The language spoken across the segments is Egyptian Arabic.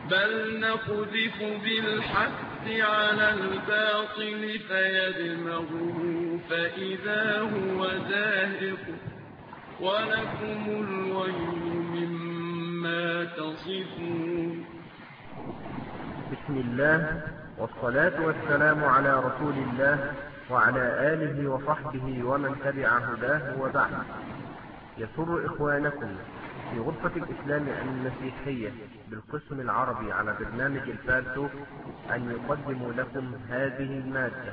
بل نقذف بالحق على الباطل فيدمغه فإذا هو زاهق ولكم الويل مما تصفون بسم الله والصلاة والسلام على رسول الله وعلى آله وصحبه ومن تبع هداه وبعد يسر إخوانكم في غرفة الإسلام المسيحية بالقسم العربي على برنامج الفالتو أن يقدموا لكم هذه المادة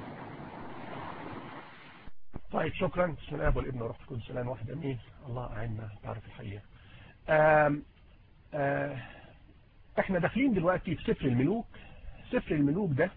طيب شكرا بسم الله والابن والروح القدس سلام واحد امين الله اعنا تعرف الحقيقه آم آم احنا داخلين دلوقتي في سفر الملوك سفر الملوك ده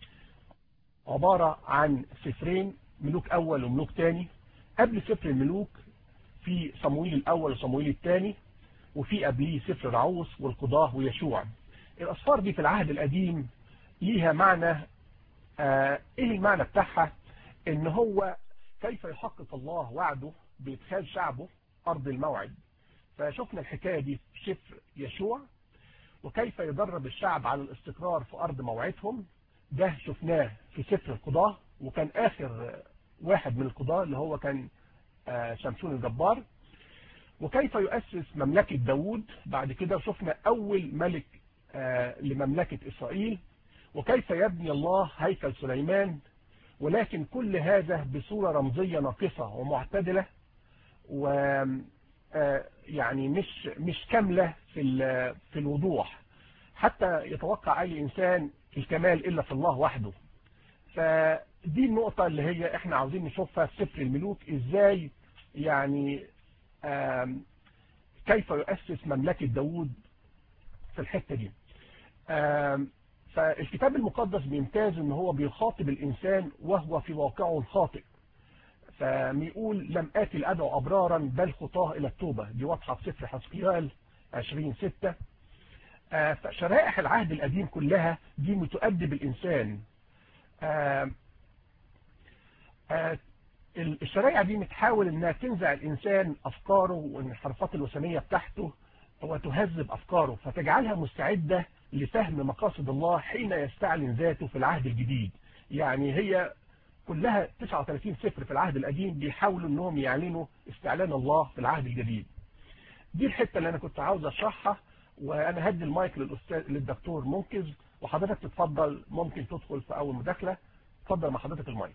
عبارة عن سفرين ملوك اول وملوك تاني قبل سفر الملوك في صمويل الاول وصمويل الثاني وفي قبليه سفر رعوس والقضاه ويشوع الاسفار دي في العهد القديم ليها معنى آه ايه المعنى بتاعها ان هو كيف يحقق الله وعده بإدخال شعبه أرض الموعد فشفنا الحكاية دي في سفر يشوع وكيف يدرب الشعب على الاستقرار في أرض موعدهم ده شفناه في سفر القضاة وكان آخر واحد من القضاة اللي هو كان شمشون الجبار وكيف يؤسس مملكة داوود بعد كده شفنا أول ملك لمملكة إسرائيل وكيف يبني الله هيكل سليمان ولكن كل هذا بصورة رمزية ناقصة ومعتدلة و يعني مش مش كاملة في في الوضوح حتى يتوقع أي إنسان الكمال إلا في الله وحده فدي النقطة اللي هي احنا عاوزين نشوفها في سفر الملوك ازاي يعني كيف يؤسس مملكة داوود في الحتة دي فالكتاب المقدس بيمتاز ان هو بيخاطب الانسان وهو في واقعه الخاطئ فبيقول لم آتي لأدعو أبرارا بل خطاه إلى التوبة دي واضحة في سفر حسقيال 20 6 فشرائح العهد القديم كلها دي بتؤدب الإنسان الشرائع دي بتحاول انها تنزع الإنسان أفكاره والانحرافات الوثنية بتاعته وتهذب أفكاره فتجعلها مستعدة لفهم مقاصد الله حين يستعلن ذاته في العهد الجديد يعني هي كلها 39 سفر في العهد القديم بيحاولوا انهم يعلنوا استعلان الله في العهد الجديد دي الحتة اللي انا كنت عاوز اشرحها وانا هدي المايك للاستاذ للدكتور منقذ وحضرتك تتفضل ممكن تدخل في اول مداخلة اتفضل مع حضرتك المايك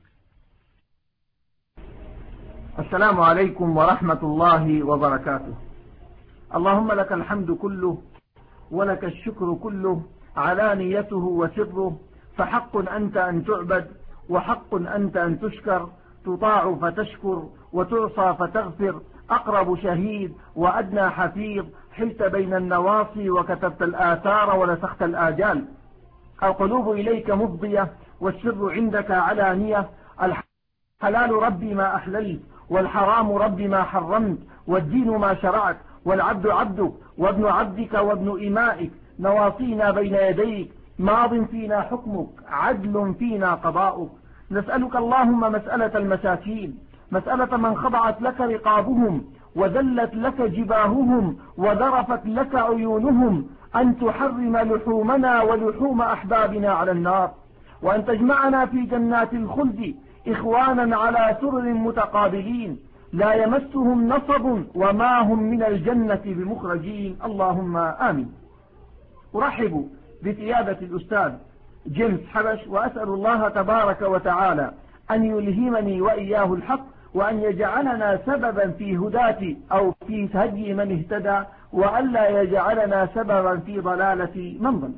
السلام عليكم ورحمة الله وبركاته اللهم لك الحمد كله ولك الشكر كله علانيته وسره فحق أنت أن تعبد وحق أنت أن تشكر تطاع فتشكر وتعصى فتغفر أقرب شهيد وأدنى حفيظ حلت بين النواصي وكتبت الآثار ولسخت الآجال القلوب إليك مفضية والسر عندك علانية الحلال ربي ما أحللت والحرام ربي ما حرمت والدين ما شرعت والعبد عبدك وابن عبدك وابن إمائك نواصينا بين يديك ماض فينا حكمك عدل فينا قضاؤك نسألك اللهم مسألة المساكين مسألة من خضعت لك رقابهم وذلت لك جباههم وذرفت لك عيونهم أن تحرم لحومنا ولحوم أحبابنا على النار وأن تجمعنا في جنات الخلد إخوانا على سرر متقابلين لا يمسهم نصب وما هم من الجنة بمخرجين اللهم آمين أرحب بقيادة الأستاذ جيمس حبش وأسأل الله تبارك وتعالى أن يلهمني وإياه الحق وأن يجعلنا سببا في هداة أو في هدي من اهتدى وألا يجعلنا سببا في ضلالة من ضل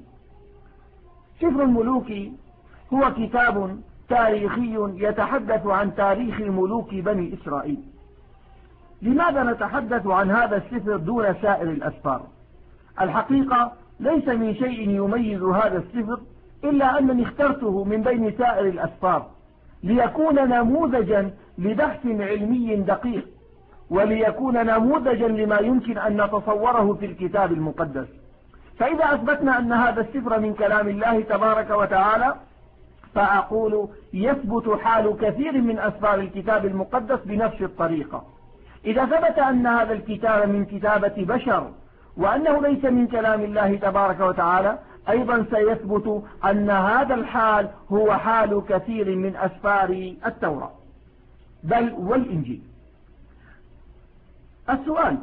سفر الملوك هو كتاب تاريخي يتحدث عن تاريخ ملوك بني إسرائيل لماذا نتحدث عن هذا السفر دون سائر الأسفار الحقيقة ليس من شيء يميز هذا السفر إلا أنني اخترته من بين سائر الأسفار ليكون نموذجا لبحث علمي دقيق وليكون نموذجا لما يمكن أن نتصوره في الكتاب المقدس فإذا أثبتنا أن هذا السفر من كلام الله تبارك وتعالى فأقول يثبت حال كثير من أسفار الكتاب المقدس بنفس الطريقة إذا ثبت أن هذا الكتاب من كتابة بشر وأنه ليس من كلام الله تبارك وتعالى أيضا سيثبت أن هذا الحال هو حال كثير من أسفار التوراة بل والإنجيل السؤال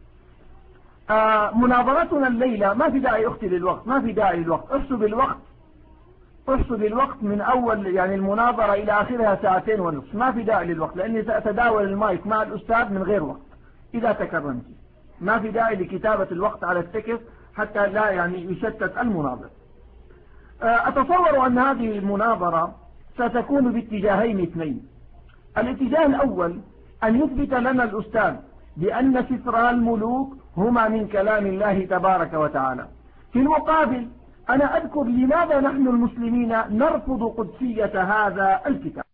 آه مناظرتنا الليلة ما في داعي أختي للوقت ما في داعي للوقت احسب الوقت احسب الوقت من أول يعني المناظرة إلى آخرها ساعتين ونصف ما في داعي للوقت لأني سأتداول المايك مع الأستاذ من غير وقت إذا تكرمت ما في داعي لكتابة الوقت على التكف حتى لا يعني يشتت المناظر آه، أتصور أن هذه المناظرة ستكون باتجاهين اثنين الاتجاه الأول أن يثبت لنا الأستاذ بأن سفر الملوك هما من كلام الله تبارك وتعالى في المقابل أنا أذكر لماذا نحن المسلمين نرفض قدسية هذا الكتاب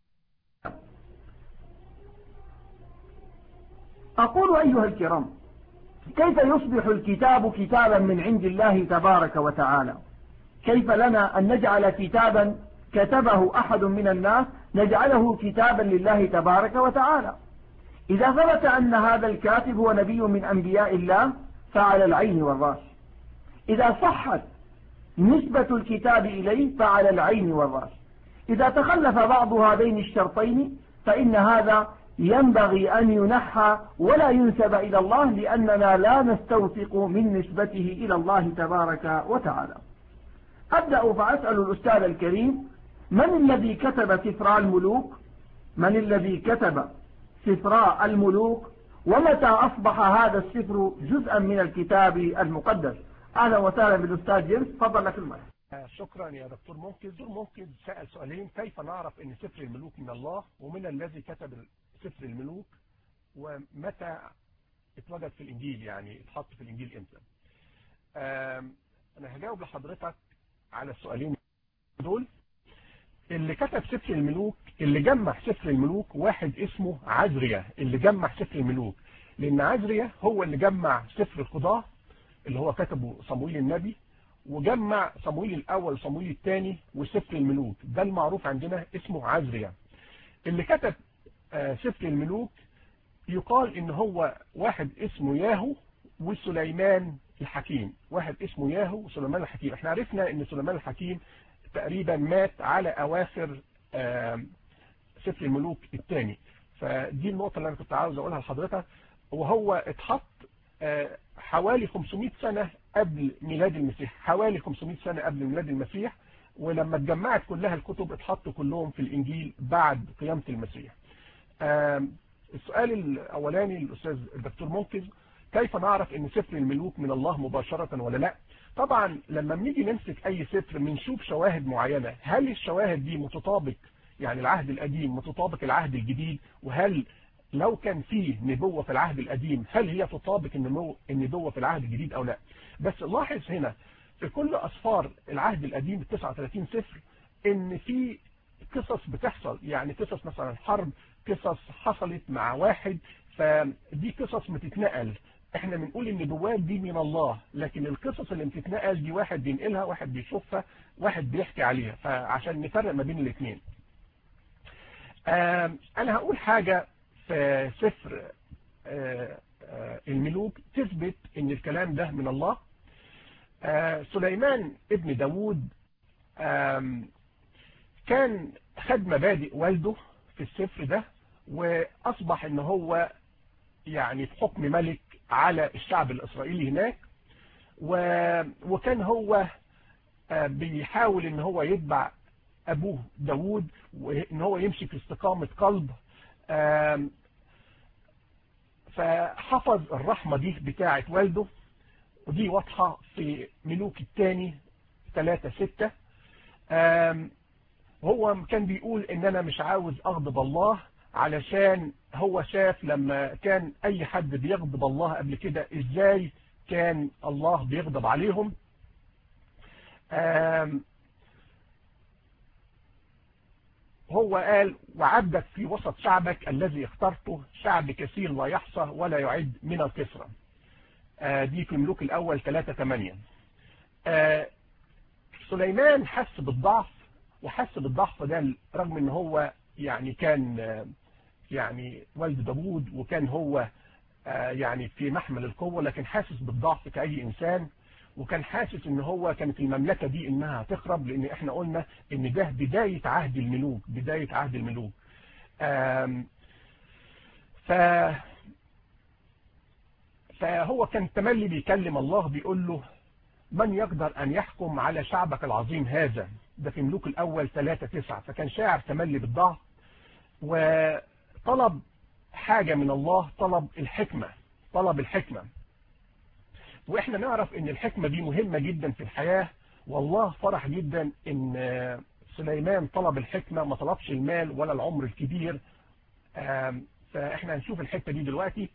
أقول أيها الكرام كيف يصبح الكتاب كتابا من عند الله تبارك وتعالى كيف لنا أن نجعل كتابا كتبه أحد من الناس نجعله كتابا لله تبارك وتعالى إذا ثبت أن هذا الكاتب هو نبي من أنبياء الله فعلى العين والرأس إذا صحت نسبة الكتاب إليه فعلى العين والرأس إذا تخلف بعض هذين الشرطين فإن هذا ينبغي أن ينحى ولا ينسب إلى الله لأننا لا نستوثق من نسبته إلى الله تبارك وتعالى أبدأ فأسأل الأستاذ الكريم من الذي كتب سفراء الملوك من الذي كتب سفراء الملوك ومتى أصبح هذا السفر جزءا من الكتاب المقدس أهلا وسهلا بالأستاذ جيمس تفضل لك المايك شكرا يا دكتور ممكن دكتور ممكن سأل سؤالين كيف نعرف ان سفر الملوك من الله ومن الذي كتب سفر الملوك ومتى اتوجد في الانجيل يعني اتحط في الانجيل امتى انا هجاوب لحضرتك على السؤالين دول اللي كتب سفر الملوك اللي جمع سفر الملوك واحد اسمه عزريا اللي جمع سفر الملوك لان عزريا هو اللي جمع سفر القضاء اللي هو كتبه صمويل النبي وجمع صمويل الاول صمويل الثاني وسفر الملوك ده المعروف عندنا اسمه عزريا اللي كتب سفر الملوك يقال ان هو واحد اسمه ياهو وسليمان الحكيم واحد اسمه ياهو وسليمان الحكيم احنا عرفنا ان سليمان الحكيم تقريبا مات على اواخر سفر الملوك الثاني فدي النقطة اللي انا كنت عاوز اقولها لحضرتك وهو اتحط حوالي 500 سنة قبل ميلاد المسيح حوالي 500 سنة قبل ميلاد المسيح ولما اتجمعت كلها الكتب اتحطوا كلهم في الانجيل بعد قيامة المسيح السؤال الاولاني الاستاذ الدكتور منقذ كيف نعرف ان سفر الملوك من الله مباشرة ولا لا طبعا لما بنيجي نمسك اي سفر بنشوف شواهد معينة هل الشواهد دي متطابق يعني العهد القديم متطابق العهد الجديد وهل لو كان فيه نبوة في العهد القديم هل هي تطابق النبوة في العهد الجديد او لا بس لاحظ هنا في كل اسفار العهد القديم 39 سفر ان في قصص بتحصل يعني قصص مثلا حرب قصص حصلت مع واحد فدي قصص بتتنقل احنا بنقول النبوات دي من الله لكن القصص اللي بتتنقل دي واحد بينقلها واحد بيشوفها واحد بيحكي عليها فعشان نفرق ما بين الاثنين انا هقول حاجة في سفر الملوك تثبت ان الكلام ده من الله سليمان ابن داود كان خد مبادئ والده في السفر ده واصبح ان هو يعني في حكم ملك على الشعب الاسرائيلي هناك وكان هو بيحاول ان هو يتبع ابوه داود وان هو يمشي في استقامة قلب فحفظ الرحمة دي بتاعة والده ودي واضحة في ملوك الثاني 3 6 هو كان بيقول ان انا مش عاوز اغضب الله علشان هو شاف لما كان اي حد بيغضب الله قبل كده ازاي كان الله بيغضب عليهم هو قال وعبدك في وسط شعبك الذي اخترته شعب كثير لا يحصى ولا يعد من الكسرة دي في ملوك الاول 3 8 سليمان حس بالضعف وحس بالضعف ده رغم ان هو يعني كان يعني والد داوود وكان هو يعني في محمل القوة لكن حاسس بالضعف كأي إنسان وكان حاسس ان هو كانت المملكة دي انها هتخرب لان احنا قلنا ان ده بداية عهد الملوك بداية عهد الملوك ف فهو كان تملي بيكلم الله بيقول له من يقدر ان يحكم على شعبك العظيم هذا ده في ملوك الاول 3 9 فكان شاعر تملي بالضعف وطلب حاجة من الله طلب الحكمة طلب الحكمة واحنا نعرف ان الحكمة دي مهمة جدا في الحياة والله فرح جدا ان سليمان طلب الحكمة ما طلبش المال ولا العمر الكبير فاحنا هنشوف الحتة دي دلوقتي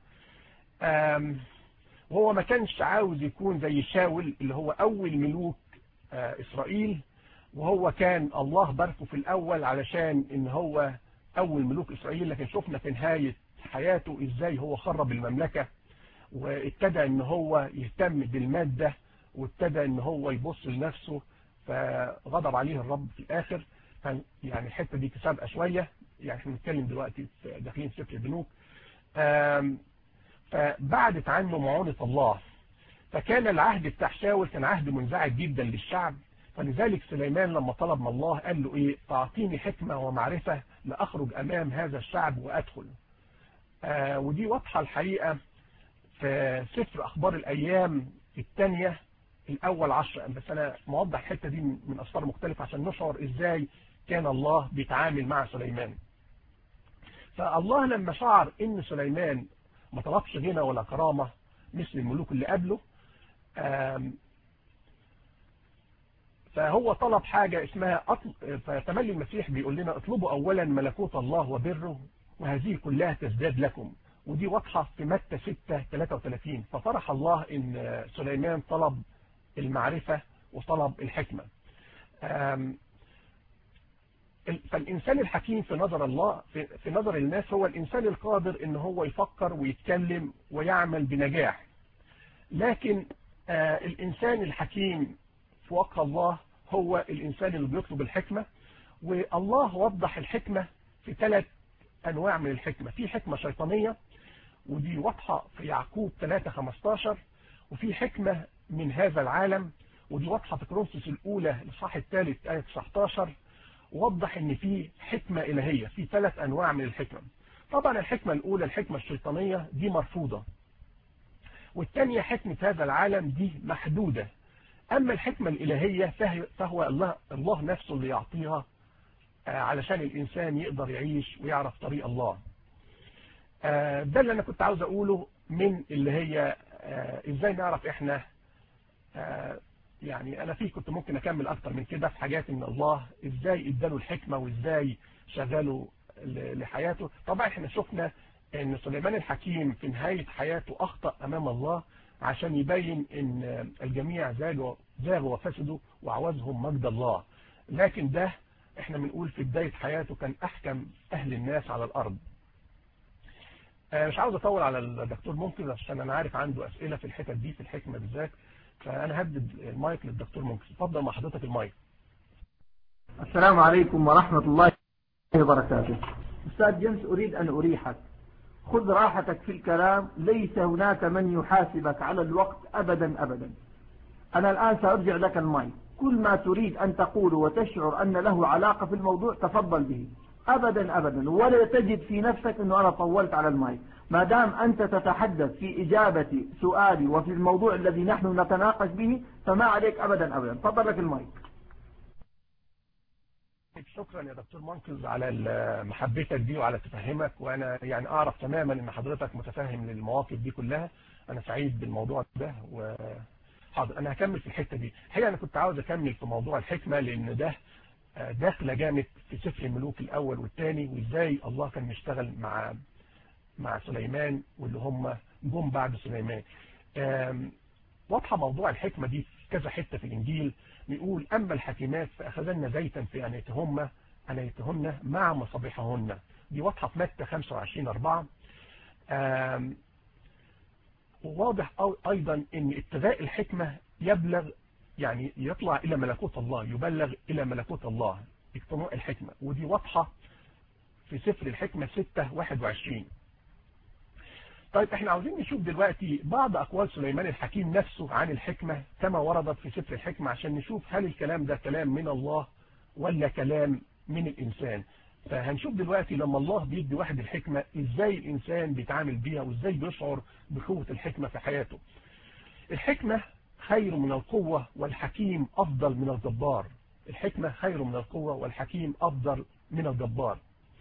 وهو ما كانش عاوز يكون زي شاول اللي هو اول ملوك اسرائيل وهو كان الله باركه في الاول علشان ان هو اول ملوك اسرائيل لكن شفنا في نهاية حياته ازاي هو خرب المملكة وابتدى ان هو يهتم بالمادة وابتدى ان هو يبص لنفسه فغضب عليه الرب في الاخر يعني الحتة دي سابقة شوية يعني احنا بنتكلم دلوقتي في داخلين سفر البنوك فبعدت عنه معونة الله فكان العهد بتاع شاول كان عهد منزعج جدا للشعب فلذلك سليمان لما طلب من الله قال له ايه اعطيني حكمة ومعرفة لأخرج أمام هذا الشعب وأدخل آه ودي واضحة الحقيقة في سفر أخبار الأيام الثانية الأول عشر بس أنا موضح الحتة دي من أسفار مختلفة عشان نشعر إزاي كان الله بيتعامل مع سليمان فالله لما شعر إن سليمان ما طلبش غنى ولا كرامة مثل الملوك اللي قبله فهو طلب حاجة اسمها أطل... فتملي المسيح بيقول لنا اطلبوا أولا ملكوت الله وبره وهذه كلها تزداد لكم ودي واضحة في متى 6 33 ففرح الله ان سليمان طلب المعرفة وطلب الحكمة فالإنسان الحكيم في نظر الله في, في نظر الناس هو الإنسان القادر ان هو يفكر ويتكلم ويعمل بنجاح لكن الإنسان الحكيم في وقع الله هو الإنسان اللي بيطلب الحكمة والله وضح الحكمة في ثلاث أنواع من الحكمة في حكمة شيطانية ودي واضحة في يعقوب 3-15 وفي حكمة من هذا العالم ودي واضحة في كرونسوس الأولى الصح الثالث آية 19 وضح ان في حكمة إلهية في ثلاث أنواع من الحكمة طبعا الحكمة الأولى الحكمة الشيطانية دي مرفوضة والثانية حكمة هذا العالم دي محدودة أما الحكمة الإلهية فهو الله, الله نفسه اللي يعطيها علشان الإنسان يقدر يعيش ويعرف طريق الله ده اللي أنا كنت عاوز أقوله من اللي هي إزاي نعرف إحنا يعني أنا فيه كنت ممكن أكمل أكتر من كده في حاجات إن الله إزاي إداله الحكمة وإزاي شغاله لحياته طبعا إحنا شفنا إن سليمان الحكيم في نهاية حياته أخطأ أمام الله عشان يبين ان الجميع زاغوا زاغوا وفسدوا وعوزهم مجد الله لكن ده احنا بنقول في بداية حياته كان احكم اهل الناس على الارض مش عاوز اطول على الدكتور ممكن عشان انا عارف عنده اسئلة في الحتت دي في الحكمة بالذات فانا هدد المايك للدكتور ممكن اتفضل مع حضرتك المايك السلام عليكم ورحمة الله وبركاته استاذ جيمس اريد ان اريحك خذ راحتك في الكلام ليس هناك من يحاسبك على الوقت أبدا أبدا أنا الآن سأرجع لك المايك كل ما تريد أن تقول وتشعر أن له علاقة في الموضوع تفضل به أبدا أبدا ولا تجد في نفسك أنه أنا طولت على المايك ما دام أنت تتحدث في إجابة سؤالي وفي الموضوع الذي نحن نتناقش به فما عليك أبدا أبدا تفضل لك المايك شكرا يا دكتور مانكلز على محبتك دي وعلى تفهمك وانا يعني اعرف تماما ان حضرتك متفهم للمواقف دي كلها انا سعيد بالموضوع ده وحاضر انا هكمل في الحتة دي الحقيقة انا كنت عاوز اكمل في موضوع الحكمة لان ده داخله جامد في سفر الملوك الاول والثاني وازاي الله كان بيشتغل مع مع سليمان واللي هم جم بعد سليمان واضحة موضوع الحكمة دي في كذا حتة في الانجيل بيقول أما الحكيمات فأخذن زيتا في أنيتهن أنيتهن مع مصابيحهن دي واضحة في متى 25 4 وواضح أيضا أن اتباع الحكمة يبلغ يعني يطلع إلى ملكوت الله يبلغ إلى ملكوت الله اقتناء الحكمة ودي واضحة في سفر الحكمة 6 21 طيب احنا عاوزين نشوف دلوقتي بعض اقوال سليمان الحكيم نفسه عن الحكمة كما وردت في سفر الحكمة عشان نشوف هل الكلام ده كلام من الله ولا كلام من الانسان فهنشوف دلوقتي لما الله بيدي واحد الحكمة ازاي الانسان بيتعامل بيها وازاي بيشعر بقوة الحكمة في حياته الحكمة خير من القوة والحكيم افضل من الجبار الحكمة خير من القوة والحكيم افضل من الجبار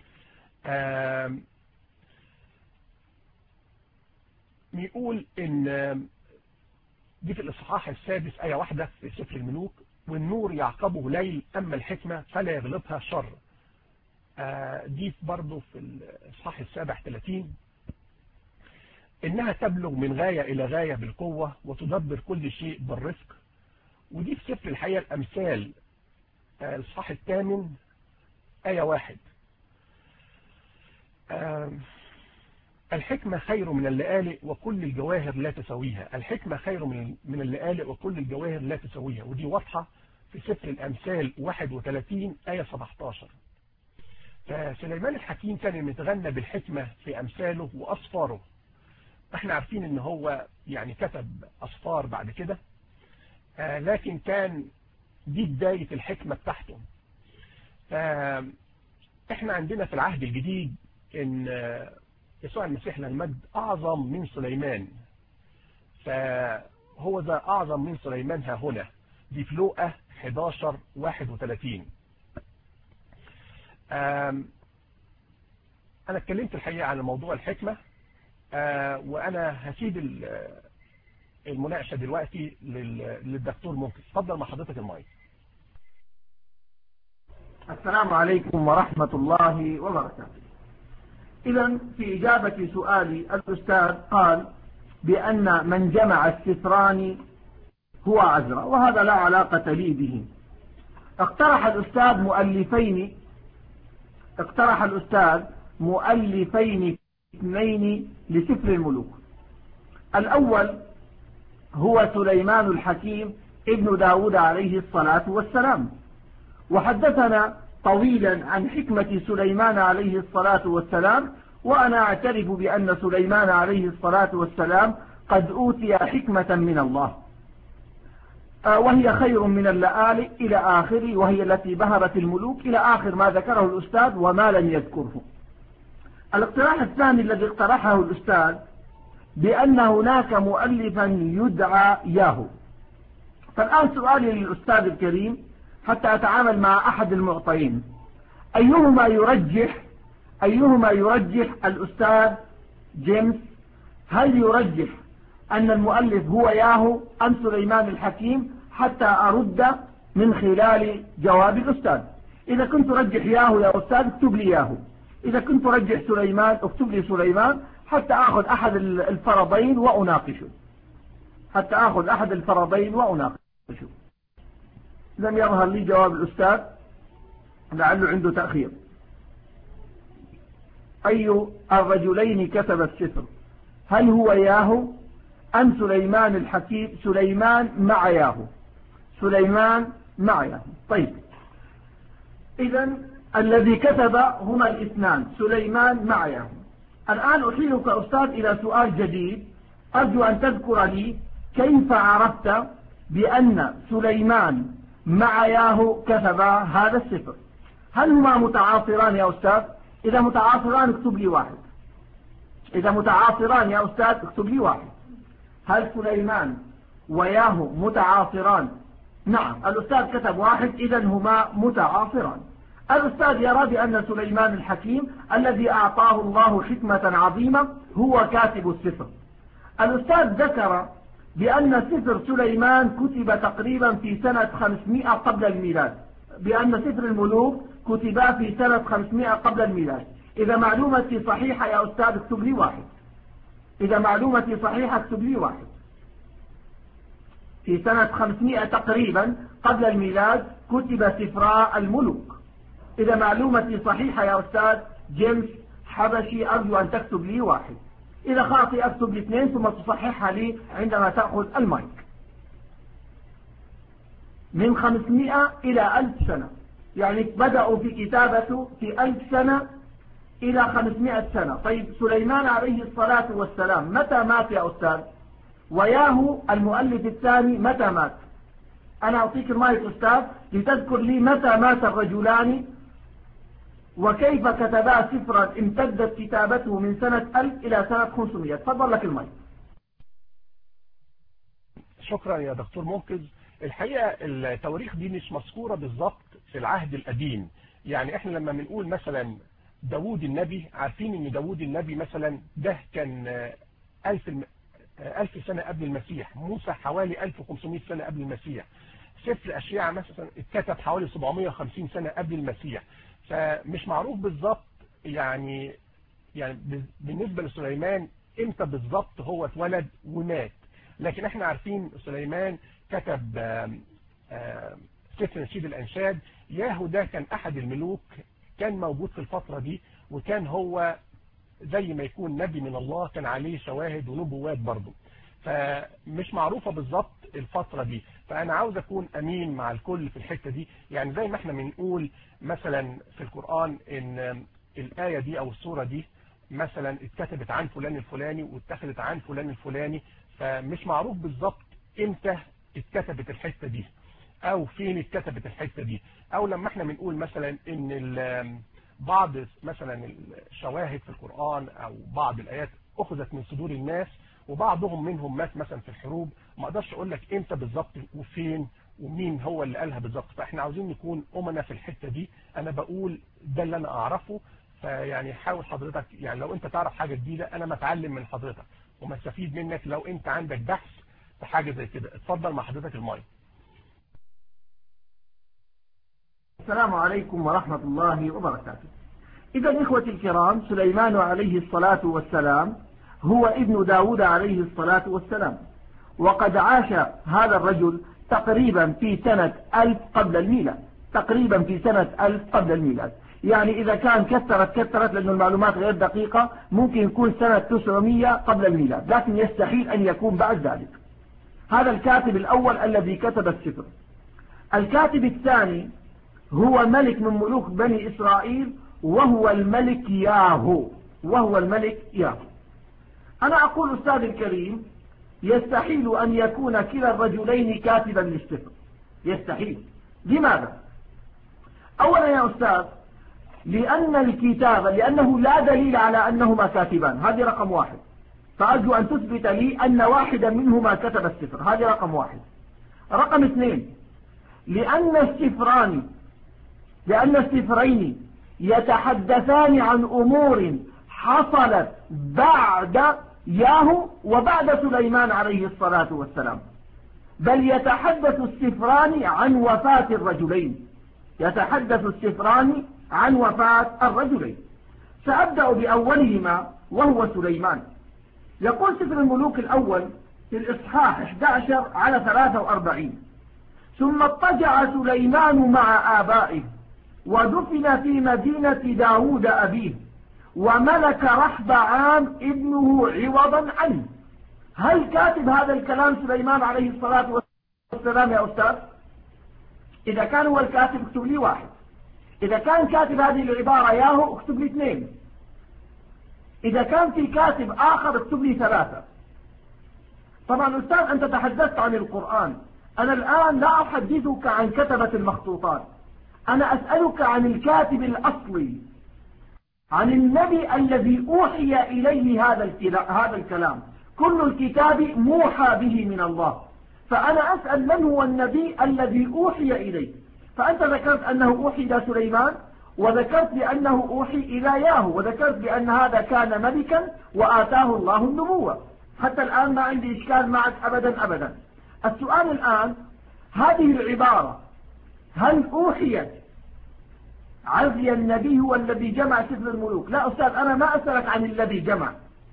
بيقول ان دي في الاصحاح السادس آية واحدة في سفر الملوك والنور يعقبه ليل أما الحكمة فلا يغلبها شر دي برضه في الإصحاح السابع 30 إنها تبلغ من غاية إلى غاية بالقوة وتدبر كل شيء بالرفق ودي في سفر الحياة الأمثال الإصحاح الثامن آية واحد الحكمة خير من اللآلئ وكل الجواهر لا تسويها الحكمة خير من من اللآلئ وكل الجواهر لا تسويها ودي واضحة في سفر الأمثال 31 آية 17 فسليمان الحكيم كان متغنى بالحكمة في أمثاله وأصفاره احنا عارفين ان هو يعني كتب أصفار بعد كده آه لكن كان دي بداية الحكمة بتاعته احنا عندنا في العهد الجديد ان يسوع المسيح للمجد أعظم من سليمان فهو ذا أعظم من سليمان ها هنا دي في لوقا 11 31 أنا اتكلمت الحقيقة عن موضوع الحكمة وأنا هسيب المناقشة دلوقتي للدكتور ممكن اتفضل مع حضرتك المايك السلام عليكم ورحمة الله وبركاته إذا في إجابة سؤالي الأستاذ قال بأن من جمع السفران هو عزرا وهذا لا علاقة لي به اقترح الأستاذ مؤلفين اقترح الأستاذ مؤلفين اثنين لسفر الملوك الأول هو سليمان الحكيم ابن داود عليه الصلاة والسلام وحدثنا طويلا عن حكمة سليمان عليه الصلاة والسلام وأنا أعترف بأن سليمان عليه الصلاة والسلام قد أوتي حكمة من الله وهي خير من اللآلئ إلى آخر وهي التي بهرت الملوك إلى آخر ما ذكره الأستاذ وما لم يذكره الاقتراح الثاني الذي اقترحه الأستاذ بأن هناك مؤلفا يدعى ياهو فالآن سؤالي للأستاذ الكريم حتى أتعامل مع أحد المعطيين أيهما يرجح أيهما يرجح الأستاذ جيمس هل يرجح أن المؤلف هو ياهو أم سليمان الحكيم حتى أرد من خلال جواب الأستاذ إذا كنت رجح ياهو يا أستاذ اكتب لي ياهو إذا كنت رجح سليمان اكتب لي سليمان حتى أخذ أحد الفرضين وأناقشه حتى أخذ أحد الفرضين وأناقشه لم يظهر لي جواب الأستاذ لعله عنده تأخير أي الرجلين كتب السفر هل هو ياهو أم سليمان الحكيم سليمان مع ياهو سليمان مع ياهو طيب إذا الذي كتب هما الاثنان سليمان مع ياهو الآن أحيلك أستاذ إلى سؤال جديد أرجو أن تذكر لي كيف عرفت بأن سليمان مع ياهو كتب هذا السفر هل هما متعاصران يا أستاذ إذا متعاصران اكتب لي واحد إذا متعاصران يا أستاذ اكتب لي واحد هل سليمان وياهو متعاصران نعم الأستاذ كتب واحد إذا هما متعاصران الأستاذ يرى بأن سليمان الحكيم الذي أعطاه الله حكمة عظيمة هو كاتب السفر الأستاذ ذكر بأن سفر سليمان كتب تقريبا في سنة 500 قبل الميلاد بأن سفر الملوك كتبا في سنة 500 قبل الميلاد إذا معلومتي صحيحة يا أستاذ اكتب لي واحد إذا معلومتي صحيحة اكتب لي واحد في سنة 500 تقريبا قبل الميلاد كتب سفراء الملوك إذا معلومتي صحيحة يا أستاذ جيمس حبشي أرجو أن تكتب لي واحد إذا خاطئ أكتب لي اثنين ثم تصححها لي عندما تأخذ المايك من 500 إلى 1000 سنة يعني بدأوا في كتابته في 1000 سنة إلى 500 سنة طيب سليمان عليه الصلاة والسلام متى مات يا أستاذ وياهو المؤلف الثاني متى مات أنا أعطيك المايك أستاذ لتذكر لي متى مات الرجلان وكيف كتبا سفرا امتدت كتابته من سنة 1000 إلى سنة 500 تفضل لك المايك شكرا يا دكتور منقذ الحقيقة التواريخ دي مش مذكورة بالظبط في العهد القديم يعني احنا لما بنقول مثلا داوود النبي عارفين ان داوود النبي مثلا ده كان ألف, ألف سنة قبل المسيح موسى حوالي 1500 سنة قبل المسيح سفر أشياء مثلا اتكتب حوالي 750 سنة قبل المسيح فمش معروف بالظبط يعني يعني بالنسبة لسليمان امتى بالظبط هو اتولد ومات لكن احنا عارفين سليمان كتب سفر نشيد الأنشاد ياهو ده كان أحد الملوك كان موجود في الفترة دي وكان هو زي ما يكون نبي من الله كان عليه شواهد ونبوات برضه فمش معروفة بالظبط الفترة دي فأنا عاوز أكون أمين مع الكل في الحتة دي يعني زي ما احنا بنقول مثلا في القرآن إن الآية دي أو السورة دي مثلا اتكتبت عن فلان الفلاني واتخذت عن فلان الفلاني فمش معروف بالظبط امتى اتكتبت الحتة دي او فين اتكتبت الحتة دي او لما احنا بنقول مثلا ان بعض مثلا الشواهد في القرآن او بعض الايات اخذت من صدور الناس وبعضهم منهم مات مثلا في الحروب ما اقدرش اقول لك امتى بالظبط وفين ومين هو اللي قالها بالظبط فاحنا عاوزين نكون امنا في الحتة دي انا بقول ده اللي انا اعرفه فيعني حاول حضرتك يعني لو انت تعرف حاجة جديدة انا متعلم من حضرتك وما استفيد منك لو انت عندك بحث في حاجة زي كده اتفضل مع حضرتك المايك السلام عليكم ورحمة الله وبركاته إذا إخوتي الكرام سليمان عليه الصلاة والسلام هو ابن داود عليه الصلاة والسلام وقد عاش هذا الرجل تقريبا في سنة ألف قبل الميلاد تقريبا في سنة ألف قبل الميلاد يعني إذا كان كثرت كثرت لأن المعلومات غير دقيقة ممكن يكون سنة 900 قبل الميلاد لكن يستحيل أن يكون بعد ذلك هذا الكاتب الأول الذي كتب السفر الكاتب الثاني هو ملك من ملوك بني إسرائيل وهو الملك ياهو وهو الملك ياهو أنا أقول أستاذ الكريم يستحيل أن يكون كلا الرجلين كاتبا للسفر يستحيل لماذا أولا يا أستاذ لأن الكتاب لأنه لا دليل على أنهما كاتبان هذه رقم واحد فأرجو أن تثبت لي أن واحدا منهما كتب السفر هذه رقم واحد رقم اثنين لأن السفران لأن السفرين يتحدثان عن أمور حصلت بعد ياهو وبعد سليمان عليه الصلاة والسلام بل يتحدث السفران عن وفاة الرجلين يتحدث السفران عن وفاة الرجلين سأبدأ بأولهما وهو سليمان يقول سفر الملوك الأول في الإصحاح 11 على 43 ثم اضطجع سليمان مع آبائه ودفن في مدينة داود أبيه وملك رحب عام ابنه عوضا عنه هل كاتب هذا الكلام سليمان عليه الصلاة والسلام يا أستاذ إذا كان هو الكاتب اكتب لي واحد إذا كان كاتب هذه العبارة ياهو اكتب لي اثنين إذا كان في كاتب آخر اكتب لي ثلاثة طبعا أستاذ أنت تحدثت عن القرآن أنا الآن لا أحدثك عن كتبة المخطوطات أنا أسألك عن الكاتب الأصلي عن النبي الذي أوحي إليه هذا هذا الكلام كل الكتاب موحى به من الله فأنا أسأل من هو النبي الذي أوحي إليه فأنت ذكرت أنه أوحي إلى سليمان وذكرت بأنه أوحي إلى ياهو وذكرت بأن هذا كان ملكا وآتاه الله النبوة حتى الآن ما عندي إشكال معك أبدا أبدا السؤال الآن هذه العبارة هل أوحيت عزي النبي هو الذي جمع سفر الملوك لا أستاذ أنا ما أسألك عن الذي جمع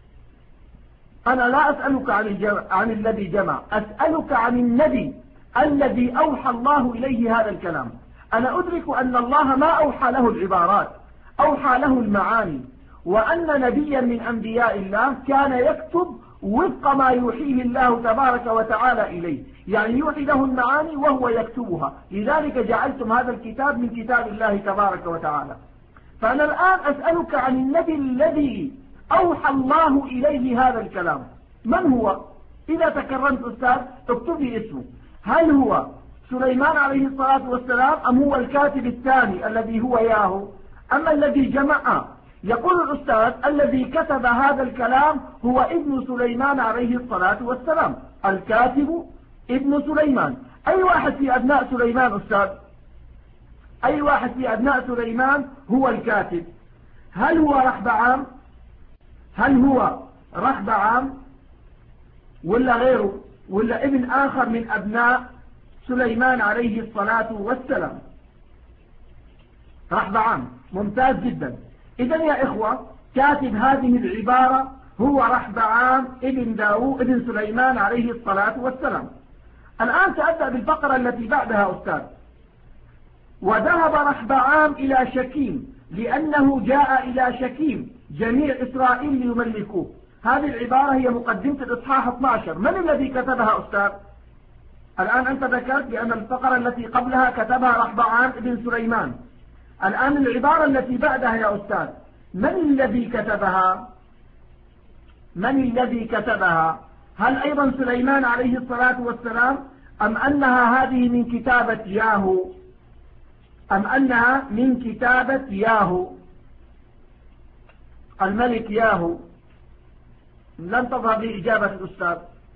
أنا لا أسألك عن, الجمع عن الذي جمع أسألك عن النبي الذي أوحى الله إليه هذا الكلام أنا أدرك أن الله ما أوحى له العبارات أوحى له المعاني وأن نبيا من أنبياء الله كان يكتب وفق ما يوحيه الله تبارك وتعالى إليه يعني يوحي له المعاني وهو يكتبها لذلك جعلتم هذا الكتاب من كتاب الله تبارك وتعالى فأنا الآن أسألك عن النبي الذي أوحى الله إليه هذا الكلام من هو إذا تكرمت أستاذ اكتب لي اسمه هل هو سليمان عليه الصلاة والسلام أم هو الكاتب الثاني الذي هو ياهو أما الذي جمع يقول الأستاذ الذي كتب هذا الكلام هو ابن سليمان عليه الصلاة والسلام الكاتب ابن سليمان أي واحد في أبناء سليمان أستاذ أي واحد في أبناء سليمان هو الكاتب هل هو رحب عام هل هو رحب عام ولا غيره ولا ابن آخر من أبناء سليمان عليه الصلاة والسلام رحب عام ممتاز جدا إذا يا إخوة كاتب هذه العبارة هو رحب عام ابن داوود ابن سليمان عليه الصلاة والسلام الآن سأبدأ بالفقرة التي بعدها أستاذ وذهب رحبعام إلى شكيم لأنه جاء إلى شكيم جميع إسرائيل ليملكوه هذه العبارة هي مقدمة الإصحاح 12 من الذي كتبها أستاذ الآن أنت ذكرت بأن الفقرة التي قبلها كتبها رحبعام ابن سليمان الآن العبارة التي بعدها يا أستاذ من الذي كتبها من الذي كتبها هل أيضا سليمان عليه الصلاة والسلام أم أنها هذه من كتابة ياهو أم أنها من كتابة ياهو الملك ياهو لم تظهر لي إجابة الأستاذ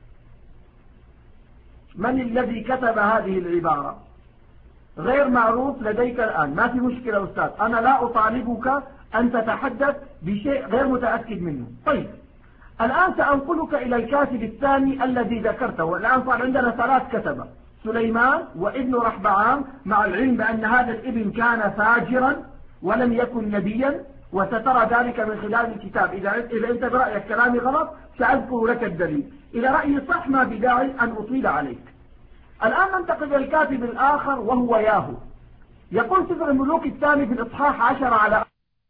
من الذي كتب هذه العبارة غير معروف لديك الآن ما في مشكلة أستاذ أنا لا أطالبك أن تتحدث بشيء غير متأكد منه طيب الآن سأنقلك إلى الكاتب الثاني الذي ذكرته والآن صار عندنا ثلاث كتبة سليمان وابن رحبعام مع العلم بأن هذا الابن كان فاجرا ولم يكن نبيا وسترى ذلك من خلال الكتاب إذا, إذا أنت برأيك كلامي غلط سأذكر لك الدليل إذا رأيي صح ما بداعي أن أطيل عليك الآن ننتقل إلى الكاتب الآخر وهو ياهو يقول سفر الملوك الثاني في الإصحاح عشر على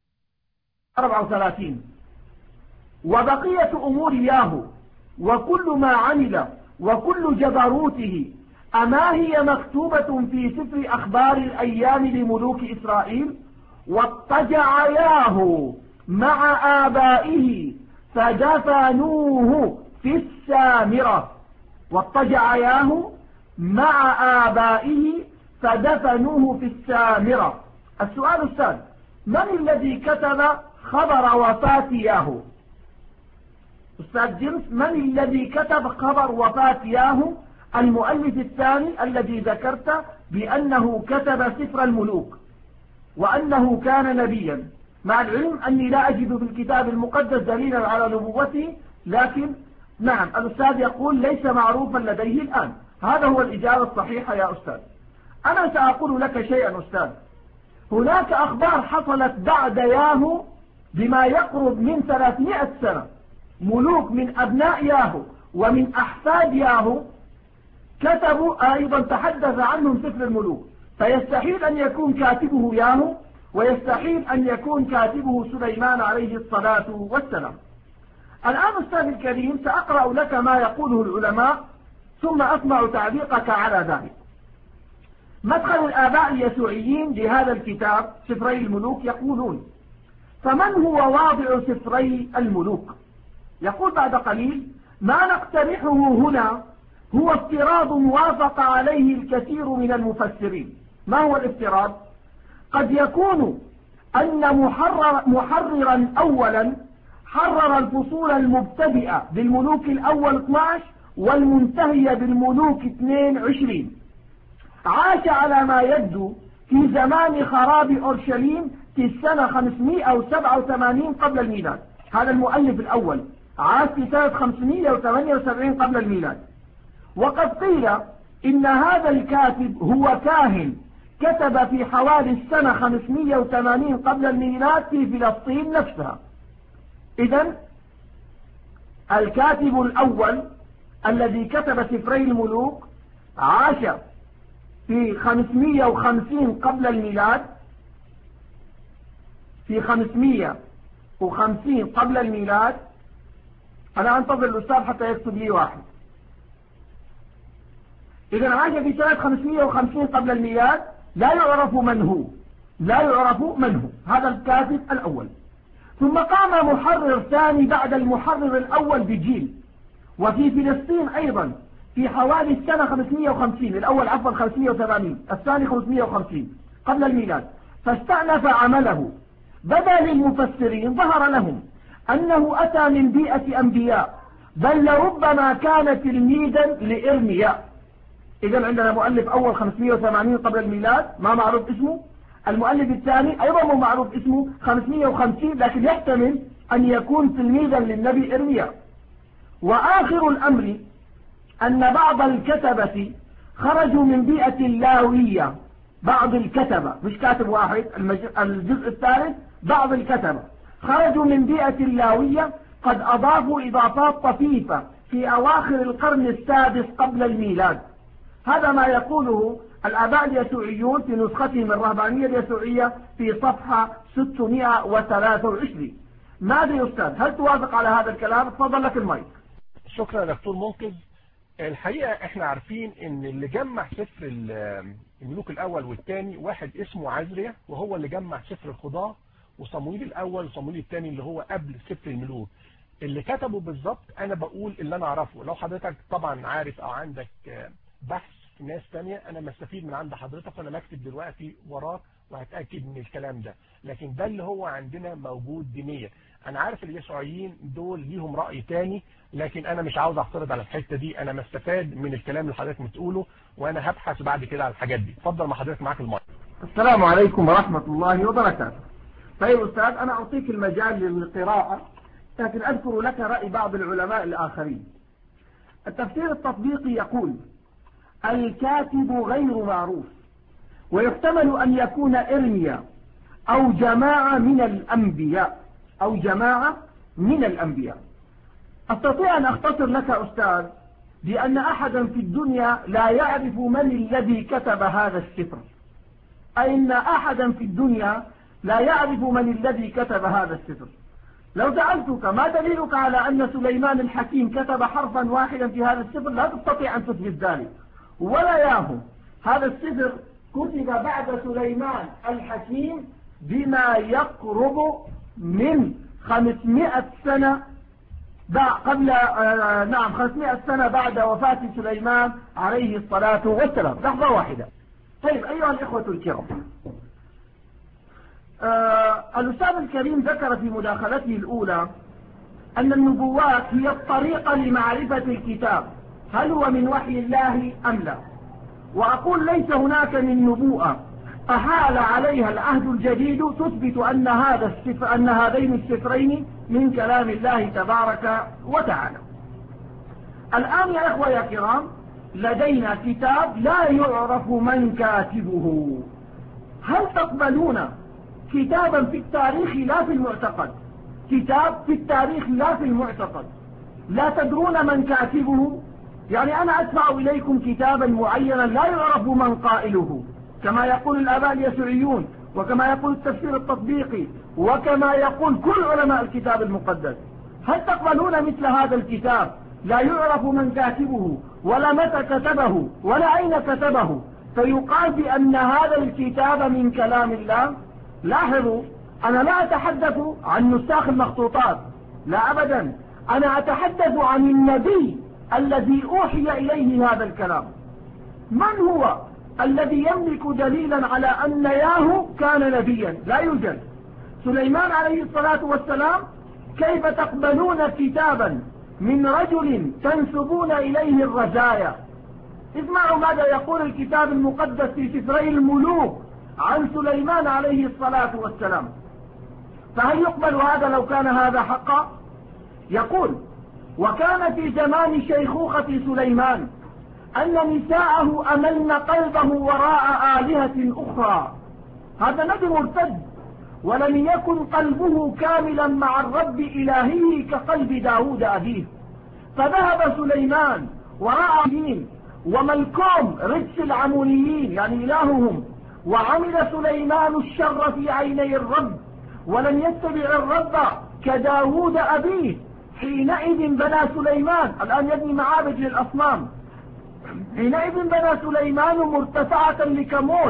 34 وبقية أمور ياهو وكل ما عمل وكل جبروته أما هي مكتوبة في سفر أخبار الأيام لملوك إسرائيل واضطجع ياهو مع آبائه فدفنوه في السامرة واضطجع ياهو مع آبائه فدفنوه في السامرة السؤال أستاذ من الذي كتب خبر وفاة ياهو أستاذ جيمس من الذي كتب خبر وفاة ياهو المؤلف الثاني الذي ذكرت بأنه كتب سفر الملوك وأنه كان نبيا مع العلم أني لا أجد في الكتاب المقدس دليلا على نبوته لكن نعم الأستاذ يقول ليس معروفا لديه الآن هذا هو الإجابة الصحيحة يا أستاذ أنا سأقول لك شيئا أستاذ هناك أخبار حصلت بعد ياهو بما يقرب من 300 سنة ملوك من أبناء ياهو ومن أحفاد ياهو كتبوا أيضا تحدث عنهم سفر الملوك فيستحيل أن يكون كاتبه ياهو ويستحيل أن يكون كاتبه سليمان عليه الصلاة والسلام الآن أستاذ الكريم سأقرأ لك ما يقوله العلماء ثم أسمع تعليقك على ذلك مدخل الآباء اليسوعيين لهذا الكتاب سفري الملوك يقولون فمن هو واضع سفري الملوك يقول بعد قليل ما نقترحه هنا هو افتراض موافق عليه الكثير من المفسرين ما هو الافتراض قد يكون أن محرر محررا أولا حرر الفصول المبتدئة بالملوك الأول 12 والمنتهية بالملوك 22 عاش على ما يبدو في زمان خراب أورشليم في السنة 587 قبل الميلاد هذا المؤلف الأول عاش في سنة 578 قبل الميلاد وقد قيل إن هذا الكاتب هو كاهن كتب في حوالي السنة 580 قبل الميلاد في فلسطين نفسها إذا الكاتب الأول الذي كتب سفري الملوك عاش في 550 قبل الميلاد في 550 قبل الميلاد أنا أنتظر الأستاذ حتى يكتب لي واحد إذا عاش في سنة 550 قبل الميلاد لا يعرف من هو لا يعرف من هو هذا الكاتب الأول ثم قام محرر ثاني بعد المحرر الأول بجيل وفي فلسطين أيضا في حوالي السنة 550 الأول عفوا 580 الثاني 550 قبل الميلاد فاستأنف عمله بدا للمفسرين ظهر لهم أنه أتى من بيئة أنبياء بل لربما كان تلميذا لإرمياء إذا عندنا مؤلف أول 580 قبل الميلاد ما معروف اسمه المؤلف الثاني أيضا مو معروف اسمه 550 لكن يحتمل أن يكون تلميذا للنبي إرمياء وآخر الأمر أن بعض الكتبة خرجوا من بيئة اللاوية بعض الكتبة مش كاتب واحد الجزء الثالث بعض الكتبة خرجوا من بيئة اللاوية قد أضافوا إضافات طفيفة في أواخر القرن السادس قبل الميلاد هذا ما يقوله الآباء اليسوعيون في نسختهم الرهبانية اليسوعية في صفحة 623 ماذا يا أستاذ هل توافق على هذا الكلام تفضل لك المايك شكرا دكتور منقذ الحقيقة احنا عارفين ان اللي جمع سفر الملوك الاول والثاني واحد اسمه عزريا وهو اللي جمع سفر الخضاع وصمويل الاول وصمويل الثاني اللي هو قبل سفر الملوك اللي كتبه بالظبط انا بقول اللي انا اعرفه لو حضرتك طبعا عارف او عندك بحث في ناس تانية انا مستفيد من عند حضرتك وانا بكتب دلوقتي وراك وهتأكد من الكلام ده لكن ده اللي هو عندنا موجود دينيا انا عارف اليسوعيين دول ليهم رأي تاني لكن انا مش عاوز اعترض على الحتة دي انا مستفاد من الكلام اللي حضرتك بتقوله وانا هبحث بعد كده على الحاجات دي اتفضل مع حضرتك معاك المايك السلام عليكم ورحمة الله وبركاته طيب أستاذ أنا أعطيك المجال للقراءة لكن أذكر لك رأي بعض العلماء الآخرين التفسير التطبيقي يقول الكاتب غير معروف ويحتمل أن يكون إرميا أو جماعة من الأنبياء أو جماعة من الأنبياء أستطيع أن أختصر لك أستاذ بأن أحدا في الدنيا لا يعرف من الذي كتب هذا السفر أي أن أحدا في الدنيا لا يعرف من الذي كتب هذا السفر لو سألتك ما دليلك على أن سليمان الحكيم كتب حرفا واحدا في هذا السفر لا تستطيع أن تثبت ذلك ولا ياهو هذا السفر كتب بعد سليمان الحكيم بما يقرب من خمسمائة سنة قبل آه نعم خمسمائة سنة بعد وفاة سليمان عليه الصلاة والسلام لحظة واحدة طيب أيها الإخوة الكرام آه الأستاذ الكريم ذكر في مداخلته الأولى أن النبوات هي الطريقة لمعرفة الكتاب هل هو من وحي الله أم لا وأقول ليس هناك من نبوءة أحال عليها العهد الجديد تثبت أن هذا السفر أن هذين السفرين من كلام الله تبارك وتعالى الآن يا إخوة يا كرام لدينا كتاب لا يعرف من كاتبه هل تقبلون كتابا في التاريخ لا في المعتقد كتاب في التاريخ لا في المعتقد لا تدرون من كاتبه يعني أنا أدفع إليكم كتابا معينا لا يعرف من قائله كما يقول الآباء اليسوعيون وكما يقول التفسير التطبيقي وكما يقول كل علماء الكتاب المقدس هل تقبلون مثل هذا الكتاب لا يعرف من كاتبه ولا متى كتبه ولا أين كتبه فيقال بأن هذا الكتاب من كلام الله لاحظوا أنا لا أتحدث عن نساخ المخطوطات لا أبدا أنا أتحدث عن النبي الذي أوحي إليه هذا الكلام من هو الذي يملك دليلا على أن ياهو كان نبيا لا يوجد سليمان عليه الصلاة والسلام كيف تقبلون كتابا من رجل تنسبون إليه الرزايا اسمعوا ماذا يقول الكتاب المقدس في سفري الملوك عن سليمان عليه الصلاة والسلام فهل يقبل هذا لو كان هذا حقا يقول وكان في زمان شيخوخة سليمان أن نساءه أملن قلبه وراء آلهة أخرى هذا نبي مرتد ولم يكن قلبه كاملا مع الرب إلهه كقلب داود أبيه فذهب سليمان وراء دين وملكهم رجس العمونيين يعني إلههم وعمل سليمان الشر في عيني الرب ولم يتبع الرب كداود أبيه حينئذ بنى سليمان الآن يبني معابد للأصنام حينئذ بنى سليمان مرتفعة لكموش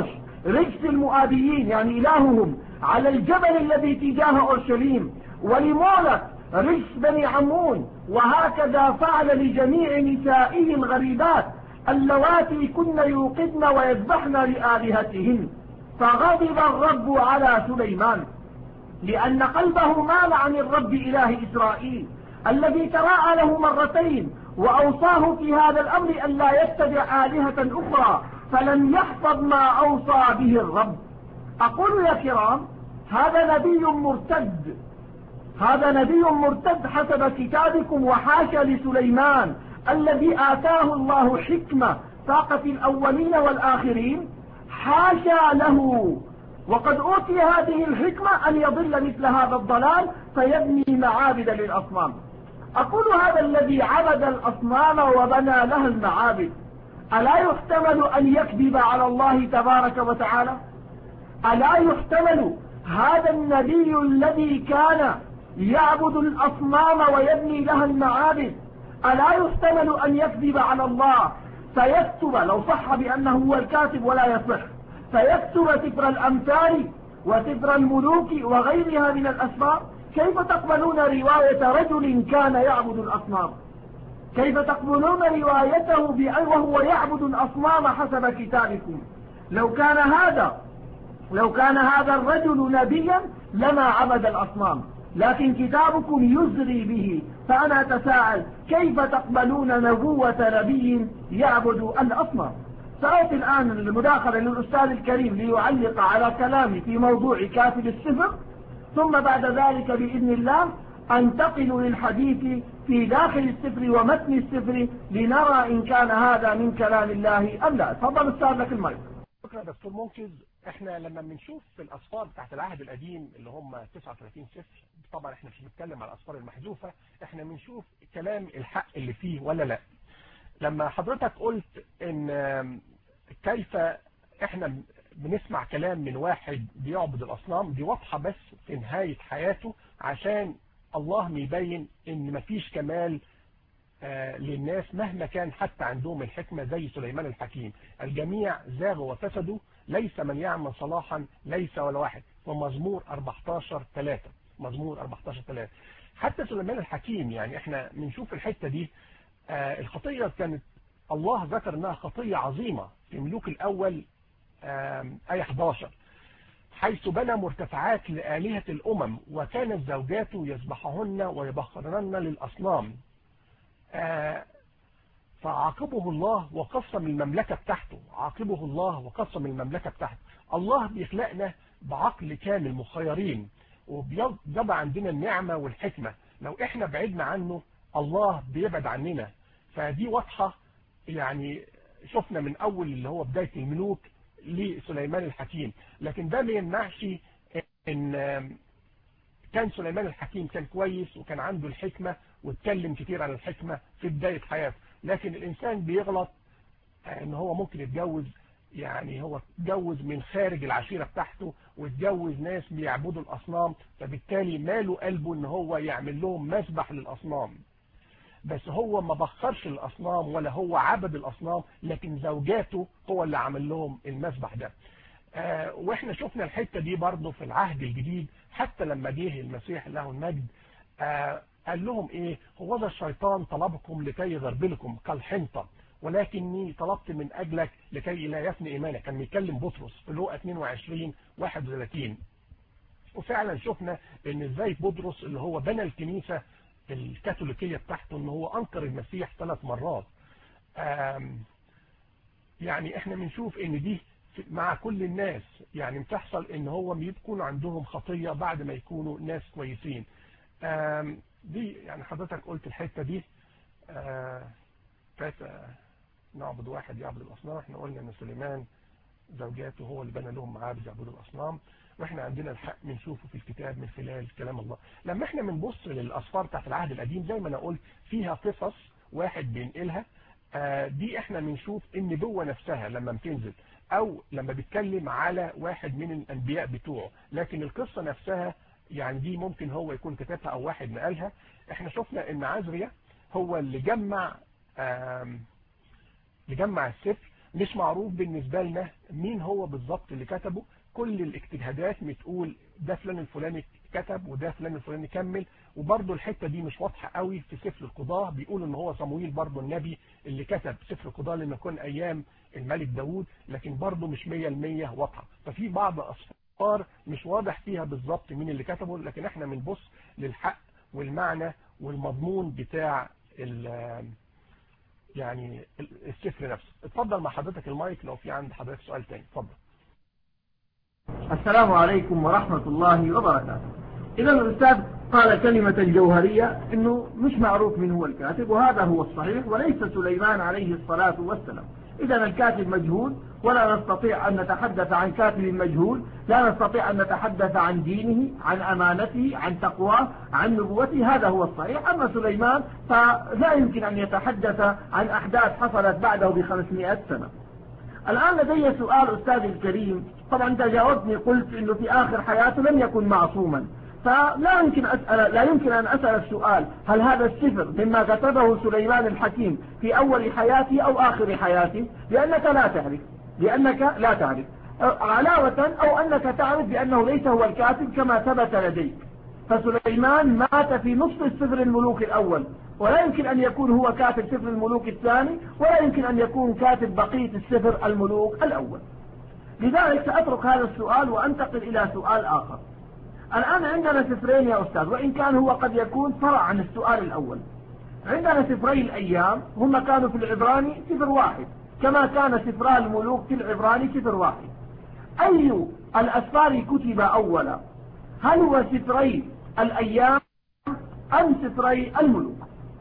رجس المؤابيين يعني إلههم على الجبل الذي تجاه أورشليم ولمولك رجس بني عمون وهكذا فعل لجميع نسائه الغريبات اللواتي كن يوقدن ويذبحن لآلهتهن فغضب الرب على سليمان لأن قلبه مال عن الرب إله إسرائيل الذي تراءى له مرتين وأوصاه في هذا الأمر أن لا يتبع آلهة أخرى فلم يحفظ ما أوصى به الرب أقول يا كرام هذا نبي مرتد هذا نبي مرتد حسب كتابكم وحاشا لسليمان الذي آتاه الله حكمة فاقت الأولين والآخرين حاشا له وقد أوتي هذه الحكمة أن يضل مثل هذا الضلال فيبني معابد للأصنام أقول هذا الذي عبد الأصنام وبنى لها المعابد ألا يحتمل أن يكذب على الله تبارك وتعالى ألا يحتمل هذا النبي الذي كان يعبد الأصنام ويبني لها المعابد ألا يحتمل أن يكذب على الله فيكتب لو صح بأنه هو الكاتب ولا يصح فيكتب سفر الأمثال وسفر الملوك وغيرها من الأسفار كيف تقبلون رواية رجل كان يعبد الأصنام كيف تقبلون روايته بأن وهو يعبد الأصنام حسب كتابكم لو كان هذا لو كان هذا الرجل نبيا لما عبد الأصنام لكن كتابكم يزري به فأنا أتساءل كيف تقبلون نبوة نبي يعبد الأصنام سأتي الآن المداخلة للأستاذ الكريم ليعلق على كلامي في موضوع كاتب السفر ثم بعد ذلك بإذن الله أنتقل للحديث في داخل السفر ومتن السفر لنرى إن كان هذا من كلام الله أم لا تفضل أستاذ لك المايك شكرا دكتور منقذ احنا لما بنشوف في الاسفار بتاعت العهد القديم اللي هم 39 سفر طبعا احنا مش بنتكلم على الاسفار المحذوفه احنا بنشوف كلام الحق اللي فيه ولا لا لما حضرتك قلت ان كيف احنا بنسمع كلام من واحد بيعبد الاصنام دي واضحه بس في نهايه حياته عشان الله ميبين ان مفيش كمال آه للناس مهما كان حتى عندهم الحكمة زي سليمان الحكيم الجميع زاغوا وفسدوا ليس من يعمل صلاحا ليس ولا واحد ومزمور 14 3 مزمور 14 3 حتى سليمان الحكيم يعني احنا بنشوف الحتة دي آه الخطية كانت الله ذكر انها خطية عظيمة في ملوك الاول آه آية 11 حيث بنى مرتفعات لآلهة الأمم وكانت زوجاته يذبحهن ويبخرن للأصنام آه فعاقبه الله وقسم المملكة بتاعته عاقبه الله وقسم المملكة بتاعته الله بيخلقنا بعقل كامل مخيرين وبيضع عندنا النعمة والحكمة لو احنا بعدنا عنه الله بيبعد عننا فدي واضحة يعني شفنا من اول اللي هو بداية الملوك لسليمان الحكيم لكن ده ما يمنعش ان كان سليمان الحكيم كان كويس وكان عنده الحكمة واتكلم كتير عن الحكمة في بداية حياته لكن الانسان بيغلط ان هو ممكن يتجوز يعني هو اتجوز من خارج العشيرة بتاعته واتجوز ناس بيعبدوا الاصنام فبالتالي ماله قلبه ان هو يعمل لهم مسبح للاصنام بس هو ما بخرش الاصنام ولا هو عبد الاصنام لكن زوجاته هو اللي عمل لهم المسبح ده آه واحنا شفنا الحتة دي برضه في العهد الجديد حتى لما جه المسيح له المجد آه قال لهم ايه هو ذا الشيطان طلبكم لكي يغربلكم كالحنطة ولكني طلبت من اجلك لكي لا يفني ايمانك كان بيتكلم بطرس في لوقا 22 31 وفعلا شفنا ان ازاي بطرس اللي هو بنى الكنيسة الكاثوليكية بتاعته ان هو انكر المسيح ثلاث مرات يعني احنا بنشوف ان دي مع كل الناس يعني بتحصل ان هو بيكون عندهم خطية بعد ما يكونوا ناس كويسين دي يعني حضرتك قلت الحتة دي كيف نعبد واحد يعبد الاصنام احنا قلنا ان سليمان زوجاته هو اللي بنى لهم معابد يعبدوا الاصنام واحنا عندنا الحق بنشوفه في الكتاب من خلال كلام الله لما احنا بنبص للاسفار بتاعت العهد القديم زي ما انا قلت فيها قصص واحد بينقلها آه دي احنا بنشوف النبوة نفسها لما بتنزل او لما بيتكلم على واحد من الانبياء بتوعه لكن القصة نفسها يعني دي ممكن هو يكون كتبها او واحد نقلها احنا شفنا ان عزريا هو اللي جمع اللي جمع السفر مش معروف بالنسبة لنا مين هو بالظبط اللي كتبه كل الاجتهادات بتقول ده فلان الفلاني كتب وده فلان الفلاني كمل وبرضه الحتة دي مش واضحة قوي في سفر القضاء بيقول ان هو صمويل برضه النبي اللي كتب سفر القضاء لما يكون ايام الملك داوود لكن برضه مش 100% واضحة ففي بعض اسفار مش واضح فيها بالظبط مين اللي كتبه لكن احنا بنبص للحق والمعنى والمضمون بتاع يعني السفر نفسه اتفضل مع حضرتك المايك لو في عند حضرتك سؤال تاني اتفضل السلام عليكم ورحمة الله وبركاته إذا الأستاذ قال كلمة جوهرية إنه مش معروف من هو الكاتب وهذا هو الصحيح وليس سليمان عليه الصلاة والسلام إذا الكاتب مجهول ولا نستطيع أن نتحدث عن كاتب مجهول لا نستطيع أن نتحدث عن دينه عن أمانته عن تقواه عن نبوته هذا هو الصحيح أما سليمان فلا يمكن أن يتحدث عن أحداث حصلت بعده بخمسمائة سنة الآن لدي سؤال أستاذ الكريم طبعا أنت جاوبتني قلت أنه في آخر حياته لم يكن معصوما فلا يمكن أسأل لا يمكن أن أسأل السؤال هل هذا السفر مما كتبه سليمان الحكيم في أول حياته أو آخر حياته لأنك لا تعرف لأنك لا تعرف علاوة أو أنك تعرف بأنه ليس هو الكاتب كما ثبت لديك فسليمان مات في نصف السفر الملوك الأول ولا يمكن أن يكون هو كاتب سفر الملوك الثاني ولا يمكن أن يكون كاتب بقية السفر الملوك الأول لذلك سأترك هذا السؤال وأنتقل إلى سؤال آخر الآن عندنا سفرين يا أستاذ وإن كان هو قد يكون فرع عن السؤال الأول عندنا سفري الأيام هما كانوا في العبراني سفر واحد كما كان سفرا الملوك في العبراني سفر واحد أي الأسفار كتب أولا هل هو سفري الأيام أم سفري الملوك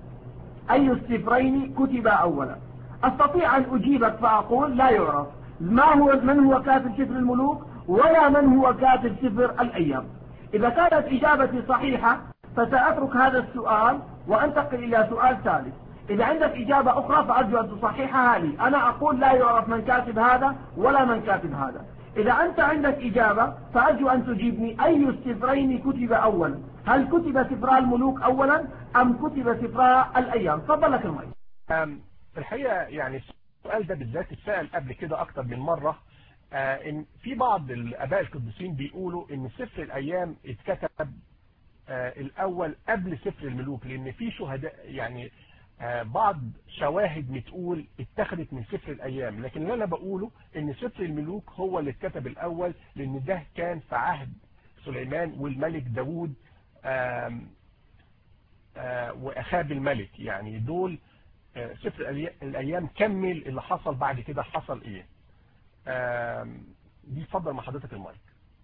أي السفرين كتب أولا أستطيع أن أجيبك فأقول لا يعرف ما هو من هو كاتب سفر الملوك ولا من هو كاتب سفر الأيام إذا كانت إجابتي صحيحة فسأترك هذا السؤال وأنتقل إلى سؤال ثالث إذا عندك إجابة أخرى فأرجو أن تصححها لي أنا أقول لا يعرف من كاتب هذا ولا من كاتب هذا إذا أنت عندك إجابة فأرجو أن تجيبني أي السفرين كتب أولا هل كتب سفراء الملوك أولا أم كتب سفراء الأيام تفضل لك المايك في الحقيقة يعني السؤال ده بالذات اتسأل قبل كده أكتر من مرة آه إن في بعض الآباء القديسين بيقولوا إن سفر الأيام اتكتب آه الأول قبل سفر الملوك لأن في شهداء يعني آه بعض شواهد بتقول اتخذت من سفر الأيام لكن اللي أنا بقوله إن سفر الملوك هو اللي اتكتب الأول لأن ده كان في عهد سليمان والملك داوود وأخاب الملك يعني دول سفر الأيام كمل اللي حصل بعد كده حصل إيه دي اتفضل مع حضرتك المايك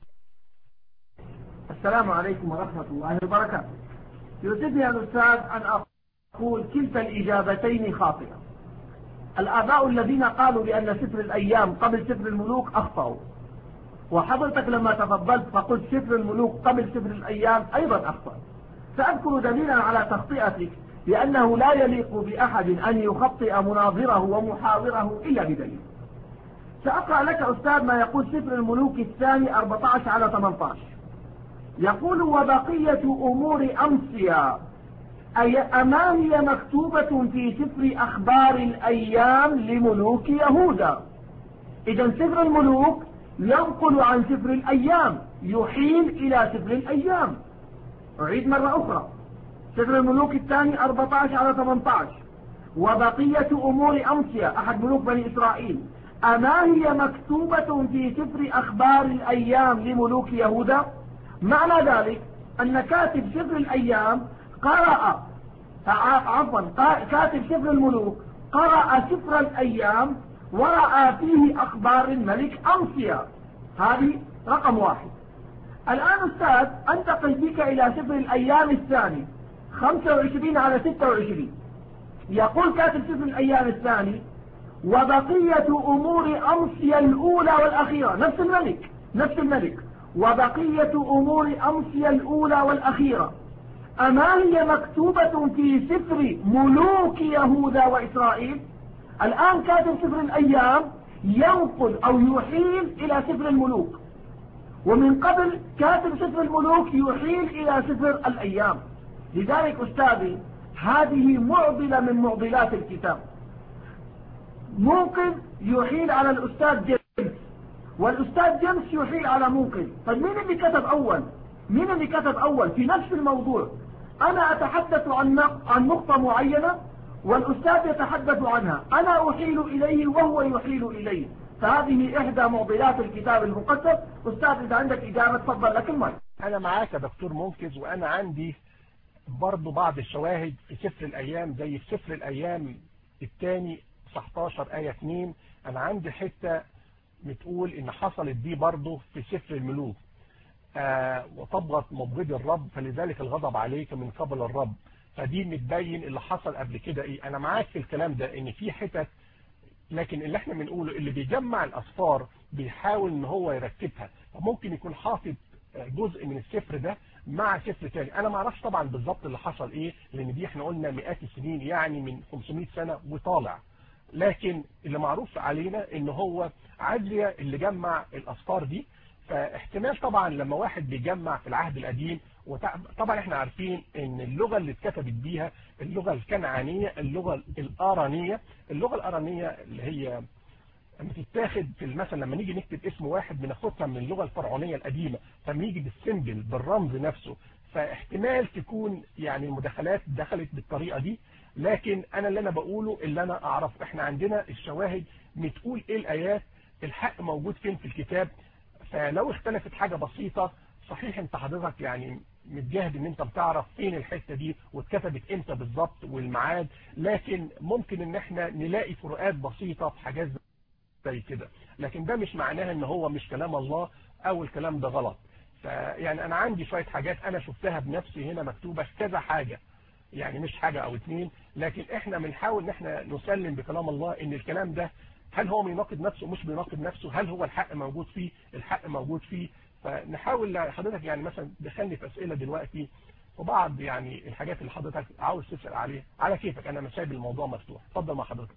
السلام عليكم ورحمة الله وبركاته يؤسفني يا الأستاذ أن أقول كلتا الإجابتين خاطئة الآباء الذين قالوا بأن سفر الأيام قبل سفر الملوك أخطأوا وحضرتك لما تفضلت فقلت سفر الملوك قبل سفر الأيام أيضا أخطأ سأذكر دليلا على تخطئتك لأنه لا يليق بأحد أن يخطئ مناظره ومحاوره إلا بدليل سأقرأ لك أستاذ ما يقول سفر الملوك الثاني 14 على 18 يقول وبقية أمور أمسيا أي أما هي مكتوبة في سفر أخبار الأيام لملوك يهوذا إذا سفر الملوك ينقل عن سفر الأيام يحيل إلى سفر الأيام أعيد مرة أخرى سفر الملوك الثاني 14 على 18 وبقية أمور أمسيا أحد ملوك بني إسرائيل أما هي مكتوبة في سفر أخبار الأيام لملوك يهوذا معنى ذلك أن كاتب سفر الأيام قرأ عفوا كاتب سفر الملوك قرأ سفر الأيام ورأى فيه أخبار الملك أمسيا هذه رقم واحد الآن أستاذ أنتقل بك إلى سفر الأيام الثاني 25 على 26 يقول كاتب سفر الأيام الثاني وبقية أمور أمسيا الأولى والأخيرة نفس الملك نفس الملك وبقية أمور أمسيا الأولى والأخيرة أما هي مكتوبة في سفر ملوك يهوذا وإسرائيل الآن كاتب سفر الأيام ينقل أو يحيل إلى سفر الملوك ومن قبل كاتب سفر الملوك يحيل إلى سفر الأيام لذلك أستاذي هذه معضلة من معضلات الكتاب ممكن يحيل على الأستاذ جيمس والأستاذ جيمس يحيل على منقذ طيب مين اللي كتب أول مين اللي كتب أول في نفس الموضوع أنا أتحدث عن عن نقطة معينة والأستاذ يتحدث عنها أنا أحيل إليه وهو يحيل إليه فهذه إحدى معضلات الكتاب المقدس أستاذ إذا عندك إجابة تفضل لك المايك أنا معاك يا دكتور منقذ وأنا عندي برضو بعض الشواهد في سفر الأيام زي في سفر الأيام الثاني 19 آية 2 أنا عندي حتة بتقول إن حصلت دي برضو في سفر الملوك آه وطبغت مبغض الرب فلذلك الغضب عليك من قبل الرب فدي متبين اللي حصل قبل كده ايه انا معاك في الكلام ده ان في حتت لكن اللي احنا بنقوله اللي بيجمع الاصفار بيحاول ان هو يرتبها فممكن يكون حاطط جزء من السفر ده مع سفر تاني انا ما اعرفش طبعا بالظبط اللي حصل ايه لان دي احنا قلنا مئات السنين يعني من 500 سنة وطالع لكن اللي معروف علينا ان هو عدلية اللي جمع الاصفار دي فاحتمال طبعا لما واحد بيجمع في العهد القديم وطبعا احنا عارفين ان اللغة اللي اتكتبت بيها اللغة الكنعانية اللغة الارانية اللغة الارانية اللي هي لما تتاخد في مثلا لما نيجي نكتب اسم واحد بناخدها من اللغة الفرعونية القديمة فبنيجي بالسمبل بالرمز نفسه فاحتمال تكون يعني المداخلات دخلت بالطريقة دي لكن انا اللي انا بقوله اللي انا اعرفه احنا عندنا الشواهد بتقول ايه الايات الحق موجود فين في الكتاب فلو اختلفت حاجة بسيطة صحيح انت حضرتك يعني متجاهد ان انت بتعرف فين الحتة دي واتكتبت امتى بالظبط والميعاد لكن ممكن ان احنا نلاقي فروقات بسيطة في حاجات زي كده لكن ده مش معناها ان هو مش كلام الله او الكلام ده غلط فيعني انا عندي شوية حاجات انا شفتها بنفسي هنا مكتوبة في كذا حاجة يعني مش حاجة او اتنين لكن احنا بنحاول ان احنا نسلم بكلام الله ان الكلام ده هل هو بيناقض نفسه مش بيناقض نفسه هل هو الحق موجود فيه الحق موجود فيه فنحاول حضرتك يعني مثلا دخلني في اسئله دلوقتي وبعض يعني الحاجات اللي حضرتك عاوز تسال عليها على كيفك انا مش سايب الموضوع مفتوح اتفضل مع حضرتك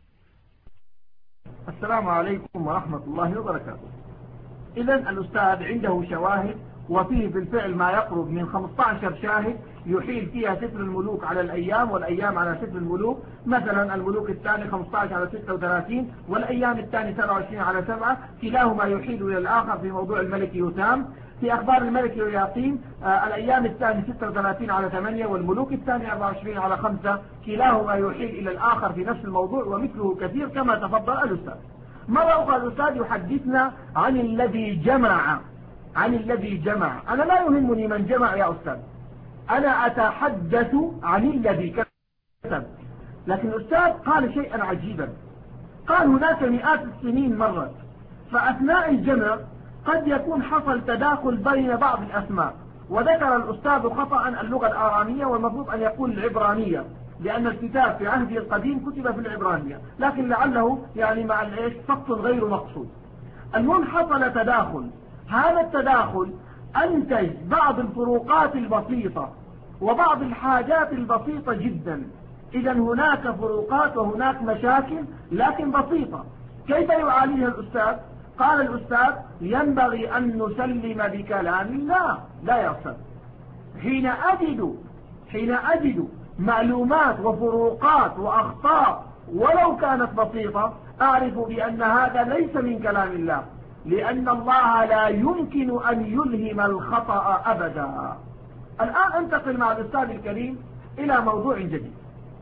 السلام عليكم ورحمة الله وبركاته إذا الأستاذ عنده شواهد وفيه بالفعل ما يقرب من 15 شاهد يحيل فيها سفر الملوك على الأيام والأيام على سفر الملوك مثلا الملوك الثاني 15 على 36 والأيام الثاني 27 على 7 كلاهما يحيل إلى الآخر في موضوع الملك يوتام في أخبار الملك يوياقيم آه الأيام الثاني 36 على 8 والملوك الثاني 24 على 5 كلاهما يحيل إلى الآخر في نفس الموضوع ومثله كثير كما تفضل الأستاذ مرة أخرى الأستاذ يحدثنا عن الذي جمع عن الذي جمع أنا لا يهمني من جمع يا أستاذ أنا أتحدث عن الذي كتب لكن الأستاذ قال شيئا عجيبا قال هناك مئات السنين مرت فأثناء الجمع قد يكون حصل تداخل بين بعض الأسماء وذكر الأستاذ خطأ اللغة الآرامية والمفروض أن يقول العبرانية لأن الكتاب في عهده القديم كتب في العبرانية لكن لعله يعني مع الإيش سقط غير مقصود المهم حصل تداخل هذا التداخل أنتج بعض الفروقات البسيطة وبعض الحاجات البسيطة جدا إذا هناك فروقات وهناك مشاكل لكن بسيطة كيف يعالجها الأستاذ قال الأستاذ ينبغي أن نسلم بكلام الله لا يا أستاذ حين أجد حين أجد معلومات وفروقات وأخطاء ولو كانت بسيطة أعرف بأن هذا ليس من كلام الله لأن الله لا يمكن أن يلهم الخطأ أبدا الآن انتقل مع الأستاذ الكريم إلى موضوع جديد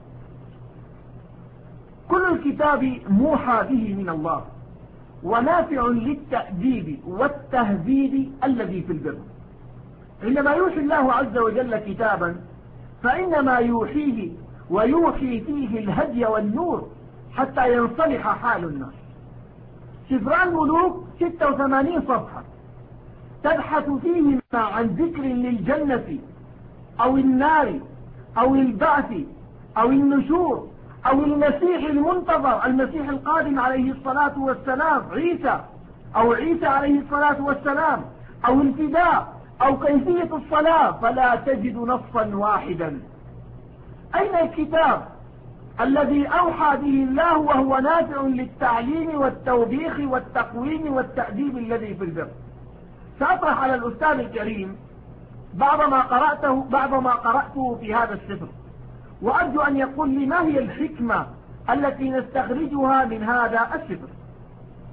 كل الكتاب موحى به من الله ونافع للتأديب والتهذيب الذي في البر عندما يوحي الله عز وجل كتابا فإنما يوحيه ويوحي فيه الهدي والنور حتى ينصلح حال الناس سفران ملوك 86 صفحة تبحث فيهما عن ذكر للجنة أو النار أو البعث أو النشور أو المسيح المنتظر المسيح القادم عليه الصلاة والسلام عيسى أو عيسى عليه الصلاة والسلام أو الفداء أو كيفية الصلاة فلا تجد نصا واحدا أين الكتاب الذي أوحى به الله وهو نافع للتعليم والتوبيخ والتقويم والتأديب الذي في البر سأطرح على الأستاذ الكريم بعض ما قرأته, بعض ما قرأته في هذا السفر وأرجو أن يقول لي ما هي الحكمة التي نستخرجها من هذا السفر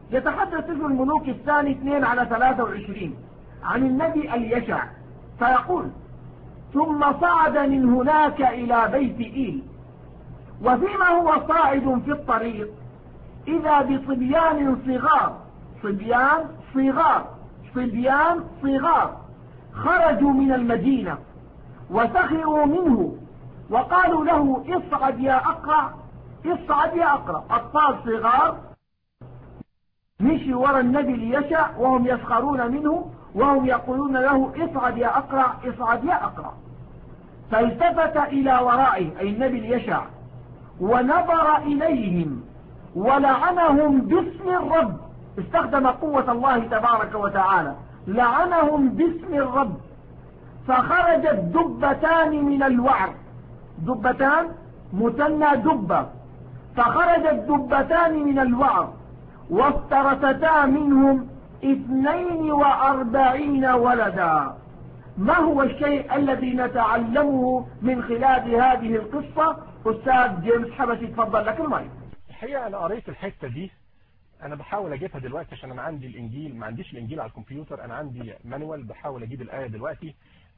يتحدث سفر الملوك الثاني 2 على 23 عن النبي اليشع فيقول ثم صعد من هناك إلى بيت إيل وفيما هو صاعد في الطريق إذا بصبيان صغار صبيان صغار صبيان صغار خرجوا من المدينة وسخروا منه وقالوا له اصعد يا أقرع اصعد يا أقرع أطفال صغار مشي وراء النبي ليشع وهم يسخرون منه وهم يقولون له اصعد يا أقرع اصعد يا أقرع فالتفت إلى ورائه أي النبي ليشع ونظر إليهم ولعنهم باسم الرب استخدم قوة الله تبارك وتعالى لعنهم باسم الرب فخرجت دبتان من الوعر دبتان مثنى دبة فخرجت دبتان من الوعر وافترستا منهم اثنين واربعين ولدا ما هو الشيء الذي نتعلمه من خلال هذه القصة أستاذ جيمس حبشي تفضل لك المايك الحقيقة أنا قريت الحتة دي أنا بحاول أجيبها دلوقتي عشان أنا عندي الإنجيل ما عنديش الإنجيل على الكمبيوتر أنا عندي مانوال بحاول أجيب الآية دلوقتي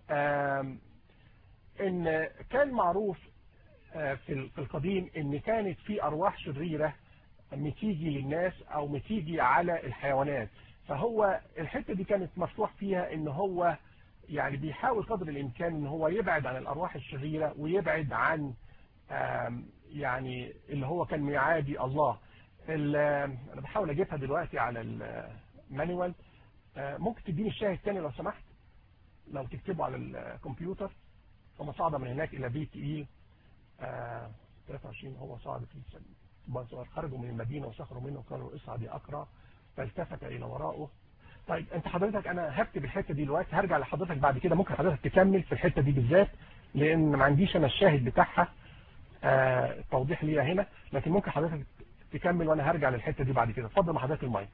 إن كان معروف في القديم إن كانت في أرواح شريرة بتيجي للناس أو بتيجي على الحيوانات فهو الحتة دي كانت مفتوح فيها إن هو يعني بيحاول قدر الإمكان إن هو يبعد عن الأرواح الشريرة ويبعد عن يعني اللي هو كان يعادي الله انا بحاول اجيبها دلوقتي على المانيوال ممكن تديني الشاهد تاني لو سمحت لو تكتبه على الكمبيوتر ثم صعد من هناك الى بيت ايل 23 هو صعد في البازار خرجوا من المدينة وسخروا منه وقالوا اصعد يا اقرا فالتفت الى وراءه طيب انت حضرتك انا هكتب الحته دي دلوقتي هرجع لحضرتك بعد كده ممكن حضرتك تكمل في الحته دي بالذات لان ما عنديش انا الشاهد بتاعها آه توضيح ليها هنا لكن ممكن حضرتك تكمل وانا هرجع للحته دي بعد كده اتفضل مع حضرتك المايك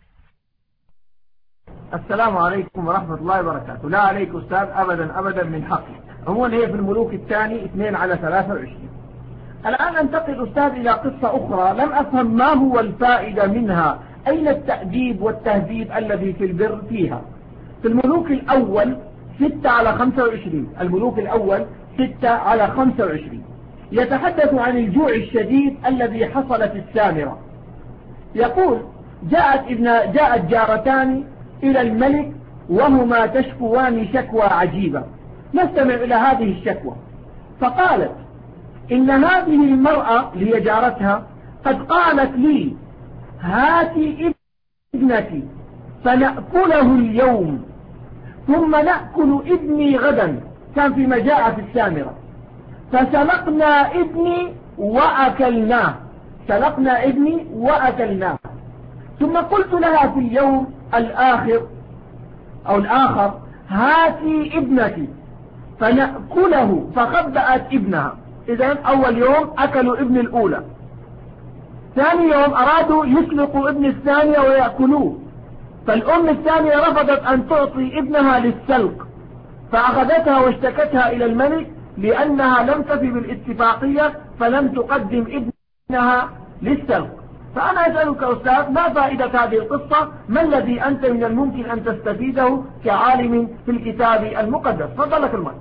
السلام عليكم ورحمة الله وبركاته لا عليك أستاذ أبدا أبدا من حقي عموما هي في الملوك الثاني 2 على 23 الآن أنتقل أستاذ إلى قصة أخرى لم أفهم ما هو الفائدة منها أين التأديب والتهذيب الذي في البر فيها في الملوك الأول 6 على 25 الملوك الأول 6 على 25 يتحدث عن الجوع الشديد الذي حصل في السامرة يقول جاءت, ابن جاءت جارتان إلى الملك وهما تشكوان شكوى عجيبة نستمع إلى هذه الشكوى فقالت إن هذه المرأة اللي هي جارتها قد قالت لي هاتي ابنتي فنأكله اليوم ثم نأكل ابني غدا كان في مجاعة في السامرة فسلقنا ابني وأكلناه سلقنا ابني وأكلناه ثم قلت لها في اليوم الآخر أو الآخر هاتي ابنتي فنأكله فخبأت ابنها إذا أول يوم أكلوا ابن الأولى ثاني يوم أرادوا يسلقوا ابن الثانية ويأكلوه فالأم الثانية رفضت أن تعطي ابنها للسلق فأخذتها واشتكتها إلى الملك لأنها لم تفي بالاتفاقية فلم تقدم ابنها للسلق فأنا أسألك أستاذ ما فائدة هذه القصة ما الذي أنت من الممكن أن تستفيده كعالم في الكتاب المقدس فضلك المال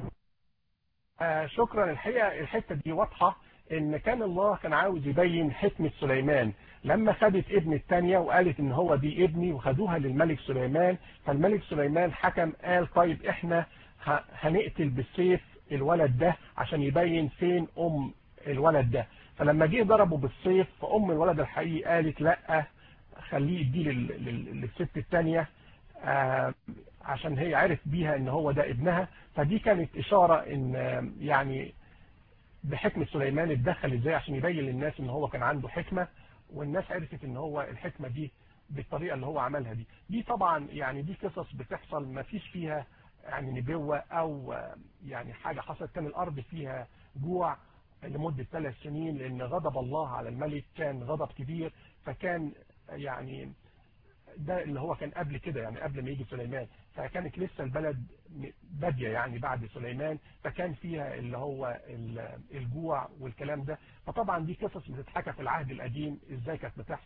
آه شكرا الحقيقة الحتة دي واضحة ان كان الله كان عاوز يبين حكمة سليمان لما خدت ابن الثانية وقالت ان هو دي ابني وخدوها للملك سليمان فالملك سليمان حكم قال طيب احنا هنقتل بالسيف الولد ده عشان يبين فين ام الولد ده فلما جه ضربه بالسيف فام الولد الحقيقي قالت لا خليه يديه للست الثانية آه عشان هي عرف بيها ان هو ده ابنها فدي كانت اشارة ان يعني بحكمة سليمان اتدخل ازاي عشان يبين للناس ان هو كان عنده حكمة والناس عرفت ان هو الحكمة دي بالطريقة اللي هو عملها دي دي طبعا يعني دي قصص بتحصل ما فيش فيها يعني نبوة او يعني حاجة حصلت كان الارض فيها جوع لمدة ثلاث سنين لان غضب الله على الملك كان غضب كبير فكان يعني ده اللي هو كان قبل كده يعني قبل ما يجي سليمان فكانت لسه البلد بادية يعني بعد سليمان فكان فيها اللي هو الجوع والكلام ده فطبعا دي قصص بتتحكى في العهد القديم ازاي كانت بتحصل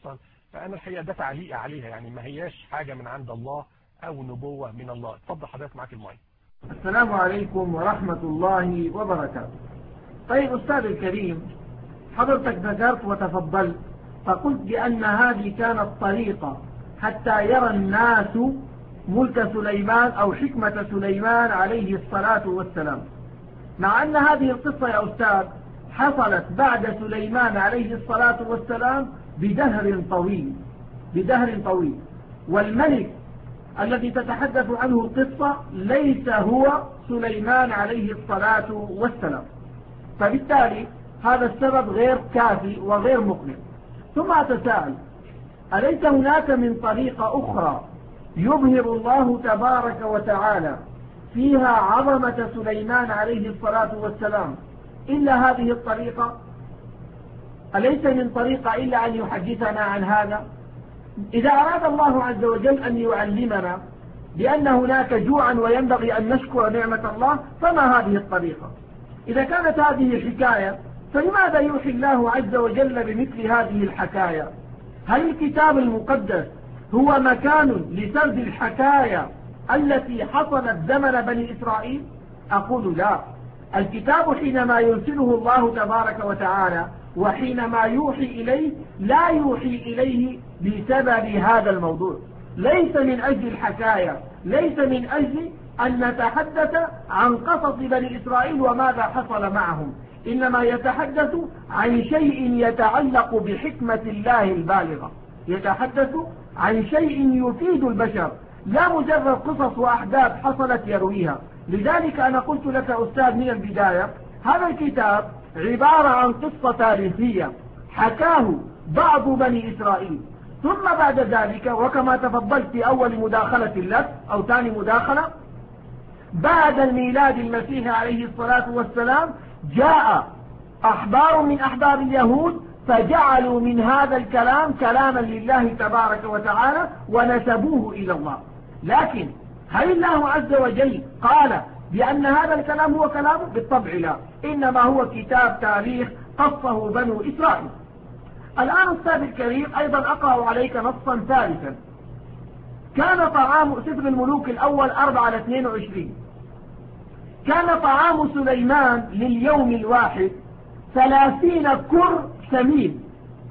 فأنا الحقيقة ده تعليق عليها يعني ما هياش حاجة من عند الله أو نبوة من الله اتفضل حضرتك معاك المايك السلام عليكم ورحمة الله وبركاته طيب أستاذ الكريم حضرتك ذكرت وتفضلت فقلت بأن هذه كانت طريقة حتى يرى الناس ملك سليمان أو حكمة سليمان عليه الصلاة والسلام مع أن هذه القصة يا أستاذ حصلت بعد سليمان عليه الصلاة والسلام بدهر طويل بدهر طويل والملك الذي تتحدث عنه القصة ليس هو سليمان عليه الصلاة والسلام فبالتالي هذا السبب غير كافي وغير مقنع ثم أتساءل أليس هناك من طريقة أخرى يظهر الله تبارك وتعالى فيها عظمة سليمان عليه الصلاة والسلام إلا هذه الطريقة أليس من طريقة إلا أن يحدثنا عن هذا إذا أراد الله عز وجل أن يعلمنا بأن هناك جوعا وينبغي أن نشكر نعمة الله فما هذه الطريقة إذا كانت هذه الحكاية فلماذا يوحي الله عز وجل بمثل هذه الحكاية هل الكتاب المقدس هو مكان لسرد الحكاية التي حصلت زمن بني إسرائيل أقول لا الكتاب حينما يرسله الله تبارك وتعالى وحينما يوحي إليه لا يوحي إليه بسبب هذا الموضوع ليس من أجل الحكاية ليس من أجل أن نتحدث عن قصص بني إسرائيل وماذا حصل معهم إنما يتحدث عن شيء يتعلق بحكمة الله البالغة يتحدث عن شيء يفيد البشر لا مجرد قصص وأحداث حصلت يرويها لذلك أنا قلت لك أستاذ من البداية هذا الكتاب عبارة عن قصة تاريخية حكاه بعض بني إسرائيل ثم بعد ذلك وكما تفضلت في أول مداخلة لك أو ثاني مداخلة بعد الميلاد المسيح عليه الصلاة والسلام جاء أحبار من أحبار اليهود فجعلوا من هذا الكلام كلاما لله تبارك وتعالى ونسبوه إلى الله لكن هل الله عز وجل قال بأن هذا الكلام هو كلامه بالطبع لا إنما هو كتاب تاريخ قصه بنو إسرائيل الآن أستاذ الكريم أيضا أقرأ عليك نصا ثالثا كان طعام سفر الملوك الأول أربعة على 22 كان طعام سليمان لليوم الواحد ثلاثين كر سمين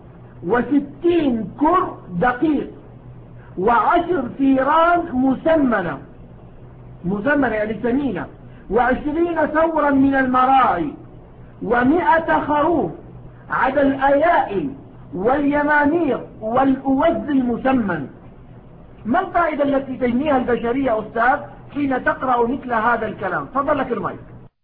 وستين كر دقيق وعشر ثيران مسمنة مسمنة يعني سمينة وعشرين ثورا من المراعي ومئة خروف عدا الأيائل واليمانير والأوز المسمن ما الفائدة التي تجنيها البشرية أستاذ حين تقرأ مثل هذا الكلام فضل لك المايك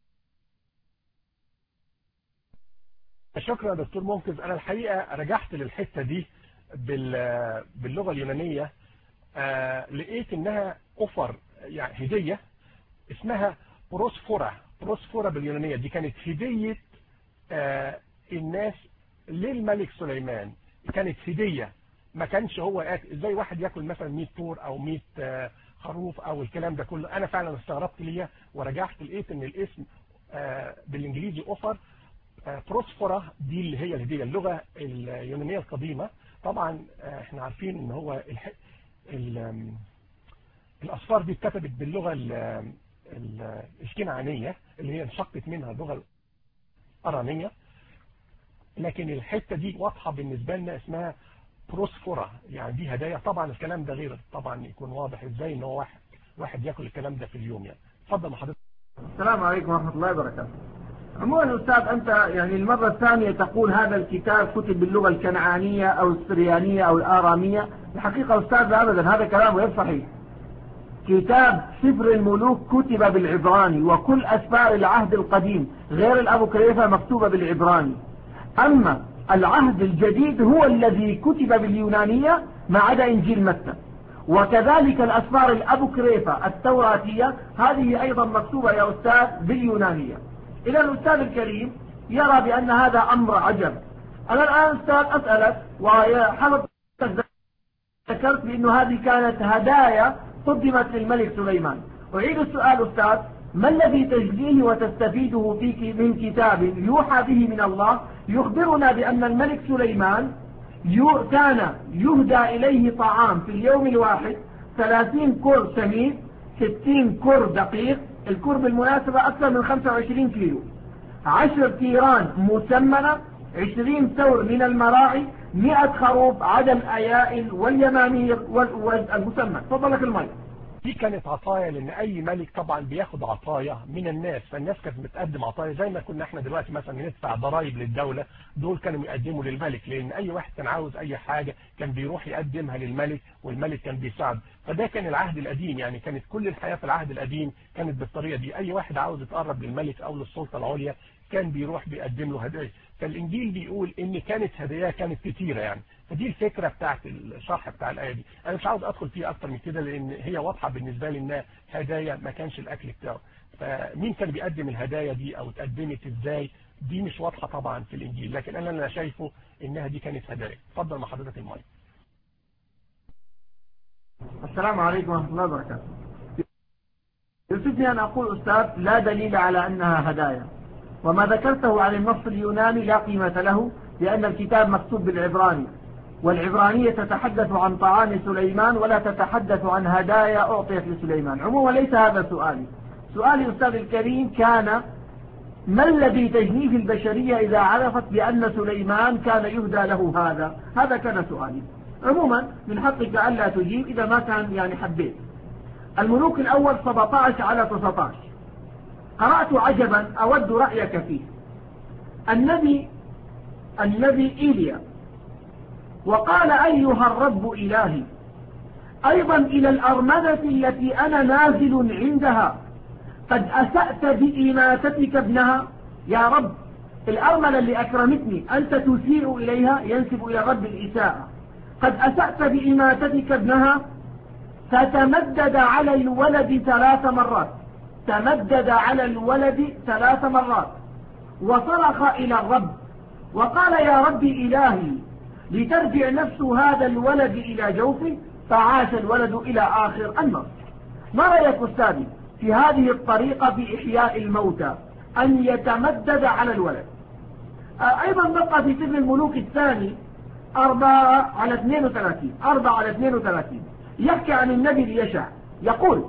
شكرا يا دكتور منقذ انا الحقيقة رجعت للحتة دي باللغة اليونانية آه لقيت انها اوفر يعني هدية اسمها بروسفورا بروسفورا باليونانية دي كانت هدية آه الناس للملك سليمان كانت هدية ما كانش هو ازاي واحد ياكل مثلا 100 طور او 100 آه خروف او الكلام ده كله انا فعلا استغربت ليا ورجعت لقيت ان الاسم بالانجليزي اوفر بروسفورا دي اللي هي الهدية اللغة اليونانية القديمة طبعا احنا عارفين ان هو الح... ال... الأصفار دي اتكتبت باللغة ال... الكنعانية اللي هي انشقت منها اللغة الأرامية لكن الحتة دي واضحة بالنسبة لنا اسمها بروسفورا يعني دي هدايا طبعا الكلام ده غير طبعا يكون واضح ازاي ان هو واحد واحد ياكل الكلام ده في اليوم يعني اتفضل مع حضرتك السلام عليكم ورحمة الله وبركاته عموما أستاذ أنت يعني المرة الثانية تقول هذا الكتاب كتب باللغة الكنعانية أو السريانية أو الآرامية الحقيقة أستاذ أبدا هذا كلام غير صحيح كتاب سفر الملوك كتب بالعبراني وكل أسفار العهد القديم غير الأبو كريفة مكتوبة بالعبراني أما العهد الجديد هو الذي كتب باليونانية ما عدا إنجيل متى وكذلك الأسفار الأبو كريفة التوراتية هذه أيضا مكتوبة يا أستاذ باليونانية إذا الأستاذ الكريم يرى بأن هذا أمر عجب أنا الآن أستاذ أسألك وحضرتك ذكرت بأنه هذه كانت هدايا قدمت للملك سليمان أعيد السؤال أستاذ ما الذي تجديه وتستفيده فيك من كتاب يوحى به من الله يخبرنا بأن الملك سليمان كان يهدى إليه طعام في اليوم الواحد 30 كر سميد 60 كر دقيق الكر بالمناسبة أكثر من 25 كيلو 10 تيران مسمنة 20 ثور من المراعي 100 خروف عدا الأيائل واليمامير والمسمى تفضل لك المي دي كانت عطايا لان اي ملك طبعا بياخد عطايا من الناس فالناس كانت بتقدم عطايا زي ما كنا احنا دلوقتي مثلا ندفع ضرائب للدولة دول كانوا يقدموا للملك لان اي واحد كان عاوز اي حاجة كان بيروح يقدمها للملك والملك كان بيساعد فده كان العهد القديم يعني كانت كل الحياة في العهد القديم كانت بالطريقة دي اي واحد عاوز يتقرب للملك او للسلطة العليا كان بيروح بيقدم له هدايا فالانجيل بيقول ان كانت هدايا كانت كتيرة يعني فدي الفكرة بتاعت الشرح بتاع الآية دي أنا مش عاوز أدخل فيها أكتر من كده لأن هي واضحة بالنسبة لي إنها هدايا ما كانش الأكل بتاعه فمين كان بيقدم الهدايا دي أو اتقدمت إزاي دي مش واضحة طبعا في الإنجيل لكن أنا اللي شايفه إنها دي كانت هدايا اتفضل مع حضرتك المايك السلام عليكم ورحمة الله وبركاته يوسفني أن أقول أستاذ لا دليل على أنها هدايا وما ذكرته عن النص اليوناني لا قيمة له لأن الكتاب مكتوب بالعبراني والعبرانية تتحدث عن طعام سليمان ولا تتحدث عن هدايا أعطيت لسليمان عموما ليس هذا سؤالي سؤالي أستاذ الكريم كان ما الذي تجنيه البشرية إذا عرفت بأن سليمان كان يهدى له هذا هذا كان سؤالي عموما من حقك ألا تجيب إذا ما كان يعني حبيت الملوك الأول 17 على 19 قرأت عجبا أود رأيك فيه النبي النبي إيليا وقال أيها الرب إلهي أيضا إلى الأرملة التي أنا نازل عندها قد أسأت بإماتتك ابنها يا رب الأرملة اللي أكرمتني أنت تسيء إليها ينسب إلى الرب الإساءة قد أسأت بإماتتك ابنها فتمدد على الولد ثلاث مرات تمدد على الولد ثلاث مرات وصرخ إلى الرب وقال يا رب إلهي لترجع نفس هذا الولد إلى جوفه فعاش الولد إلى آخر النص ما رأيك أستاذي في هذه الطريقة في إحياء الموتى أن يتمدد على الولد أيضا بقى في سر الملوك الثاني أربعة على 32 أربعة على 32 يحكي عن النبي ليشع يقول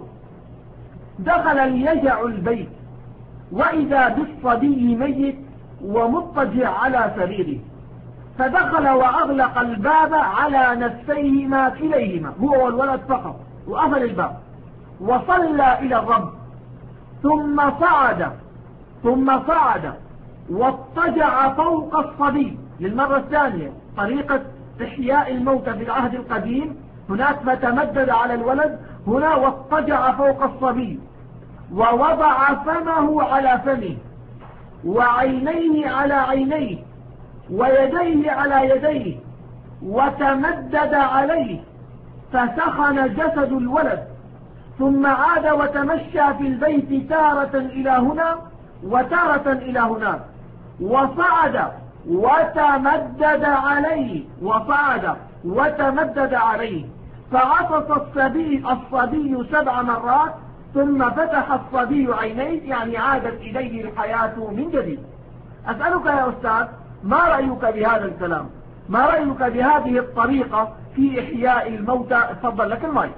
دخل ليجع البيت وإذا بالصبي ميت ومضطجع على سريره فدخل وأغلق الباب على نفسيهما كليهما هو والولد فقط وقفل الباب وصلى إلى الرب ثم صعد ثم صعد واضطجع فوق الصبي للمرة الثانية طريقة إحياء الموتى في العهد القديم هناك ما تمدد على الولد هنا واضطجع فوق الصبي ووضع فمه على فمه وعينيه على عينيه ويديه على يديه وتمدد عليه فسخن جسد الولد ثم عاد وتمشى في البيت تارة إلى هنا وتارة إلى هناك وصعد وتمدد عليه وصعد وتمدد عليه فعطس الصبي الصبي سبع مرات ثم فتح الصبي عينيه يعني عادت إليه الحياة من جديد أسألك يا أستاذ ما رأيك بهذا الكلام ما رأيك بهذه الطريقة في إحياء الموتى تفضل لك المايك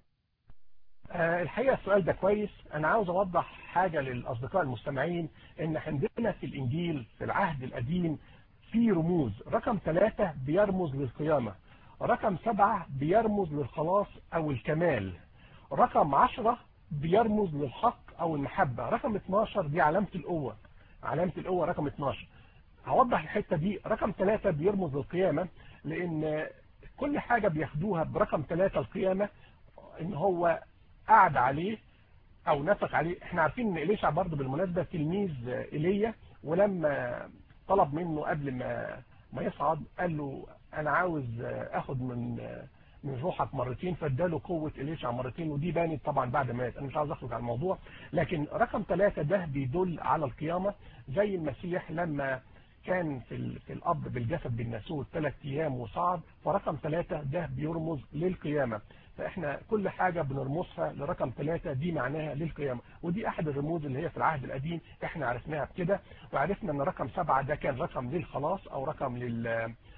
أه الحقيقة السؤال ده كويس أنا عاوز أوضح حاجة للأصدقاء المستمعين إن عندنا في الإنجيل في العهد القديم في رموز رقم ثلاثة بيرمز للقيامة رقم سبعة بيرمز للخلاص أو الكمال رقم عشرة بيرمز للحق أو المحبة رقم 12 دي علامة القوة علامة القوة رقم 12 هوضح الحتة دي رقم 3 بيرمز للقيامة لأن كل حاجة بياخدوها برقم 3 القيامة إن هو قعد عليه أو نفق عليه احنا عارفين إن إليشع برضه بالمناسبة تلميذ إيليا ولما طلب منه قبل ما ما يصعد قال له أنا عاوز أخد من من روحك مرتين فاداله قوة إليشع مرتين ودي بانت طبعا بعد ما أنا مش عاوز أخرج عن الموضوع لكن رقم ثلاثة ده بيدل على القيامة زي المسيح لما كان في, في الأب بالجسد بالناسوت ثلاث أيام وصعد فرقم ثلاثة ده بيرمز للقيامة فإحنا كل حاجة بنرمزها لرقم ثلاثة دي معناها للقيامة ودي أحد الرموز اللي هي في العهد القديم إحنا عرفناها بكده وعرفنا أن رقم سبعة ده كان رقم للخلاص أو رقم لل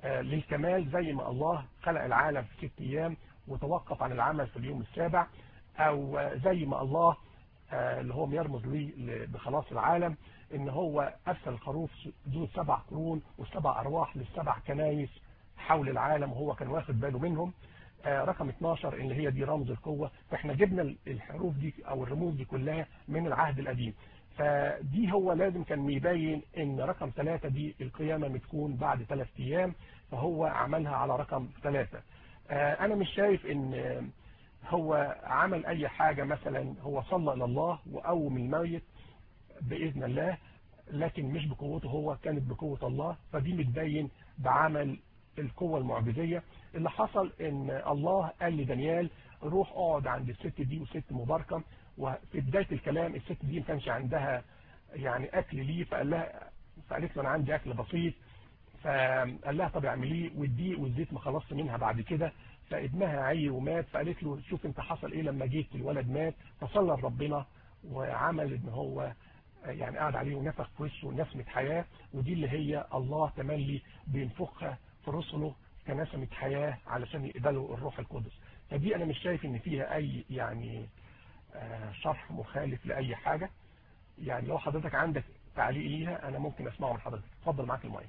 للكمال زي ما الله خلق العالم في ست ايام وتوقف عن العمل في اليوم السابع او زي ما الله اللي هو يرمز ليه بخلاص العالم ان هو ارسل الخروف ذو سبع قرون وسبع ارواح للسبع كنايس حول العالم وهو كان واخد باله منهم رقم 12 اللي هي دي رمز القوة فاحنا جبنا الحروف دي او الرموز دي كلها من العهد القديم فدي هو لازم كان يبين ان رقم ثلاثة دي القيامة بتكون بعد ثلاث ايام فهو عملها على رقم ثلاثة انا مش شايف ان هو عمل اي حاجة مثلا هو صلى الى الله وقوم الميت باذن الله لكن مش بقوته هو كانت بقوة الله فدي متبين بعمل القوة المعجزية اللي حصل ان الله قال لدانيال روح اقعد عند الست دي وست مباركة وفي بداية الكلام الست دي ما كانش عندها يعني اكل ليه فقال لها فقالت له انا عندي اكل بسيط فقال لها طب اعمليه والدقيق والزيت ما خلصت منها بعد كده فابنها عي ومات فقالت له شوف انت حصل ايه لما جيت الولد مات فصلى لربنا وعمل ان هو يعني قعد عليه ونفخ في وشه نسمة حياة ودي اللي هي الله تملي بينفخها في رسله كنسمة حياة علشان يقبلوا الروح القدس فدي انا مش شايف ان فيها اي يعني شرح مخالف لأي حاجة يعني لو حضرتك عندك تعليق ليها أنا ممكن أسمعه من حضرتك اتفضل معاك المايك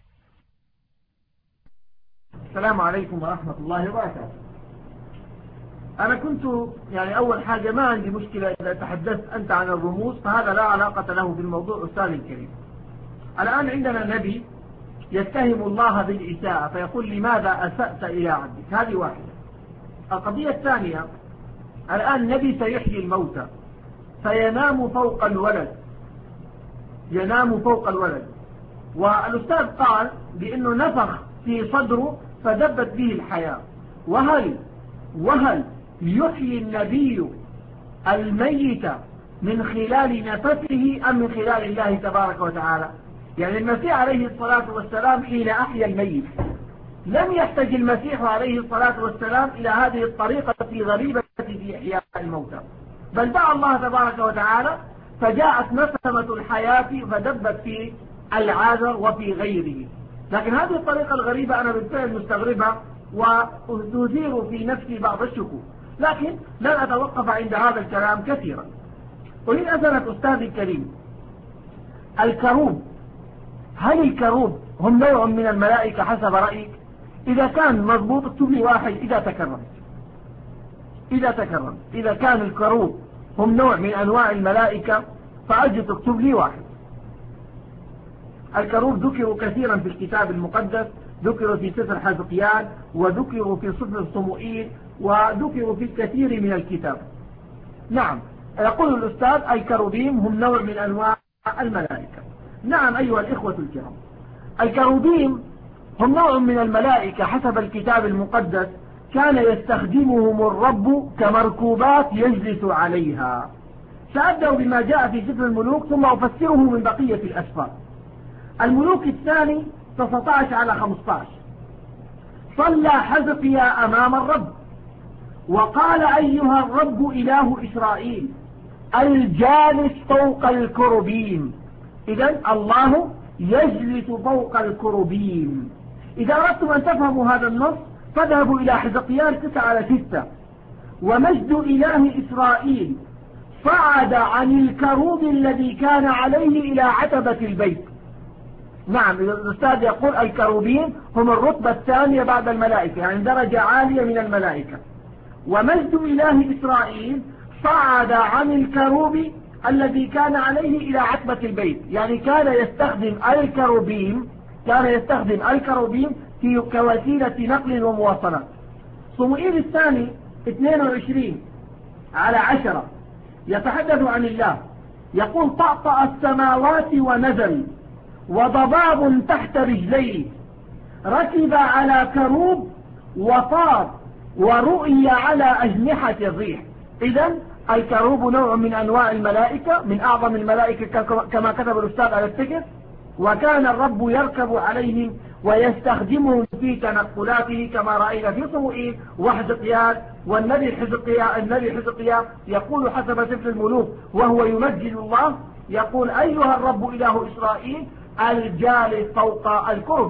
السلام عليكم ورحمة الله وبركاته أنا كنت يعني أول حاجة ما عندي مشكلة إذا تحدثت أنت عن الرموز فهذا لا علاقة له بالموضوع أستاذ الكريم الآن عندنا نبي يتهم الله بالإساءة فيقول لماذا أسأت إلى عبدك هذه واحدة القضية الثانية الآن النبي سيحيي الموتى فينام فوق الولد ينام فوق الولد والأستاذ قال بأنه نفخ في صدره فدبت به الحياة وهل وهل يحيي النبي الميت من خلال نفسه أم من خلال الله تبارك وتعالى يعني المسيح عليه الصلاة والسلام حين أحيا الميت لم يحتج المسيح عليه الصلاة والسلام إلى هذه الطريقة الغريبة في إحياء الموتى بل دعا الله تبارك وتعالى فجاءت نسمة الحياة فدبت في العاذر وفي غيره لكن هذه الطريقة الغريبة أنا بالفعل مستغربها وتثير في نفسي بعض الشكوك لكن لن أتوقف عند هذا الكلام كثيرا أريد أسألك أستاذي الكريم الكروب هل الكروب هم نوع من الملائكة حسب رأيك إذا كان مضبوط اكتب لي واحد إذا تكرر إذا تكرر إذا كان الكروب هم نوع من أنواع الملائكة فأرجو تكتب لي واحد الكروب ذكروا كثيرا في الكتاب المقدس ذكروا في سفر حزقيان وذكروا في سفر صموئيل وذكروا في الكثير من الكتاب نعم يقول الأستاذ الكروبيم هم نوع من أنواع الملائكة نعم أيها الإخوة الكرام الكروبيم هم نوع من الملائكة حسب الكتاب المقدس كان يستخدمهم الرب كمركوبات يجلس عليها سأبدأ بما جاء في سفر الملوك ثم أفسره من بقية الأسفار الملوك الثاني 19 على 15 صلى حزقيا أمام الرب وقال أيها الرب إله إسرائيل الجالس فوق الكروبيم إذا الله يجلس فوق الكروبيم إذا أردتم أن تفهموا هذا النص فاذهبوا إلى حزقيان 9 على 6 ومجد إله إسرائيل صعد عن الكروب الذي كان عليه إلى عتبة البيت نعم الأستاذ يقول الكروبين هم الرتبة الثانية بعد الملائكة يعني درجة عالية من الملائكة ومجد إله إسرائيل صعد عن الكروب الذي كان عليه إلى عتبة البيت يعني كان يستخدم الكروبيم كان يستخدم الكروبيم في كوسيلة نقل ومواصلات صموئيل الثاني 22 على عشرة يتحدث عن الله يقول طأطأ السماوات ونزل وضباب تحت رجليه ركب على كروب وطار ورؤي على أجنحة الريح إذا الكروب نوع من أنواع الملائكة من أعظم الملائكة كما كتب الأستاذ على الفكر وكان الرب يركب عليهم ويستخدمهم في تنقلاته كما رأينا في صموئيل وحزقيان والنبي حزقيا النبي حزقيا يقول حسب سفر الملوك وهو يمجد الله يقول أيها الرب إله إسرائيل الجالس فوق الكرب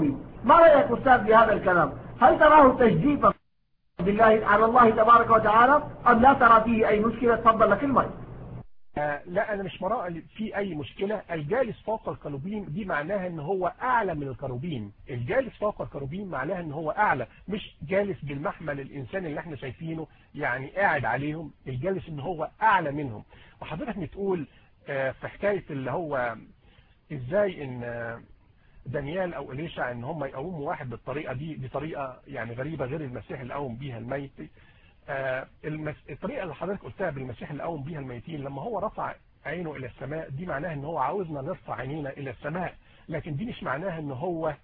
ما رأيك أستاذ بهذا الكلام هل تراه تجديفا بالله على الله تبارك وتعالى أم لا ترى فيه أي مشكلة تفضل لك الماء آه لا انا مش مرى في اي مشكلة الجالس فوق الكروبين دي معناها ان هو اعلى من الكروبين الجالس فوق الكروبين معناها ان هو اعلى مش جالس بالمحمل الانساني اللي احنا شايفينه يعني قاعد عليهم الجالس ان هو اعلى منهم وحضرتك بتقول آه في حكاية اللي هو ازاي ان آه دانيال او اليشع ان هم يقوموا واحد بالطريقة دي دي طريقة يعني غريبة غير المسيح اللي قوم بيها الميت آه المس... الطريقة اللي حضرتك قلتها بالمسيح اللي قوم بيها الميتين لما هو رفع عينه الى السماء دي معناها ان هو عاوزنا نرفع عينينا الى السماء لكن دي مش معناها ان هو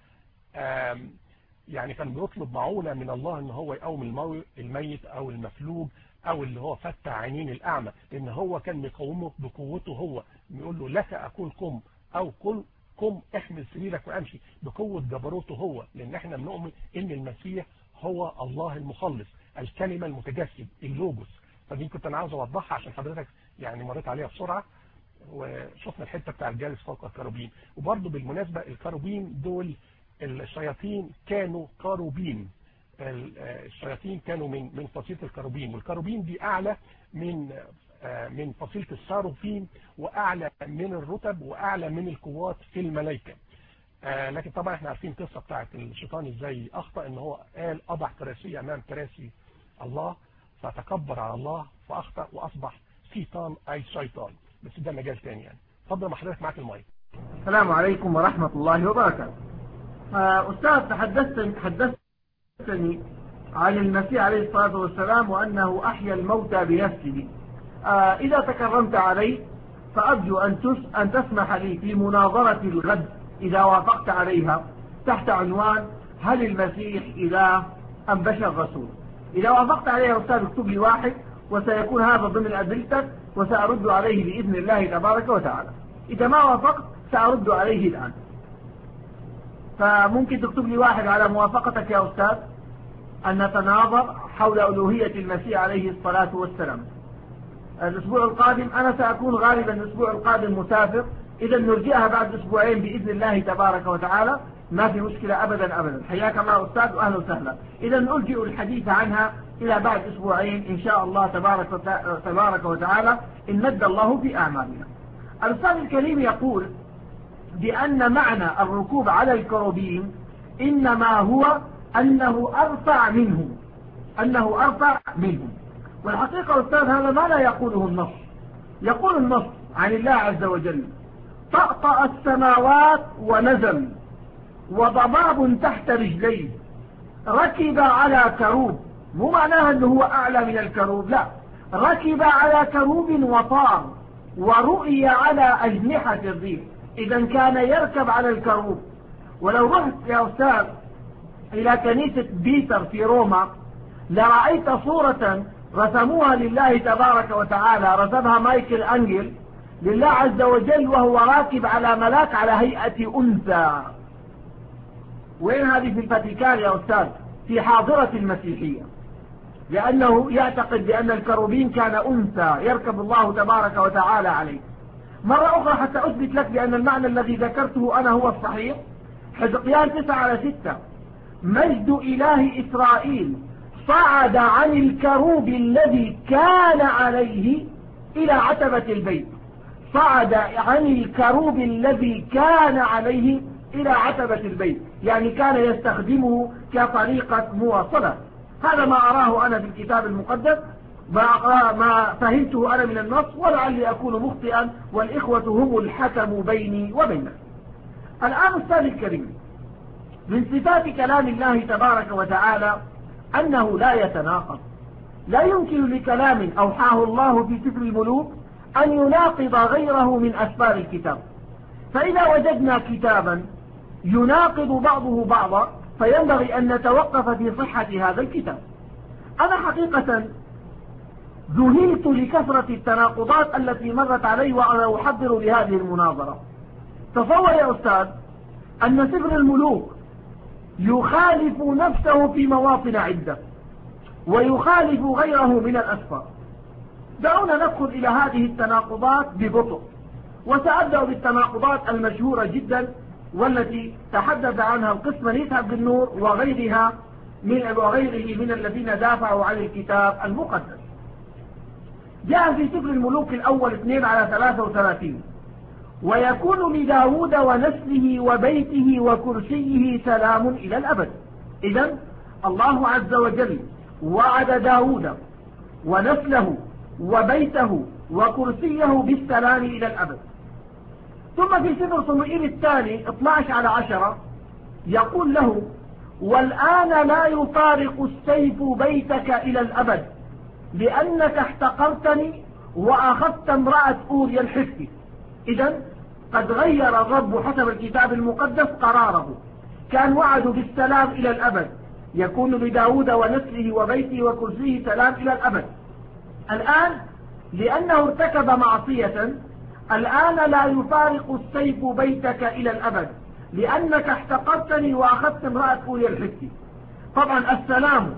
يعني كان بيطلب معونة من الله ان هو يقوم المو... الميت او المفلوج او اللي هو فتح عينين الاعمى لان هو كان مقومه بقوته هو بيقول له لك اقول قم او قل قم احمل سريرك وامشي بقوة جبروته هو لان احنا بنؤمن ان المسيح هو الله المخلص الكلمة المتجسد اللوجوس فدي كنت انا عاوز اوضحها عشان حضرتك يعني مريت عليها بسرعة وشفنا الحتة بتاع الجالس فوق الكروبين وبرضه بالمناسبة الكروبين دول الشياطين كانوا كروبين الشياطين كانوا من من فصيلة الكروبين والكروبين دي اعلى من من فصيلة الساروفين واعلى من الرتب واعلى من القوات في الملائكة آه لكن طبعا احنا عارفين قصة بتاعت الشيطان ازاي اخطأ ان هو قال اضع كراسي امام كراسي الله فتكبر على الله فاخطأ واصبح شيطان اي شيطان بس ده مجال تاني يعني اتفضل مع حضرتك معاك المايك السلام عليكم ورحمة الله وبركاته آه استاذ تحدثت حدثتني عن المسيح عليه الصلاة والسلام وانه احيا الموتى بنفسه آه اذا تكرمت علي فارجو ان, تس أن تسمح لي في مناظرة الغد إذا وافقت عليها تحت عنوان هل المسيح إله أم بشر رسول إذا وافقت عليها أستاذ اكتب لي واحد وسيكون هذا ضمن أدلتك وسأرد عليه بإذن الله تبارك وتعالى إذا ما وافقت سأرد عليه الآن فممكن تكتب لي واحد على موافقتك يا أستاذ أن نتناظر حول ألوهية المسيح عليه الصلاة والسلام الأسبوع القادم أنا سأكون غالبا الأسبوع القادم مسافر إذا نرجئها بعد أسبوعين بإذن الله تبارك وتعالى ما في مشكلة أبدا أبدا حياك الله أستاذ وأهلا وسهلا إذا نرجئ الحديث عنها إلى بعد أسبوعين إن شاء الله تبارك, تبارك وتعالى إن مد الله في أعمالنا الأستاذ الكريم يقول بأن معنى الركوب على الكروبين إنما هو أنه أرفع منهم أنه أرفع منهم والحقيقة أستاذ هذا ما لا يقوله النص يقول النص عن الله عز وجل طأطأ السماوات ونزل وضباب تحت رجليه ركب على كروب مو معناها انه هو اعلى من الكروب لا ركب على كروب وطار ورؤي على اجنحة الريح اذا كان يركب على الكروب ولو رحت يا استاذ الى كنيسة بيتر في روما لرأيت صورة رسموها لله تبارك وتعالى رسمها مايكل انجل لله عز وجل وهو راكب على ملاك على هيئة أنثى وين هذه في الفاتيكان يا أستاذ في حاضرة المسيحية لأنه يعتقد بأن الكروبين كان أنثى يركب الله تبارك وتعالى عليه مرة أخرى حتى أثبت لك بأن المعنى الذي ذكرته أنا هو الصحيح حزقيان تسعة على ستة مجد إله إسرائيل صعد عن الكروب الذي كان عليه إلى عتبة البيت صعد عن الكروب الذي كان عليه إلى عتبة البيت يعني كان يستخدمه كطريقة مواصلة هذا ما أراه أنا في الكتاب المقدس ما, ما فهمته أنا من النص ولعلي أكون مخطئا والإخوة هم الحكم بيني وبينك الآن أستاذ الكريم من صفات كلام الله تبارك وتعالى أنه لا يتناقض لا يمكن لكلام أوحاه الله في سفر الملوك أن يناقض غيره من أسفار الكتاب فإذا وجدنا كتابا يناقض بعضه بعضا فينبغي أن نتوقف في صحة هذا الكتاب أنا حقيقة ذهلت لكثرة التناقضات التي مرت علي وأنا أحضر لهذه المناظرة تصور يا أستاذ أن سفر الملوك يخالف نفسه في مواطن عدة ويخالف غيره من الأسفار دعونا ندخل إلى هذه التناقضات ببطء وسأبدأ بالتناقضات المشهورة جدا والتي تحدث عنها القسم نيسى بن نور وغيرها من وغيره من الذين دافعوا عن الكتاب المقدس جاء في سفر الملوك الأول اثنين على 33 ويكون لداود ونسله وبيته وكرسيه سلام إلى الأبد إذا الله عز وجل وعد داود ونسله وبيته وكرسيه بالسلام إلى الأبد ثم في سفر صموئيل الثاني 12 على 10 يقول له والآن لا يفارق السيف بيتك إلى الأبد لأنك احتقرتني وأخذت امرأة أوريا الحفي إذا قد غير الرب حسب الكتاب المقدس قراره كان وعده بالسلام إلى الأبد يكون لداود ونسله وبيته وكرسيه سلام إلى الأبد الآن لأنه ارتكب معصية الآن لا يفارق السيف بيتك إلى الأبد لأنك احتقرتني وأخذت امرأة أولي الحكي طبعا السلام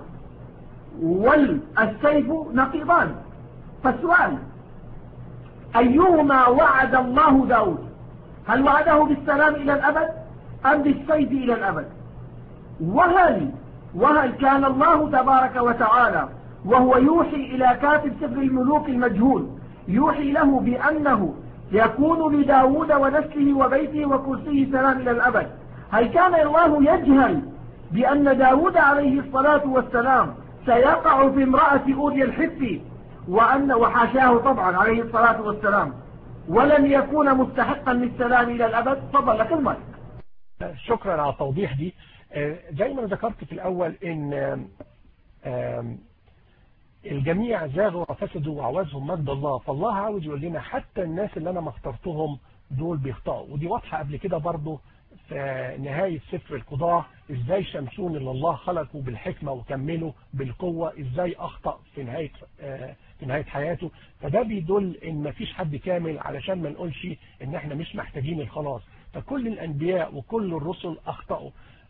والسيف نقيضان فالسؤال أيهما وعد الله داود هل وعده بالسلام إلى الأبد أم بالسيف إلى الأبد وهل وهل كان الله تبارك وتعالى وهو يوحي إلى كاتب سفر الملوك المجهول يوحي له بأنه يكون لداود ونسله وبيته وكرسيه سلام إلى الأبد هل كان الله يجهل بأن داود عليه الصلاة والسلام سيقع في امرأة أوريا الحفي وأن وحاشاه طبعا عليه الصلاة والسلام ولن يكون مستحقا للسلام إلى الأبد تفضل لك المايك شكرا على التوضيح دي زي ما ذكرت في الأول إن الجميع زاغوا وفسدوا وعوزهم مجد الله فالله عاوز يقول لنا حتى الناس اللي أنا ما اخترتهم دول بيخطئوا ودي واضحة قبل كده برضه في نهاية سفر القضاء ازاي شمسون اللي الله خلقه بالحكمة وكمله بالقوة ازاي اخطأ في نهاية في نهاية حياته فده بيدل ان مفيش حد كامل علشان ما نقولش ان احنا مش محتاجين الخلاص فكل الانبياء وكل الرسل اخطأوا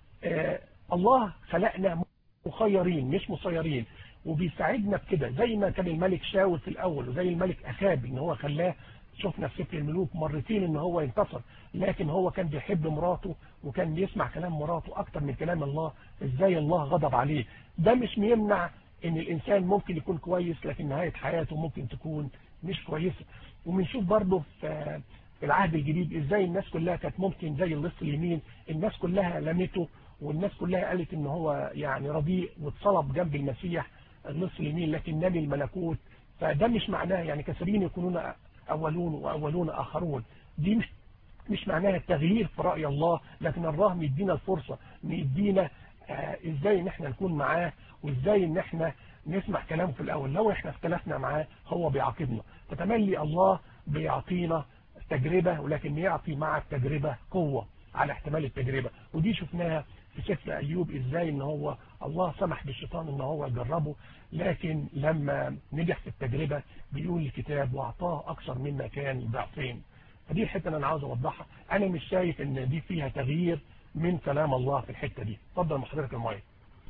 الله خلقنا مخيرين مش مسيرين وبيساعدنا بكده زي ما كان الملك شاول في الاول وزي الملك اخاب ان هو خلاه شفنا في سفر الملوك مرتين ان هو ينتصر لكن هو كان بيحب مراته وكان بيسمع كلام مراته اكتر من كلام الله ازاي الله غضب عليه ده مش بيمنع ان الانسان ممكن يكون كويس لكن نهاية حياته ممكن تكون مش كويسة وبنشوف برضه في في العهد الجديد ازاي الناس كلها كانت ممكن زي اللص اليمين الناس كلها لمته والناس كلها قالت ان هو يعني رديء واتصلب جنب المسيح اللص اليمين لكن نبي الملكوت فده مش معناه يعني كثيرين يكونون أولون وأولون آخرون دي مش مش معناها التغيير في رأي الله لكن الله مدينا الفرصة مدينا آه ازاي ان احنا نكون معاه وازاي ان احنا نسمع كلامه في الاول لو احنا اختلفنا معاه هو بيعاقبنا فتملي الله بيعطينا تجربة ولكن يعطي مع التجربة قوة على احتمال التجربة ودي شفناها في سفر أيوب إزاي إن هو الله سمح بالشيطان إن هو يجربه لكن لما نجح في التجربة بيقول الكتاب واعطاه أكثر مما كان ضعفين فدي الحتة اللي أنا عاوز أوضحها أنا مش شايف إن دي فيها تغيير من كلام الله في الحتة دي اتفضل محضرتك المايك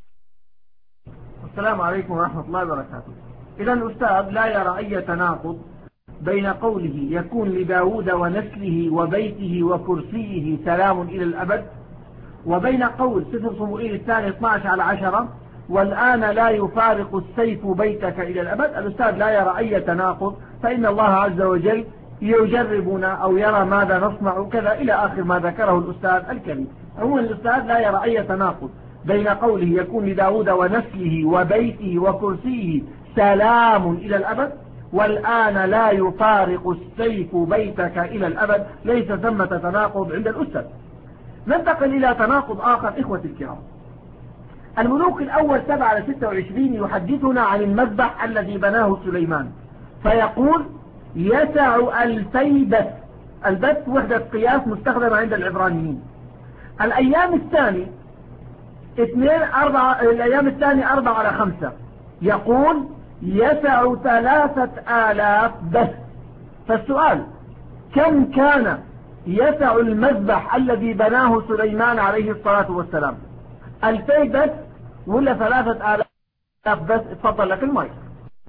السلام عليكم ورحمة الله وبركاته إذا الأستاذ لا يرى أي تناقض بين قوله يكون لداود ونسله وبيته وكرسيه سلام إلى الأبد وبين قول سفر صموئيل الثاني 12 على 10 والآن لا يفارق السيف بيتك إلى الأبد الأستاذ لا يرى أي تناقض فإن الله عز وجل يجربنا أو يرى ماذا نصنع كذا إلى آخر ما ذكره الأستاذ الكريم عموما الأستاذ لا يرى أي تناقض بين قوله يكون لداود ونسله وبيته وكرسيه سلام إلى الأبد والآن لا يفارق السيف بيتك إلى الأبد ليس ثمة تناقض عند الأستاذ ننتقل إلى تناقض آخر إخوة الكرام الملوك الأول 7 على 26 يحدثنا عن المذبح الذي بناه سليمان فيقول يسع ألفي بث البث وحدة قياس مستخدمة عند العبرانيين الأيام الثاني اثنين أربعة الأيام الثانية أربعة على خمسة يقول يسع ثلاثة آلاف بث فالسؤال كم كان يسع المذبح الذي بناه سليمان عليه الصلاة والسلام ألفي بث ولا ثلاثة آلاف بث اتفضل لك المايك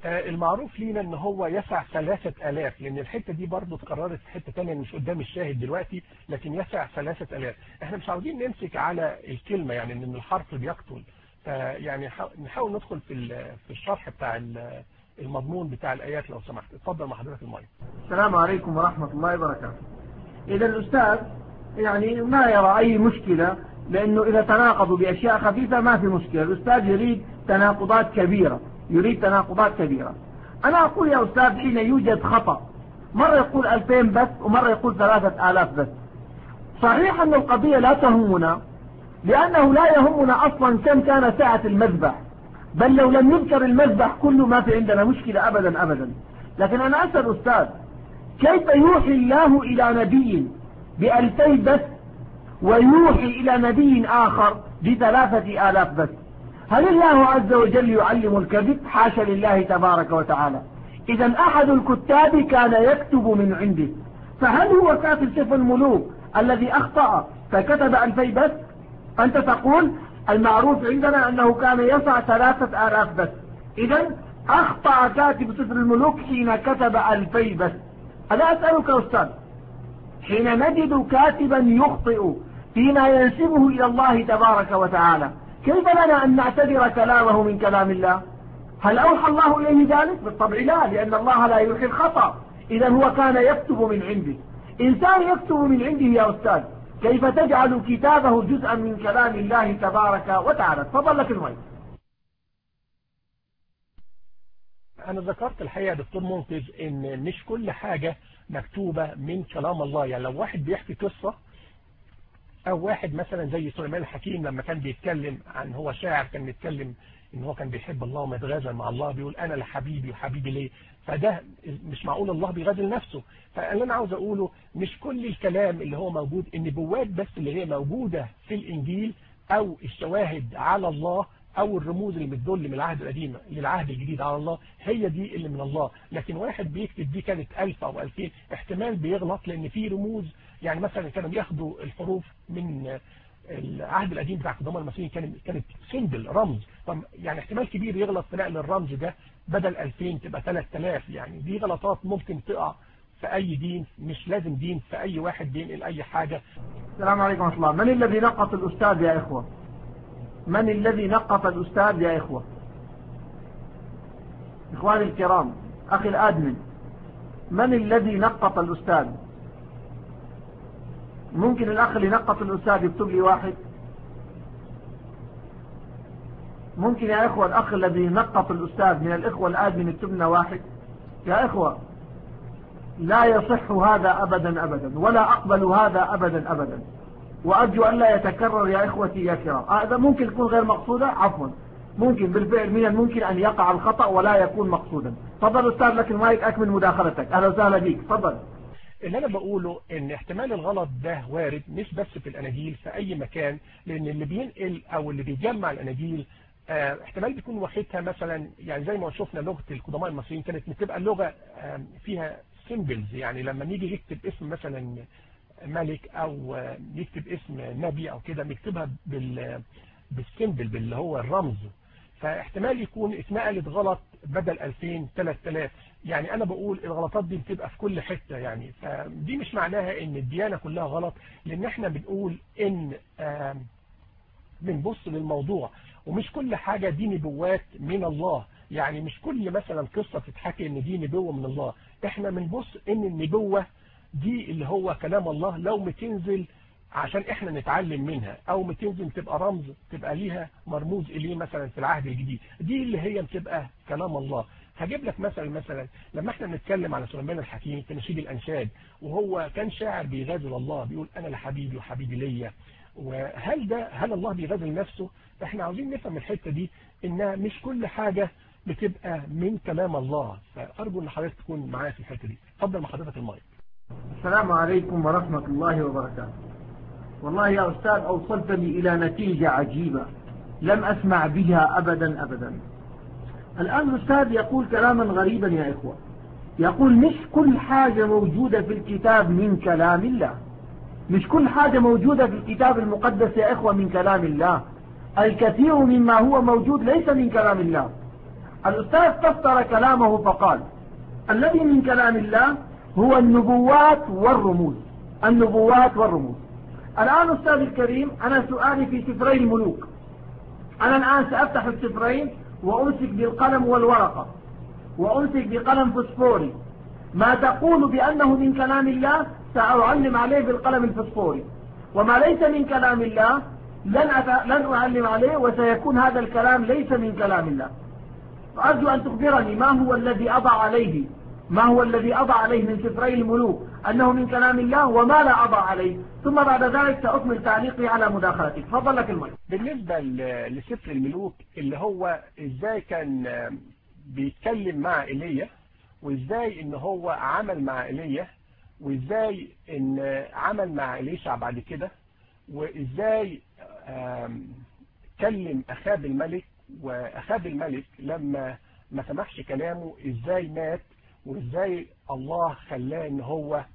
آه، المعروف لينا ان هو يسع ثلاثة الاف لان الحتة دي برضو اتكررت في حتة تانية مش قدام الشاهد دلوقتي لكن يسع ثلاثة الاف احنا مش عاوزين نمسك على الكلمة يعني ان الحرف بيقتل فيعني حا- نحاول ندخل في ال- في الشرح بتاع ال- المضمون بتاع الايات لو سمحت اتفضل مع حضرتك المايك السلام عليكم ورحمة الله وبركاته إذا الأستاذ يعني ما يرى أي مشكلة لأنه إذا تناقضوا بأشياء خفيفة ما في مشكلة الأستاذ يريد تناقضات كبيرة يريد تناقضات كبيرة أنا أقول يا أستاذ حين يوجد خطأ مرة يقول ألفين بس ومرة يقول ثلاثة آلاف بس صحيح أن القضية لا تهمنا لأنه لا يهمنا أصلا كم كان سعة المذبح بل لو لم يذكر المذبح كله ما في عندنا مشكلة أبدا أبدا لكن أنا أسأل أستاذ كيف يوحي الله إلى نبي بألفي بس ويوحي إلى نبي آخر بثلاثة آلاف بس هل الله عز وجل يعلم الكذب حاشا لله تبارك وتعالى إذا أحد الكتاب كان يكتب من عنده فهل هو كاتب سفر الملوك الذي أخطأ فكتب ألفي بس أنت تقول المعروف عندنا أنه كان يسع ثلاثة آلاف بس إذا أخطأ كاتب سفر الملوك حين كتب ألفي بس أنا أسألك أستاذ حين نجد كاتبا يخطئ فيما ينسبه إلى الله تبارك وتعالى كيف لنا أن نعتبر كلامه من كلام الله هل أوحى الله إليه ذلك بالطبع لا لأن الله لا يوحي الخطأ إذا هو كان يكتب من عنده إنسان يكتب من عنده يا أستاذ كيف تجعل كتابه جزءا من كلام الله تبارك وتعالى تفضل لك المايك انا ذكرت الحقيقة يا دكتور منقذ ان مش كل حاجة مكتوبة من كلام الله يعني لو واحد بيحكي قصة او واحد مثلا زي سليمان الحكيم لما كان بيتكلم عن هو شاعر كان بيتكلم ان هو كان بيحب الله وما يتغازل مع الله بيقول انا لحبيبي وحبيبي ليه فده مش معقول الله بيغازل نفسه فاللي انا عاوز اقوله مش كل الكلام اللي هو موجود النبوات بس اللي هي موجودة في الانجيل او الشواهد على الله او الرموز اللي بتدل من العهد القديم للعهد الجديد على الله هي دي اللي من الله لكن واحد بيكتب دي كانت ألف او ألفين احتمال بيغلط لان في رموز يعني مثلا كانوا بياخدوا الحروف من العهد القديم بتاع قدامى المسيحيين كانت كانت سيمبل رمز يعني احتمال كبير يغلط في نقل الرمز ده بدل 2000 تبقى 3000 يعني دي غلطات ممكن تقع في اي دين مش لازم دين في اي واحد بينقل اي حاجة السلام عليكم ورحمة الله من الذي نقط الأستاذ يا إخوة من الذي نقط الأستاذ يا إخوة إخواني الكرام أخي الآدمن من الذي نقط الأستاذ ممكن الأخ اللي نقط الأستاذ يكتب لي واحد ممكن يا إخوة الأخ الذي نقط الأستاذ من الإخوة الآدمن يكتب لنا واحد يا إخوة لا يصح هذا أبدا أبدا ولا أقبل هذا أبدا أبدا وأرجو أن لا يتكرر يا إخوتي يا كرام هذا ممكن يكون غير مقصودة عفوا ممكن بالفعل من الممكن أن يقع الخطأ ولا يكون مقصودا تفضل أستاذ لك المايك أكمل مداخلتك أهلا وسهلا بيك تفضل اللي انا بقوله ان احتمال الغلط ده وارد مش بس في الاناجيل في اي مكان لان اللي بينقل او اللي بيجمع الاناجيل اه احتمال بيكون واخدها مثلا يعني زي ما شفنا لغة القدماء المصريين كانت بتبقى اللغة اه فيها سيمبلز يعني لما نيجي نكتب اسم مثلا ملك او اه يكتب اسم نبي او كده بيكتبها بال بالسيمبل باللي هو الرمز فاحتمال يكون اتنقلت غلط بدل 2000 3000 يعني انا بقول الغلطات دي بتبقى في كل حتة يعني فدي مش معناها ان الديانة كلها غلط لان احنا بنقول ان بنبص للموضوع ومش كل حاجة دي نبوات من الله يعني مش كل مثلا قصة تتحكي ان دي نبوة من الله احنا بنبص ان النبوة دي اللي هو كلام الله لو بتنزل عشان احنا نتعلم منها او بتنزل تبقى رمز تبقى ليها مرموز اليه مثلا في العهد الجديد دي اللي هي بتبقى كلام الله هجيب لك مثلا مثلا لما احنا بنتكلم على سليمان الحكيم في نشيد الانشاد وهو كان شاعر بيغازل الله بيقول انا لحبيبي وحبيبي ليا وهل ده هل الله بيغازل نفسه احنا عاوزين نفهم الحته دي انها مش كل حاجه بتبقى من كلام الله فارجو ان حضرتك تكون معايا في الحته دي اتفضل مع حضرتك المايك السلام عليكم ورحمه الله وبركاته والله يا أستاذ أوصلتني إلى نتيجة عجيبة لم أسمع بها أبدا أبدا الآن الأستاذ يقول كلاما غريبا يا إخوة يقول مش كل حاجة موجودة في الكتاب من كلام الله مش كل حاجة موجودة في الكتاب المقدس يا إخوة من كلام الله الكثير مما هو موجود ليس من كلام الله الأستاذ فسر كلامه فقال الذي من كلام الله هو النبوات والرموز النبوات والرموز الآن أستاذ الكريم أنا سؤالي في سفري الملوك أنا الآن سأفتح السفرين وأمسك بالقلم والورقة وأمسك بقلم فسفوري ما تقول بأنه من كلام الله سأعلم عليه بالقلم الفسفوري وما ليس من كلام الله لن, أت... لن أعلم عليه وسيكون هذا الكلام ليس من كلام الله أرجو أن تخبرني ما هو الذي أضع عليه ما هو الذي أضع عليه من سفري الملوك أنه من كلام الله وما لا أضع عليه ثم بعد ذلك سأكمل تعليقي على مداخلتك تفضل لك المايك بالنسبة لسفر الملوك اللي هو ازاي كان بيتكلم مع ايليا وازاي ان هو عمل مع ايليا وازاي ان عمل مع إليشع بعد كده وازاي كلم اخاب الملك واخاب الملك لما ما سمحش كلامه ازاي مات وازاي الله خلاه ان هو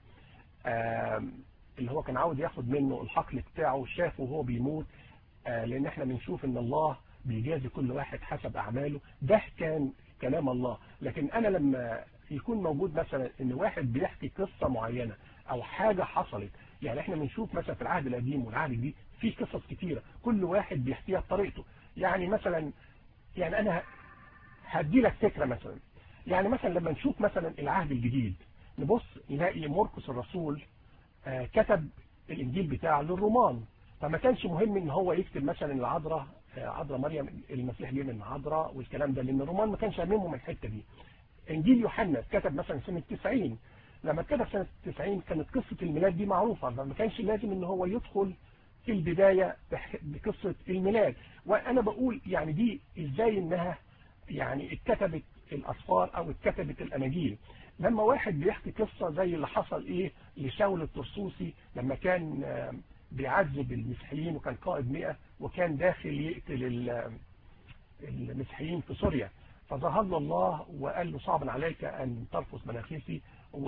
اللي هو كان عاوز ياخد منه الحقل بتاعه شافه وهو بيموت لان احنا بنشوف ان الله بيجازي كل واحد حسب اعماله ده كان كلام الله لكن انا لما يكون موجود مثلا ان واحد بيحكي قصة معينة او حاجة حصلت يعني احنا بنشوف مثلا في العهد القديم والعهد الجديد في قصص كتيرة كل واحد بيحكيها بطريقته يعني مثلا يعني انا هدي لك فكرة مثلا يعني مثلا لما نشوف مثلا العهد الجديد نبص نلاقي مرقس الرسول كتب الانجيل بتاعه للرومان فما كانش مهم ان هو يكتب مثلا العذراء عذراء مريم المسيح جه من عذراء والكلام ده لان الرومان ما كانش هممهم الحته دي انجيل يوحنا اتكتب مثلا سنه 90 لما اتكتب سنه 90 كانت قصه الميلاد دي معروفه فما كانش لازم ان هو يدخل في البدايه بقصه الميلاد وانا بقول يعني دي ازاي انها يعني اتكتبت الاسفار او اتكتبت الاناجيل لما واحد بيحكي قصه زي اللي حصل ايه لشاول الطرسوسي لما كان بيعذب المسيحيين وكان قائد 100 وكان داخل يقتل المسيحيين في سوريا فظهر له الله وقال له صعب عليك أن ترفض مناخيسي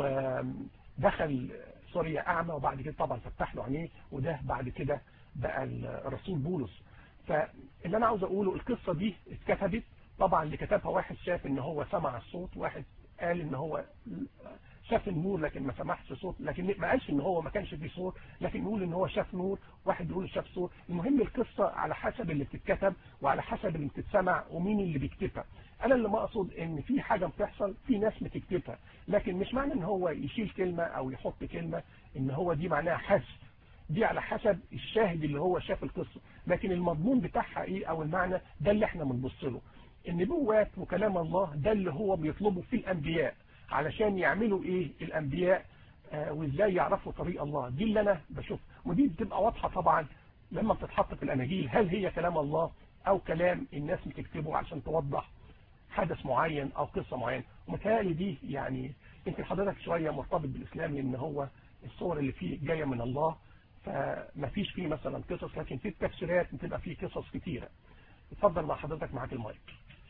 ودخل سوريا أعمى وبعد كده طبعا فتح له عينيه وده بعد كده بقى الرسول بولس فاللي أنا عاوز أقوله القصة دي اتكتبت طبعا اللي كتبها واحد شاف ان هو سمع الصوت واحد قال ان هو شاف النور لكن ما سمعش صوت لكن ما قالش ان هو ما كانش فيه صوت لكن يقول ان هو شاف نور واحد يقول شاف صوت المهم القصة على حسب اللي بتتكتب وعلى حسب اللي بتتسمع ومين اللي بيكتبها انا اللي ما اقصد ان في حاجة بتحصل في ناس بتكتبها لكن مش معنى ان هو يشيل كلمة او يحط كلمة ان هو دي معناها حذف دي على حسب الشاهد اللي هو شاف القصة لكن المضمون بتاعها ايه او المعنى ده اللي احنا بنبص له النبوات وكلام الله ده اللي هو بيطلبه في الانبياء علشان يعملوا ايه الانبياء آه وازاي يعرفوا طريق الله دي اللي انا بشوف ودي بتبقى واضحة طبعا لما بتتحط في الاناجيل هل هي كلام الله او كلام الناس بتكتبه عشان توضح حدث معين او قصة معينة ومتهيألي دي يعني يمكن حضرتك شوية مرتبط بالاسلام لان هو الصور اللي فيه جاية من الله فما فيش فيه مثلا قصص لكن في التفسيرات بتبقى فيه قصص كتيرة اتفضل مع حضرتك معاك المايك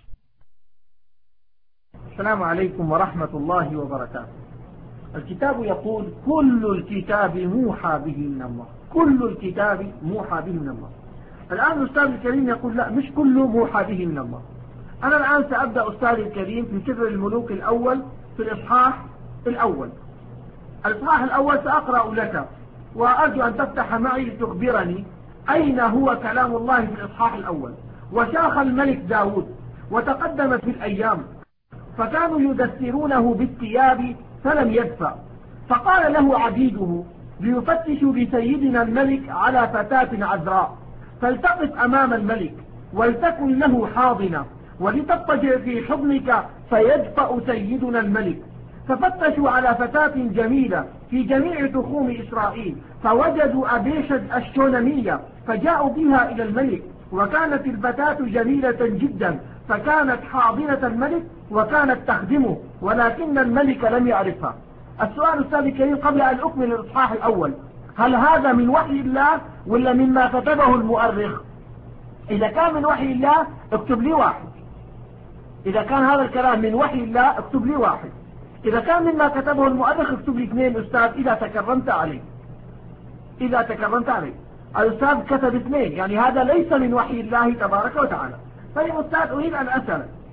السلام عليكم ورحمة الله وبركاته الكتاب يقول كل الكتاب موحى به من الله كل الكتاب موحى به من الله الآن الأستاذ الكريم يقول لا مش كله موحى به من الله أنا الآن سأبدأ أستاذ الكريم في سر الملوك الأول في الإصحاح الأول الإصحاح الأول سأقرأ لك وأرجو أن تفتح معي لتخبرني أين هو كلام الله في الإصحاح الأول وشاخ الملك داود وتقدمت في الأيام فكانوا يدثرونه بالثياب فلم يدفع فقال له عبيده ليفتشوا بسيدنا الملك على فتاة عذراء فالتقف أمام الملك ولتكن له حاضنة ولتضطجع في حضنك فيدفأ سيدنا الملك ففتشوا على فتاة جميلة في جميع تخوم إسرائيل فوجدوا أبيشد الشونمية فجاءوا بها إلى الملك وكانت الفتاة جميلة جدا فكانت حاضنة الملك وكانت تخدمه ولكن الملك لم يعرفها السؤال الأستاذ الكريم قبل أن أكمل الإصحاح الأول هل هذا من وحي الله ولا مما كتبه المؤرخ إذا كان من وحي الله اكتب لي واحد إذا كان هذا الكلام من وحي الله اكتب لي واحد إذا كان مما كتبه المؤرخ اكتب لي اثنين أستاذ إذا تكرمت عليه إذا تكرمت عليه الأستاذ كتب اثنين يعني هذا ليس من وحي الله تبارك وتعالى طيب أستاذ أريد أن أسأل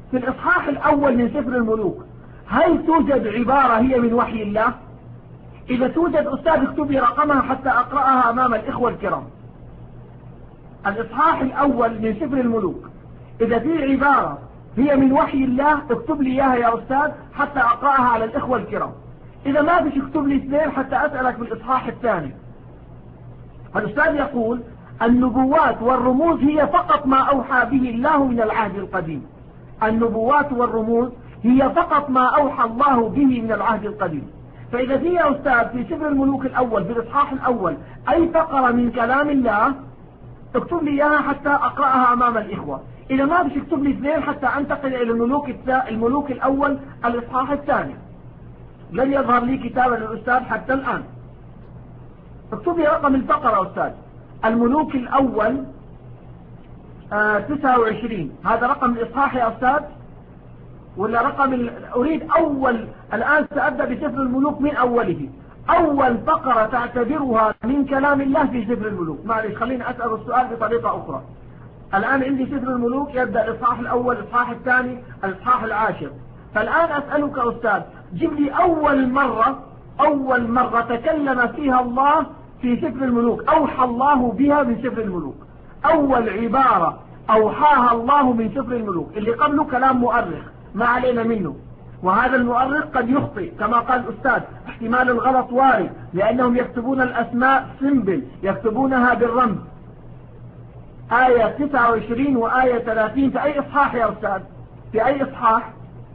في الإصحاح الأول من سفر الملوك هل توجد عبارة هي من وحي الله إذا توجد أستاذ اكتب لي رقمها حتى أقرأها أمام الإخوة الكرام الإصحاح الأول من سفر الملوك إذا في عبارة هي من وحي الله اكتب لي إياها يا أستاذ حتى أقرأها على الإخوة الكرام إذا ما فيش اكتب لي اثنين حتى أسألك بالإصحاح الثاني الأستاذ يقول النبوات والرموز هي فقط ما أوحى به الله من العهد القديم النبوات والرموز هي فقط ما أوحى الله به من العهد القديم فإذا في يا أستاذ في سفر الملوك الأول في الإصحاح الأول أي فقرة من كلام الله اكتب لي إياها حتى أقرأها أمام الإخوة إذا ما بش اكتب لي اثنين حتى أنتقل إلى الملوك, الملوك الأول الإصحاح الثاني لن يظهر لي كتابا للأستاذ حتى الآن اكتب لي رقم الفقرة أستاذ الملوك الأول آه 29 هذا رقم الإصحاح يا أستاذ ولا رقم أريد أول الآن سأبدأ بسفر الملوك من أوله أول فقرة تعتبرها من كلام الله في سفر الملوك معلش خليني أسأل السؤال بطريقة أخرى الآن عندي سفر الملوك يبدأ الإصحاح الأول الإصحاح الثاني الإصحاح العاشر فالآن أسألك أستاذ جيب لي أول مرة أول مرة تكلم فيها الله في سفر الملوك أوحى الله بها من سفر الملوك أول عبارة أوحاها الله من سفر الملوك اللي قبله كلام مؤرخ ما علينا منه وهذا المؤرخ قد يخطئ كما قال الأستاذ احتمال الغلط وارد لأنهم يكتبون الأسماء سمبل يكتبونها بالرمز آية 29 وآية 30 في أي إصحاح يا أستاذ في أي إصحاح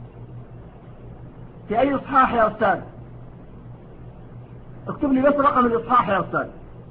في أي إصحاح يا أستاذ اكتب لي بس رقم الإصحاح يا أستاذ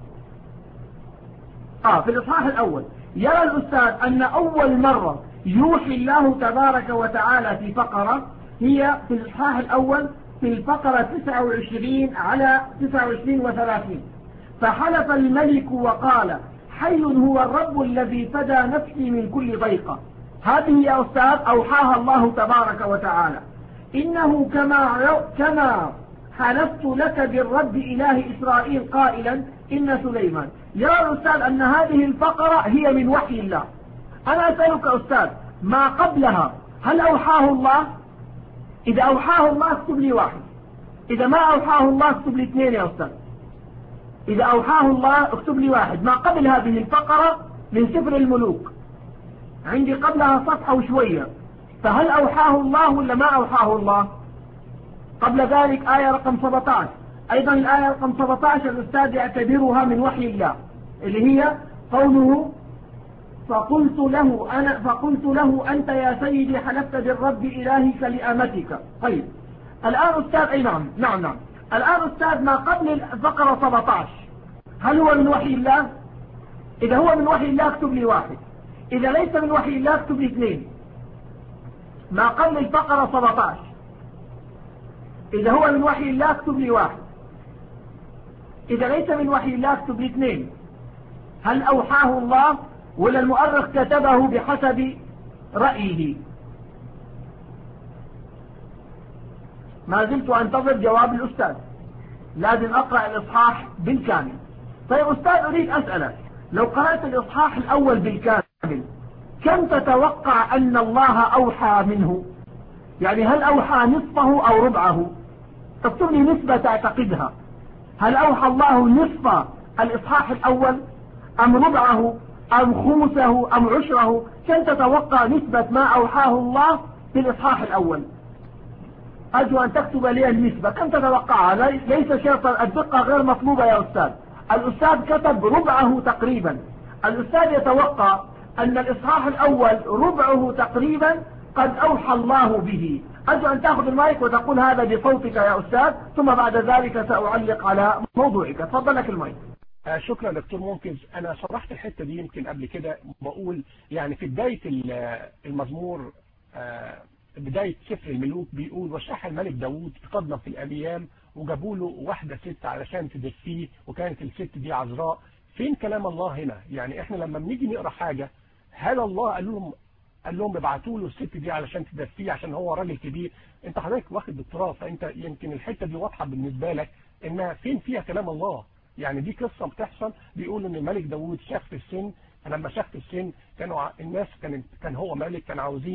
آه في الإصحاح الأول يرى الأستاذ أن أول مرة يوحي الله تبارك وتعالى في فقرة هي في الإصحاح الأول في الفقرة 29 على 29 و30 فحلف الملك وقال حي هو الرب الذي فدى نفسي من كل ضيقة هذه يا أستاذ أوحاها الله تبارك وتعالى إنه كما كما حلفت لك بالرب إله إسرائيل قائلا إن سليمان يرى الأستاذ أن هذه الفقرة هي من وحي الله أنا أسألك أستاذ ما قبلها هل أوحاه الله إذا أوحاه الله اكتب لي واحد إذا ما أوحاه الله اكتب لي اثنين يا أستاذ إذا أوحاه الله اكتب لي واحد ما قبل هذه الفقرة من سفر الملوك عندي قبلها صفحة وشوية فهل أوحاه الله ولا ما أوحاه الله قبل ذلك آية رقم 17 أيضا الآية رقم 17 الأستاذ يعتبرها من وحي الله اللي هي قوله فقلت له أنا فقلت له أنت يا سيدي حلفت بالرب إلهك لأمتك طيب الآن أستاذ أي نعم نعم نعم الآن أستاذ ما قبل الفقرة 17 هل هو من وحي الله إذا هو من وحي الله اكتب لي واحد إذا ليس من وحي الله اكتب لي اثنين ما قبل الفقرة 17 إذا هو من وحي الله اكتب لي واحد إذا ليس من وحي الله اكتب لي اثنين هل أوحاه الله ولا المؤرخ كتبه بحسب رأيه ما زلت أنتظر جواب الأستاذ لازم أقرأ الإصحاح بالكامل طيب أستاذ أريد أسألك لو قرأت الإصحاح الأول بالكامل كم تتوقع أن الله أوحى منه يعني هل أوحى نصفه أو ربعه اكتب لي نسبة تعتقدها هل أوحى الله نصف الإصحاح الأول أم ربعه أم خمسه أم عشره كم تتوقع نسبة ما أوحاه الله في الإصحاح الأول أرجو أن تكتب لي النسبة كم تتوقعها ليس شرطا الدقة غير مطلوبة يا أستاذ الأستاذ كتب ربعه تقريبا الأستاذ يتوقع أن الإصحاح الأول ربعه تقريبا قد أوحى الله به أرجو أن تأخذ المايك وتقول هذا بصوتك يا أستاذ ثم بعد ذلك سأعلق على موضوعك تفضل لك المايك آه شكرا دكتور منقذ انا شرحت الحته دي يمكن قبل كده بقول يعني في بدايه المزمور آه بدايه سفر الملوك بيقول وشح الملك داوود تقدم في الايام وجابوا له واحده ست علشان تدفيه وكانت الست دي عذراء فين كلام الله هنا يعني احنا لما بنيجي نقرا حاجه هل الله قال لهم قال لهم ابعتوا له الست دي علشان تدفيه عشان هو راجل كبير انت حضرتك واخد دكتوراه فانت يمكن الحته دي واضحه بالنسبه لك انها فين فيها كلام الله يعني دي قصة بتحصل بيقول ان الملك داوود شاف في السن لما شاف في السن كانوا الناس كان كان هو ملك كانوا عاوزين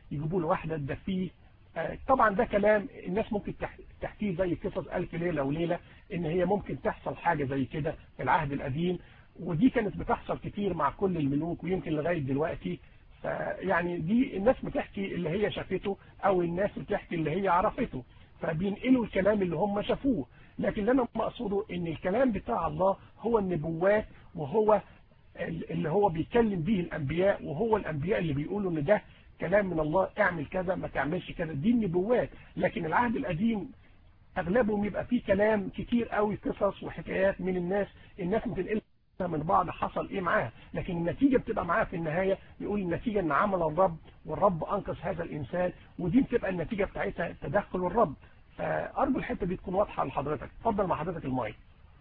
يجيبوا له واحدة تدفيه آه، طبعا ده كلام الناس ممكن تح- تحكيه زي قصص ألف ليلة وليلة إن هي ممكن تحصل حاجة زي كده في العهد القديم ودي كانت بتحصل كتير مع كل الملوك ويمكن لغاية دلوقتي فيعني دي الناس بتحكي اللي هي شافته أو الناس بتحكي اللي هي عرفته فبينقلوا الكلام اللي هم شافوه لكن اللي أنا مقصوده إن الكلام بتاع الله هو النبوات وهو اللي هو بيتكلم به الأنبياء وهو الأنبياء اللي بيقولوا إن ده كلام من الله اعمل كذا ما تعملش كذا دي النبوات لكن العهد القديم اغلبهم يبقى فيه كلام كتير قوي قصص وحكايات من الناس الناس بتنقلها من بعض حصل ايه معاها لكن النتيجة بتبقى معاها في النهاية يقول النتيجة ان عمل الرب والرب انقذ هذا الانسان ودي بتبقى النتيجة بتاعتها تدخل الرب فارجو الحتة دي تكون واضحة لحضرتك اتفضل مع حضرتك المايك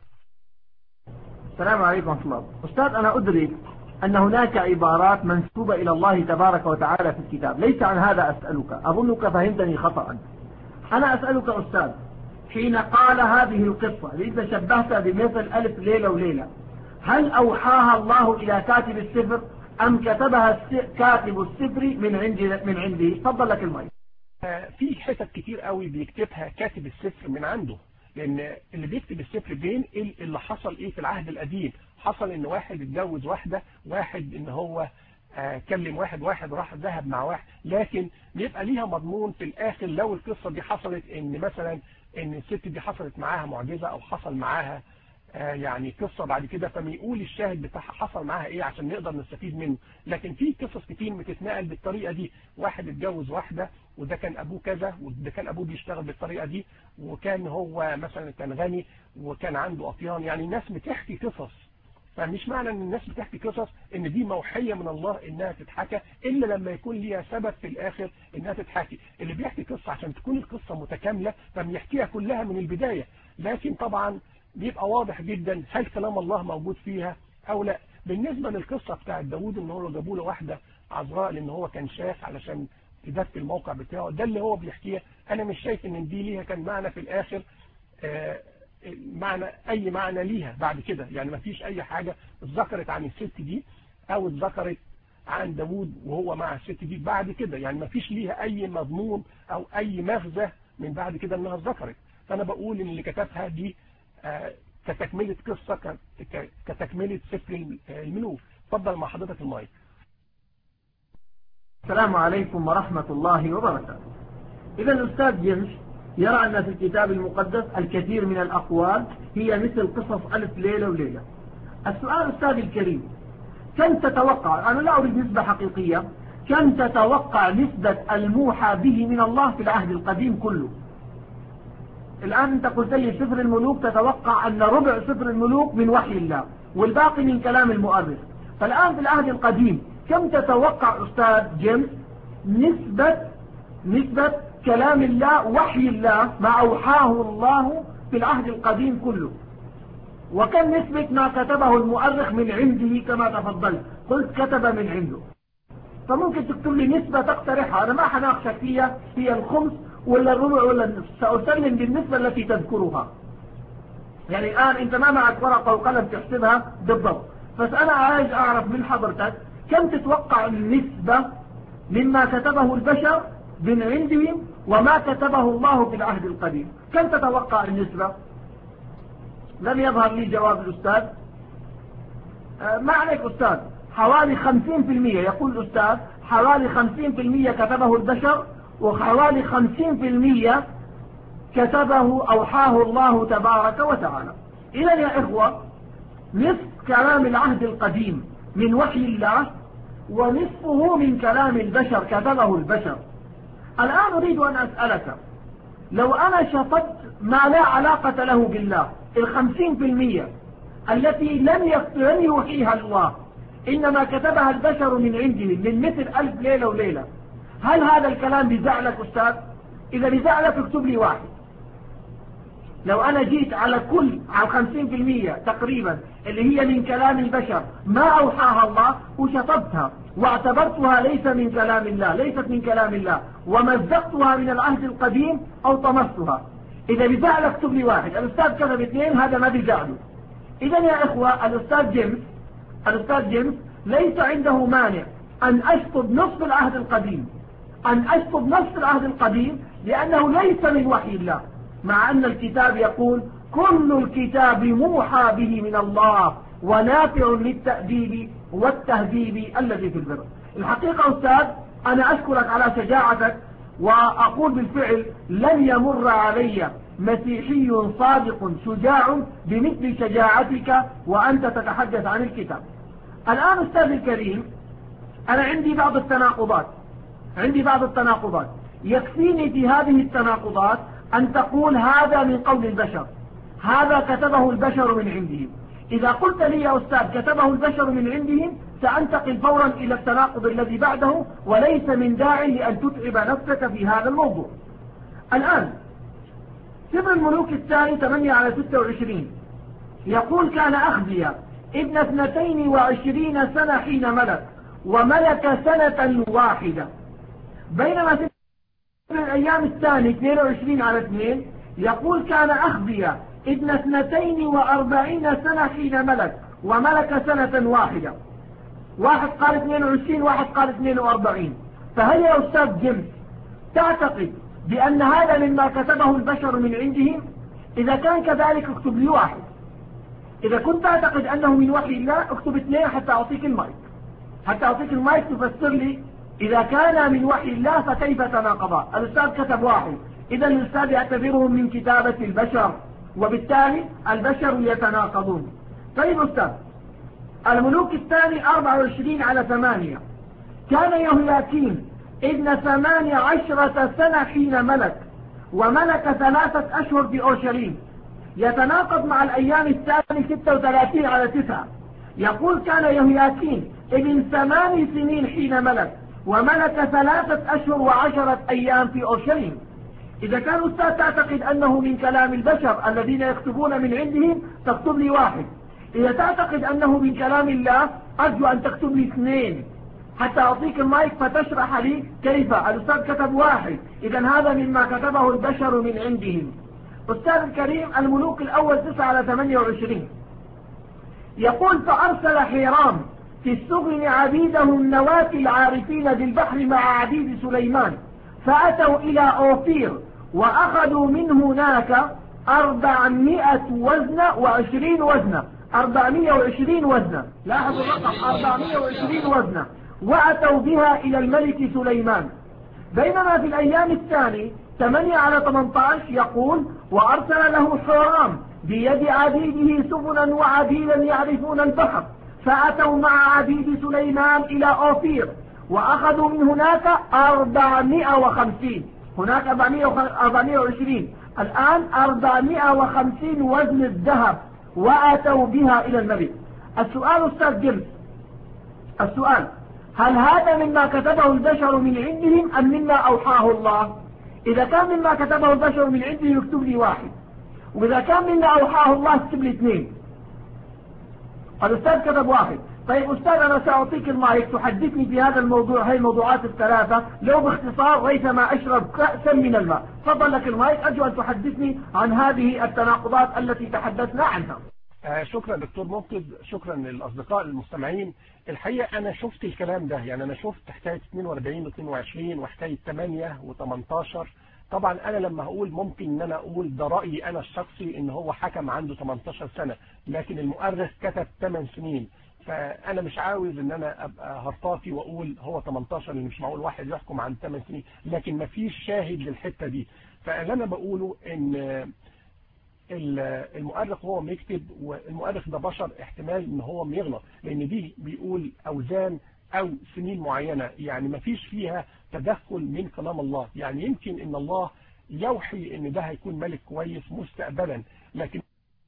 السلام عليكم ورحمة الله أستاذ أنا أدرك أن هناك عبارات منسوبة إلى الله تبارك وتعالى في الكتاب ليس عن هذا أسألك أظنك فهمتني خطأ أنا أسألك أستاذ حين قال هذه القصة إذا شبهت بمثل ألف ليلة وليلة هل أوحاها الله إلى كاتب السفر أم كتبها الس- كاتب السفر من عند من عنده تفضل لك المايك آه، في حتت كتير قوي بيكتبها كاتب السفر من عنده لان اللي بيكتب السفر بينقل اللي حصل ايه في العهد القديم حصل ان واحد اتجوز واحدة واحد ان هو آه، كلم واحد واحد راح ذهب مع واحد لكن بيبقى ليها مضمون في الاخر لو القصة دي حصلت ان مثلا ان الست دي حصلت معاها معجزة او حصل معاها آه، يعني قصة بعد كده فما يقول الشاهد بتاعها حصل معاها ايه عشان نقدر نستفيد منه لكن في قصص كتير بتتنقل بالطريقة دي واحد اتجوز واحدة وده كان ابوه كذا وده كان ابوه بيشتغل بالطريقة دي وكان هو مثلا كان غني وكان عنده اطيان يعني الناس بتحكي قصص فمش معنى ان الناس بتحكي قصص ان دي موحية من الله انها تتحكى الا لما يكون ليها سبب في الاخر انها تتحكي اللي بيحكي قصة عشان تكون القصة متكاملة فبيحكيها كلها من البداية لكن طبعا بيبقى واضح جدا هل كلام الله موجود فيها او لا بالنسبة للقصة بتاعت داوود ان هو جابوا له واحدة عذراء لان هو كان شاف علشان تدفي الموقع بتاعه ده اللي هو بيحكيه انا مش شايف ان دي ليها كان معنى في الاخر آه، معنى اي معنى ليها بعد كده يعني ما فيش اي حاجة اتذكرت عن الست دي او اتذكرت عن داوود وهو مع الست دي بعد كده يعني ما فيش ليها اي مضمون او اي مغزى من بعد كده انها اتذكرت فانا بقول ان اللي كتبها دي آه، كتكملة قصة ك- ك- كتكملة سفر الملوك اتفضل مع حضرتك المايك السلام عليكم ورحمة الله وبركاته إذا الأستاذ جيمس يرى أن في الكتاب المقدس الكثير من الأقوال هي مثل قصص ألف ليلة وليلة السؤال أستاذ الكريم كم تتوقع أنا لا أريد نسبة حقيقية كم تتوقع نسبة الموحى به من الله في العهد القديم كله الآن أنت قلت لي سفر الملوك تتوقع أن ربع سفر الملوك من وحي الله والباقي من كلام المؤرخ فالآن في العهد القديم كم تتوقع أستاذ جيمس نسبة نسبة كلام الله وحي الله ما أوحاه الله في العهد القديم كله وكم نسبة ما كتبه المؤرخ من عنده كما تفضلت قلت كتب من عنده فممكن تكتب لي نسبة تقترحها أنا ما حناقشك فيها هي الخمس ولا الربع ولا النصف سأسلم بالنسبة التي تذكرها يعني الآن أنت ما معك ورقة وقلم تحسبها بالضبط بس أنا عايز أعرف من حضرتك كم تتوقع النسبة مما كتبه البشر من عندهم وما كتبه الله في العهد القديم كم تتوقع النسبة لم يظهر لي جواب الأستاذ آه، ما عليك أستاذ حوالي 50% يقول الأستاذ حوالي 50% كتبه البشر وحوالي 50% كتبه أوحاه الله تبارك وتعالى إذا يا إخوة نصف كلام العهد القديم من وحي الله ونصفه من كلام البشر كتبه البشر الآن أريد أن أسألك لو أنا شطبت ما لا علاقة له بالله الخمسين في المية التي لم يك- لم يوحيها الله إنما كتبها البشر من عندهم من مثل ألف ليلة وليلة هل هذا الكلام بزعلك أستاذ إذا بزعلك اكتب لي واحد لو أنا جيت على كل على خمسين في المية تقريبا اللي هي من كلام البشر ما أوحاها الله وشطبتها واعتبرتها ليس من كلام الله ليست من كلام الله ومزقتها من العهد القديم أو طمستها إذا بزعل اكتب لي واحد الأستاذ كتب اثنين هذا ما بزعله إذا يا إخوة الأستاذ جيمس الأستاذ جيمس ليس عنده مانع أن أشطب نصف العهد القديم أن أشطب نفس العهد القديم لأنه ليس من وحي الله مع أن الكتاب يقول كل الكتاب موحى به من الله ونافع للتأديب والتهذيب الذي في البر الحقيقة أستاذ أنا أشكرك على شجاعتك وأقول بالفعل لن يمر علي مسيحي صادق شجاع بمثل شجاعتك وأنت تتحدث عن الكتاب الآن أستاذ الكريم أنا عندي بعض التناقضات عندي بعض التناقضات يكفيني في هذه التناقضات أن تقول هذا من قول البشر هذا كتبه البشر من عندهم إذا قلت لي يا أستاذ كتبه البشر من عندهم سأنتقل فورا إلى التناقض الذي بعده وليس من داعي لأن تتعب نفسك في هذا الموضوع الآن سفر الملوك الثاني 8 على 26 يقول كان أخزيا ابن اثنتين وعشرين سنة حين ملك وملك سنة واحدة بينما سفر الأيام الثاني 22 على 2 يقول كان أخزيا ابن اثنتين وأربعين سنة حين ملك وملك سنة واحدة واحد قال 22 واحد قال 42 فهل يا أستاذ جيمس تعتقد بأن هذا مما كتبه البشر من عندهم إذا كان كذلك اكتب لي واحد إذا كنت تعتقد أنه من وحي الله اكتب اثنين حتى أعطيك المايك حتى أعطيك المايك تفسر لي إذا كان من وحي الله فكيف تناقضا الأستاذ كتب واحد إذا الأستاذ يعتبرهم من كتابة البشر وبالتالي البشر يتناقضون طيب أستاذ الملوك الثاني 24 على 8 كان يهياكين ابن ثمان عشرة سنة حين ملك وملك ثلاثة أشهر في أورشليم يتناقض مع الأيام الثاني 36 على 9 يقول كان يهياكين ابن ثمان سنين حين ملك وملك ثلاثة أشهر وعشرة أيام في أورشليم إذا كان أستاذ تعتقد أنه من كلام البشر الذين يكتبون من عندهم تكتب لي واحد إذا تعتقد أنه من كلام الله أرجو أن تكتب لي اثنين حتى أعطيك المايك فتشرح لي كيف الأستاذ كتب واحد إذا هذا مما كتبه البشر من عندهم أستاذ الكريم الملوك الأول 9 على 28 يقول فأرسل حيرام في السجن عبيده النواة العارفين بالبحر مع عبيد سليمان فأتوا إلى أوفير وأخذوا من هناك أربعمائة وزنة وعشرين وزنة أربعمائة وعشرين وزنة لاحظوا الرقم أربعمائة وعشرين وزنة وأتوا بها إلى الملك سليمان بينما في الأيام الثاني 8 على 18 يقول وأرسل له حرام بيد عبيده سبلا وعبيدا يعرفون البحر فأتوا مع عبيد سليمان إلى أوفير وأخذوا من هناك 450 هناك 420 الآن 450 وزن الذهب وأتوا بها إلى الملك السؤال أستاذ جيمس السؤال هل هذا مما كتبه البشر من عندهم أم مما أوحاه الله إذا كان مما كتبه البشر من عندهم يكتب لي واحد وإذا كان مما أوحاه الله يكتب لي اثنين الأستاذ كتب واحد طيب أستاذ أنا سأعطيك المايك تحدثني في هذا الموضوع هاي الموضوعات الثلاثة لو باختصار ريثما أشرب كأسا من الماء فضل لك المايك أرجو أن تحدثني عن هذه التناقضات التي تحدثنا عنها آه شكرا دكتور منقذ شكرا للأصدقاء المستمعين الحقيقة أنا شفت الكلام ده يعني أنا شفت حكاية 42 و 22 وحكاية 8 و 18 طبعا أنا لما هقول ممكن أن أنا أقول ده رأيي أنا الشخصي إن هو حكم عنده 18 سنة لكن المؤرخ كتب 8 سنين فأنا مش عاوز إن أنا أبقى هرطاتي وأقول هو 18 اللي مش معقول واحد يحكم عن 8 سنين لكن مفيش شاهد للحتة دي فاللي أنا بقوله إن المؤرخ هو بيكتب والمؤرخ ده بشر احتمال ان هو يغلط لان دي بيقول اوزان او سنين معينة يعني ما فيش فيها تدخل من كلام الله يعني يمكن ان الله يوحي ان ده هيكون ملك كويس مستقبلا لكن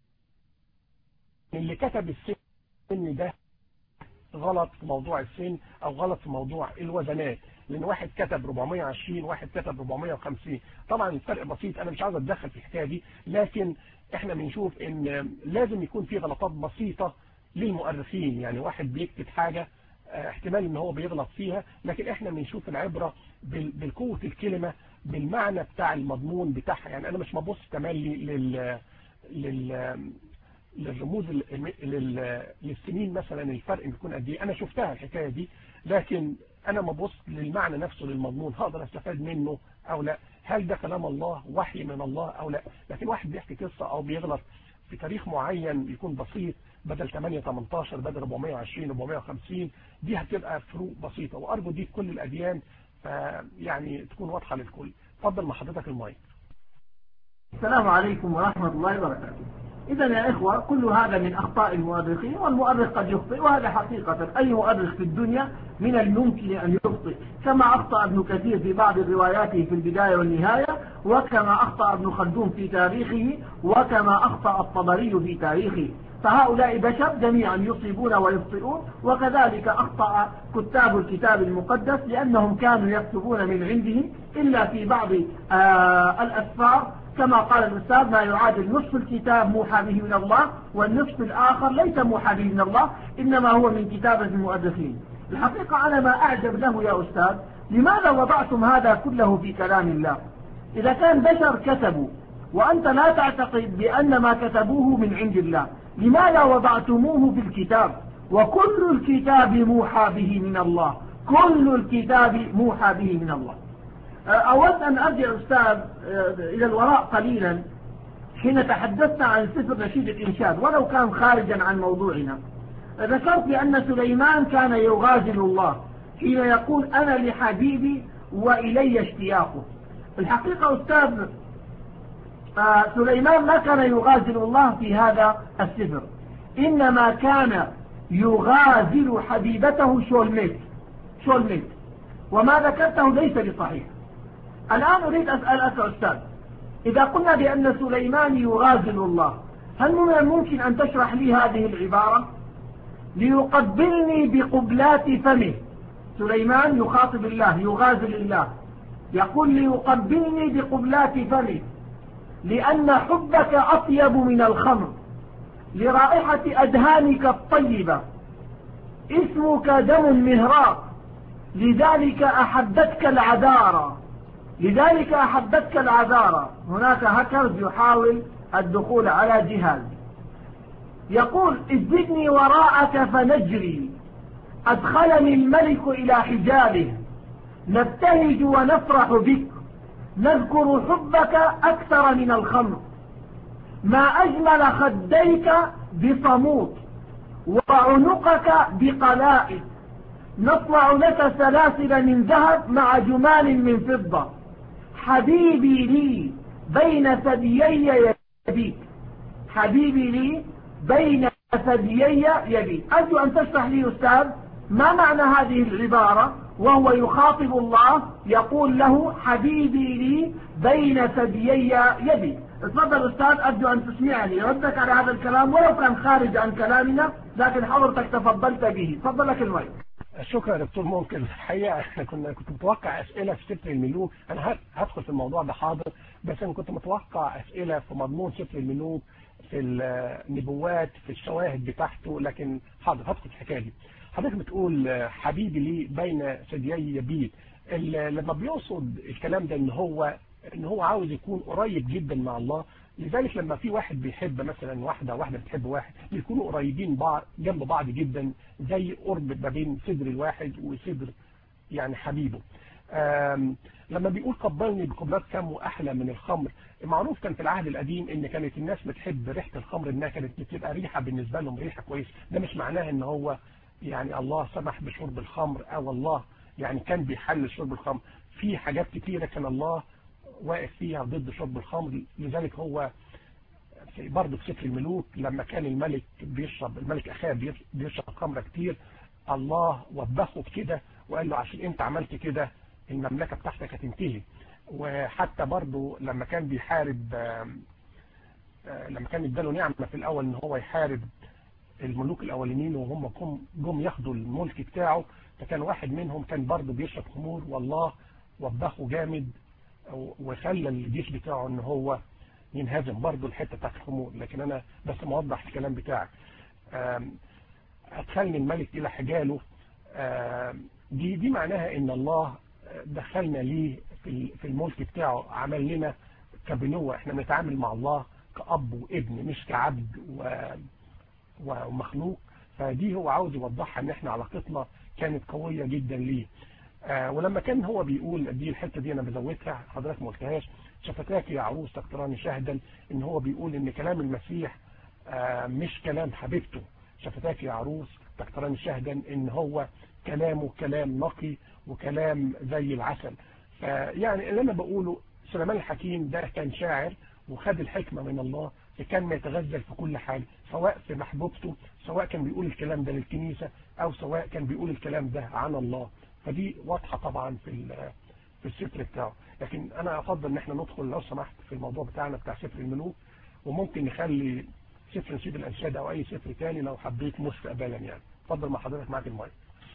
اللي كتب السن ده غلط في موضوع السن او غلط في موضوع الوزنات لان واحد كتب 420 واحد كتب 450 طبعا الفرق بسيط انا مش عاوز اتدخل في الحكايه دي لكن احنا بنشوف ان لازم يكون في غلطات بسيطه للمؤرخين يعني واحد بيكتب حاجه احتمال ان هو بيغلط فيها لكن احنا بنشوف العبره بالقوه الكلمه بالمعنى بتاع المضمون بتاعها يعني انا مش ببص تملي لل لل للرموز للسنين مثلا الفرق بيكون قد ايه انا شفتها الحكايه دي لكن انا ما ببص للمعنى نفسه للمضمون هقدر استفاد منه او لا هل ده كلام الله وحي من الله او لا لكن واحد بيحكي قصة او بيغلط في تاريخ معين يكون بسيط بدل 8 18 بدل 420 450 دي هتبقى فروق بسيطة وارجو دي في كل الاديان يعني تكون واضحة للكل اتفضل مع حضرتك المايك السلام عليكم ورحمة الله وبركاته إذا يا إخوة كل هذا من أخطاء المؤرخين والمؤرخ قد يخطئ وهذا حقيقة أي مؤرخ في الدنيا من الممكن أن يخطئ كما أخطأ ابن كثير في بعض رواياته في البداية والنهاية وكما أخطأ ابن خلدون في تاريخه وكما أخطأ الطبري في تاريخه فهؤلاء بشر جميعا يصيبون ويخطئون وكذلك أخطأ كتاب الكتاب المقدس لأنهم كانوا يكتبون من عنده إلا في بعض آه الأسفار كما قال الأستاذ ما يعادل نصف الكتاب موحى به من الله والنصف الآخر ليس موحى به من الله إنما هو من كتابة المؤرخين الحقيقة أنا ما أعجب له يا أستاذ لماذا وضعتم هذا كله في كلام الله إذا كان بشر كتبوا وأنت لا تعتقد بأن ما كتبوه من عند الله لماذا وضعتموه في الكتاب وكل الكتاب موحى به من الله كل الكتاب موحى به من الله أود أن أرجع أستاذ إلى الوراء قليلا حين تحدثنا عن سفر نشيد الإنشاد ولو كان خارجا عن موضوعنا ذكرت بأن سليمان كان يغازل الله حين يقول أنا لحبيبي وإلي اشتياقه الحقيقة أستاذ سليمان ما كان يغازل الله في هذا السفر إنما كان يغازل حبيبته شولميت شولميت وما ذكرته ليس بصحيح الآن أريد أسألك أستاذ إذا قلنا بأن سليمان يغازل الله هل من الممكن أن تشرح لي هذه العبارة ليقبلني بقبلات فمه سليمان يخاطب الله يغازل الله يقول ليقبلني بقبلات فمه لأن حبك أطيب من الخمر لرائحة أدهانك الطيبة اسمك دم مهراق لذلك أحبتك العذارى لذلك أحبتك العذارى هناك هكرز يحاول الدخول على جهاز يقول ازدني وراءك فنجري أدخلني الملك إلى حجاله نبتهج ونفرح بك نذكر حبك أكثر من الخمر ما أجمل خديك بصموت وعنقك بقلائد نطلع لك سلاسل من ذهب مع جمال من فضة حبيبي لي بين ثديي يبيك حبيبي لي بين ثديي يبيك أرجو أن تشرح لي أستاذ ما معنى هذه العبارة وهو يخاطب الله يقول له حبيبي لي بين ثديي يبي تفضل أستاذ أرجو أن تسمعني ردك على هذا الكلام ولو كان خارج عن كلامنا لكن حضرتك تفضلت به تفضل لك المايك شكرا يا دكتور ممكن الحقيقة احنا كنا كنت متوقع اسئلة في سفر الملوك انا هدخل في الموضوع ده حاضر بس انا كنت متوقع اسئلة في مضمون سفر الملوك في النبوات في الشواهد بتاعته لكن حاضر هدخل في الحكاية دي حضرتك بتقول حبيبي لي بين ثديي يبيت لما بيقصد الكلام ده ان هو ان هو عاوز يكون قريب جدا مع الله لذلك لما في واحد بيحب مثلا واحدة واحدة بتحب واحد بيكونوا قريبين بعض جنب بعض جدا زي قرب ما بين صدر الواحد وصدر يعني حبيبه لما بيقول قبلني بقبلات كم واحلى من الخمر معروف كان في العهد القديم ان كانت الناس بتحب ريحة الخمر انها كانت بتبقى ريحة بالنسبة لهم ريحة كويس ده مش معناه ان هو يعني الله سمح بشرب الخمر او الله يعني كان بيحل شرب الخمر في حاجات كتيرة كان الله واقف فيها ضد شرب الخمر لذلك هو في برضه في سفر الملوك لما كان الملك بيشرب الملك أخاب بيشرب خمرة كتير الله وبخه بكده وقال له عشان انت عملت كده المملكة بتاعتك هتنتهي وحتى برضه لما كان بيحارب لما كان اداله نعمة في الأول ان هو يحارب الملوك الأولين وهم جم ياخدوا الملك بتاعه فكان واحد منهم كان برضه بيشرب خمور والله وبخه جامد وخلى الجيش بتاعه ان هو ينهزم برضه الحته بتاعت الخمور لكن انا بس موضح الكلام بتاعك ادخلني الملك الى حجاله دي دي معناها ان الله دخلنا ليه في الملك بتاعه عمل لنا كبنوة احنا بنتعامل مع الله كأب وابن مش كعبد ومخلوق فدي هو عاوز يوضحها ان احنا علاقتنا كانت قوية جدا ليه آه ولما كان هو بيقول دي الحتة دي انا بزودها حضرتك ما قلتهاش شفتاك يا عروس تقتراني شهدا ان هو بيقول ان كلام المسيح آه مش كلام حبيبته شفتاك يا عروس تقتراني شهدا ان هو كلامه كلام نقي وكلام زي العسل فيعني اللي انا بقوله سليمان الحكيم ده كان شاعر وخد الحكمة من الله كان ما يتغزل في كل حاجة سواء في محبوبته سواء كان بيقول الكلام ده للكنيسة او سواء كان بيقول الكلام ده عن الله فدي واضحة طبعا في في السفر بتاعه لكن انا افضل ان احنا ندخل لو سمحت في الموضوع بتاعنا بتاع سفر الملوك وممكن نخلي سفر نسيب الانشاد او اي سفر تاني لو حبيت مستقبلا يعني اتفضل مع حضرتك معاك المايك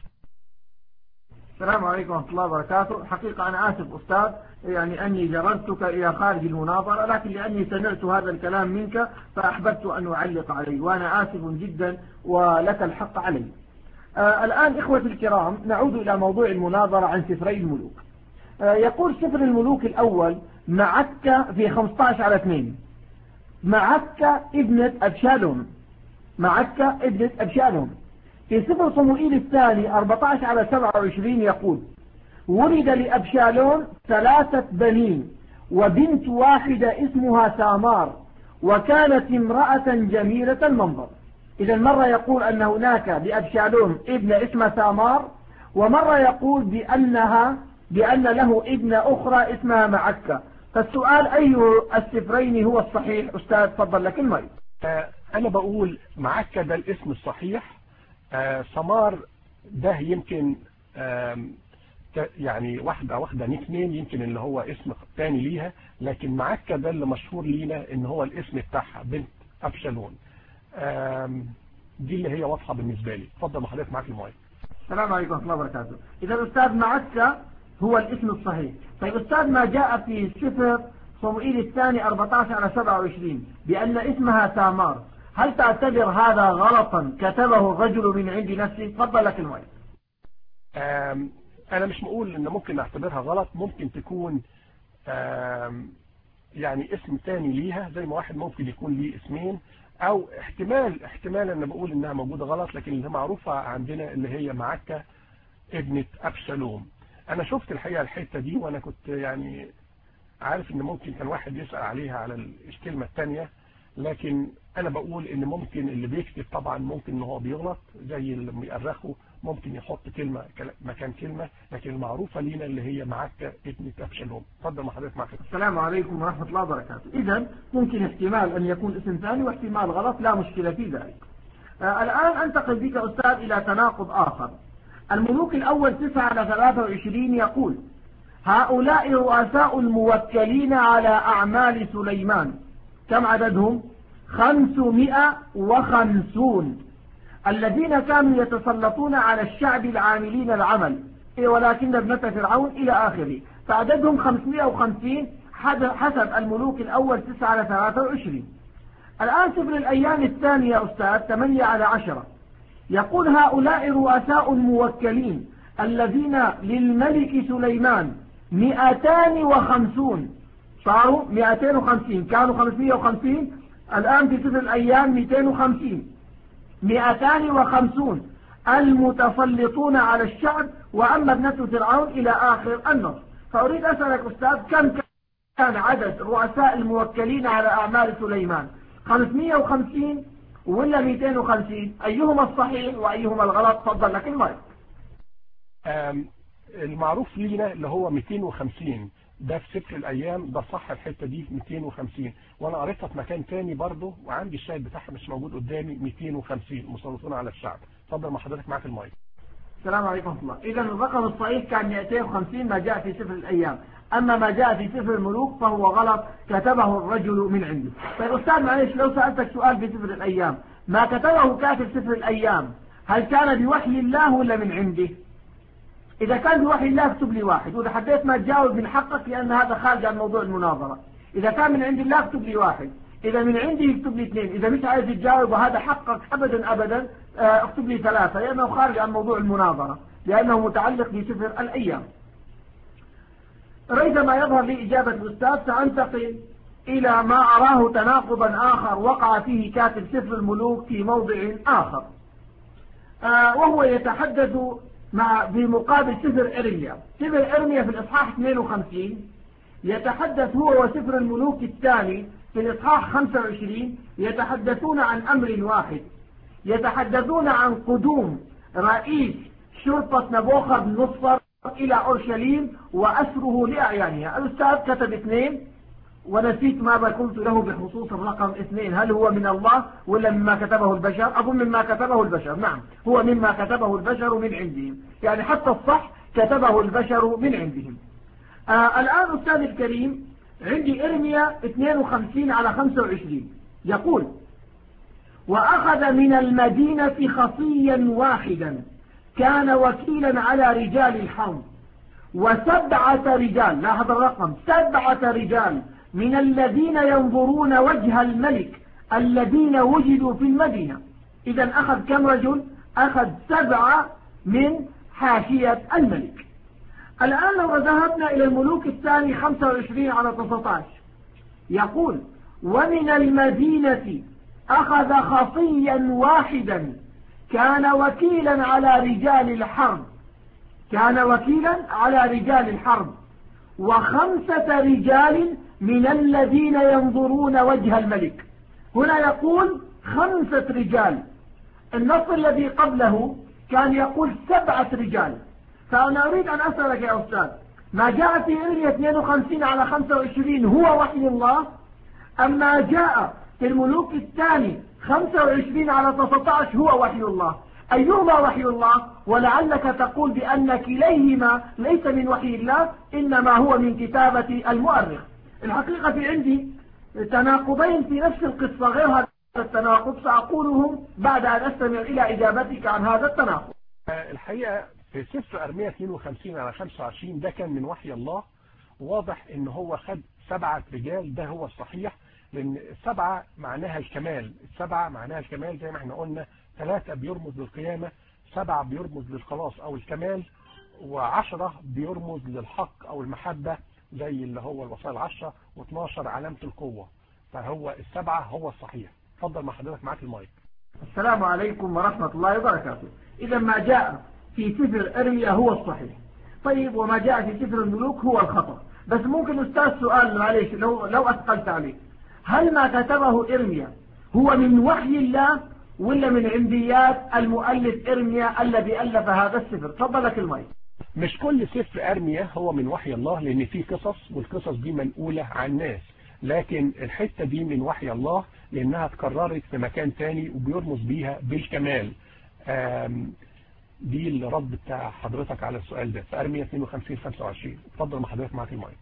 السلام عليكم ورحمة الله وبركاته حقيقة أنا آسف أستاذ يعني أني جررتك إلى خارج المناظرة لكن لأني سمعت هذا الكلام منك فأحببت أن أعلق عليه وأنا آسف جدا ولك الحق علي آه الآن إخوة الكرام نعود إلى موضوع المناظرة عن سفري الملوك آه يقول سفر الملوك الأول معك في 15 على 2 معك ابنة أبشالهم معك ابنة أبشالهم في سفر صموئيل الثاني 14 على 27 يقول ولد لأبشالون ثلاثة بنين وبنت واحدة اسمها سامار وكانت امرأة جميلة المنظر إذا مرة يقول أن هناك لأبشالون ابن اسمه سامار ومرة يقول بأنها بأن له ابن أخرى اسمها معكة فالسؤال أي السفرين هو الصحيح أستاذ تفضل لك الماء أنا بقول معكة ده الاسم الصحيح آه سمار ده يمكن يعني واحدة واحدة نيك نيم يمكن اللي هو اسم تاني ليها لكن معكة ده اللي مشهور لينا ان هو الاسم بتاعها بنت أبشالون دي اللي هي واضحة بالنسبة لي اتفضل ما حضرتك معاك المايك السلام عليكم ورحمة الله وبركاته إذا الأستاذ معكة هو الاسم الصحيح طيب أستاذ ما جاء في سفر صموئيل الثاني 14 على 27 بأن اسمها تامار هل تعتبر هذا غلطا كتبه الرجل من عند نفسه تفضل لك المايك انا مش بقول ان ممكن اعتبرها غلط ممكن تكون يعني اسم تاني ليها زي ما واحد ممكن يكون ليه اسمين او احتمال احتمال انا بقول انها موجودة غلط لكن اللي معروفة عندنا اللي هي معكة ابنة ابشالوم انا شفت الحقيقة الحتة دي وانا كنت يعني عارف ان ممكن كان واحد يسأل عليها على الكلمة التانية لكن انا بقول ان ممكن اللي بيكتب طبعا ممكن ان هو بيغلط زي اللي بيأرخوا ممكن يحط كلمة مكان كلمة لكن المعروفة لينا اللي هي معك ابنة أبشالوم اتفضل مع حضرتك معك السلام عليكم ورحمة الله وبركاته إذا ممكن احتمال أن يكون اسم ثاني واحتمال غلط لا مشكلة في ذلك آه الآن أنتقل بك أستاذ إلى تناقض آخر الملوك الأول 9 على 23 يقول هؤلاء رؤساء الموكلين على أعمال سليمان كم عددهم خمسمائة وخمسون الذين كانوا يتسلطون على الشعب العاملين العمل ولكن ابنة فرعون إلى آخره فعددهم 550 حسب الملوك الأول 9 على 23 الآن سفر الأيام الثانية يا أستاذ 8 على 10 يقول هؤلاء رؤساء الموكلين الذين للملك سليمان 250 صاروا 250 كانوا 550 الآن في سفر الأيام 250 250 المتسلطون على الشعب وأما ابنة فرعون إلى آخر النص فأريد أسألك أستاذ كم كان عدد رؤساء الموكلين على أعمال سليمان 550 ولا 250 أيهما الصحيح وأيهما الغلط تفضل لك المايك المعروف لينا اللي هو 250 ده في سفر الايام ده صح الحته دي 250 وانا قريتها في مكان تاني برضه وعندي الشاهد بتاعها مش موجود قدامي 250 مسلطون على الشعب اتفضل مع حضرتك معاك المايك السلام عليكم ورحمه الله اذا الرقم الصحيح كان 250 ما جاء في سفر الايام اما ما جاء في سفر الملوك فهو غلط كتبه الرجل من عنده طيب استاذ معلش لو سالتك سؤال في سفر الايام ما كتبه كاتب سفر الايام هل كان بوحي الله ولا من عنده إذا كان بوحي الله اكتب لي واحد وإذا حبيت ما تجاوب من حقك لأن هذا خارج عن موضوع المناظرة إذا كان من عند الله اكتب لي واحد إذا من عندي اكتب لي اثنين إذا مش عايز تجاوب وهذا حقك أبدا أبدا اكتب لي ثلاثة لأنه خارج عن موضوع المناظرة لأنه متعلق بسفر الأيام ريثما يظهر لي إجابة الأستاذ سأنتقل إلى ما أراه تناقضا آخر وقع فيه كاتب سفر الملوك في موضع آخر وهو يتحدث مع بمقابل سفر إرميا سفر إرميا في الإصحاح 52 يتحدث هو وسفر الملوك الثاني في الإصحاح 25 يتحدثون عن أمر واحد يتحدثون عن قدوم رئيس شرطة نبوخذ نصر إلى أورشليم وأسره لأعيانها الأستاذ كتب اثنين ونسيت ماذا قلت له بخصوص الرقم اثنين هل هو من الله ولا مما كتبه البشر أظن مما كتبه البشر نعم هو مما كتبه البشر من عندهم يعني حتى الصح كتبه البشر من عندهم آه الآن أستاذ الكريم عندي إرميا 52 على 25 يقول وأخذ من المدينة خصيا واحدا كان وكيلا على رجال الحرب وسبعة رجال لاحظ الرقم سبعة رجال من الذين ينظرون وجه الملك الذين وجدوا في المدينة إذا أخذ كم رجل أخذ سبعة من حاشية الملك الآن لو ذهبنا إلى الملوك الثاني 25 على 19 يقول ومن المدينة أخذ خصيا واحدا كان وكيلا على رجال الحرب كان وكيلا على رجال الحرب وخمسة رجال من الذين ينظرون وجه الملك هنا يقول خمسة رجال النص الذي قبله كان يقول سبعة رجال فأنا أريد أن أسألك يا أستاذ ما جاء في إرمية 52 على 25 هو وحي الله أم ما جاء في الملوك الثاني 25 على 19 هو وحي الله أيهما وحي الله ولعلك تقول بأن كليهما ليس من وحي الله إنما هو من كتابة المؤرخ الحقيقة في عندي تناقضين في نفس القصة غير هذا التناقض سأقولهم بعد أن أستمع إلى إجابتك عن هذا التناقض الحقيقة في سفر أرمية 52 على 25 ده كان من وحي الله واضح ان هو خد سبعة رجال ده هو الصحيح لان السبعة معناها الكمال السبعة معناها الكمال زي ما احنا قلنا ثلاثة بيرمز للقيامة سبعة بيرمز للخلاص او الكمال وعشرة بيرمز للحق او المحبة زي اللي هو الوصايا العشرة و12 علامة القوة فهو السبعة هو الصحيح اتفضل مع حضرتك معاك المايك السلام عليكم ورحمة الله وبركاته إذا ما جاء في سفر أرميا هو الصحيح طيب وما جاء في سفر الملوك هو الخطأ بس ممكن أستاذ سؤال معلش لو, لو أثقلت عليك هل ما كتبه إرميا هو من وحي الله ولا من عنديات المؤلف إرميا الذي ألف هذا السفر تفضلك المايك مش كل سفر أرميا هو من وحي الله لأن في قصص والقصص دي منقولة عن ناس لكن الحتة دي من وحي الله لأنها اتكررت في مكان تاني وبيرمز بيها بالكمال دي الرد بتاع حضرتك على السؤال ده في أرمية 52 25 اتفضل مع حضرتك معاك المايك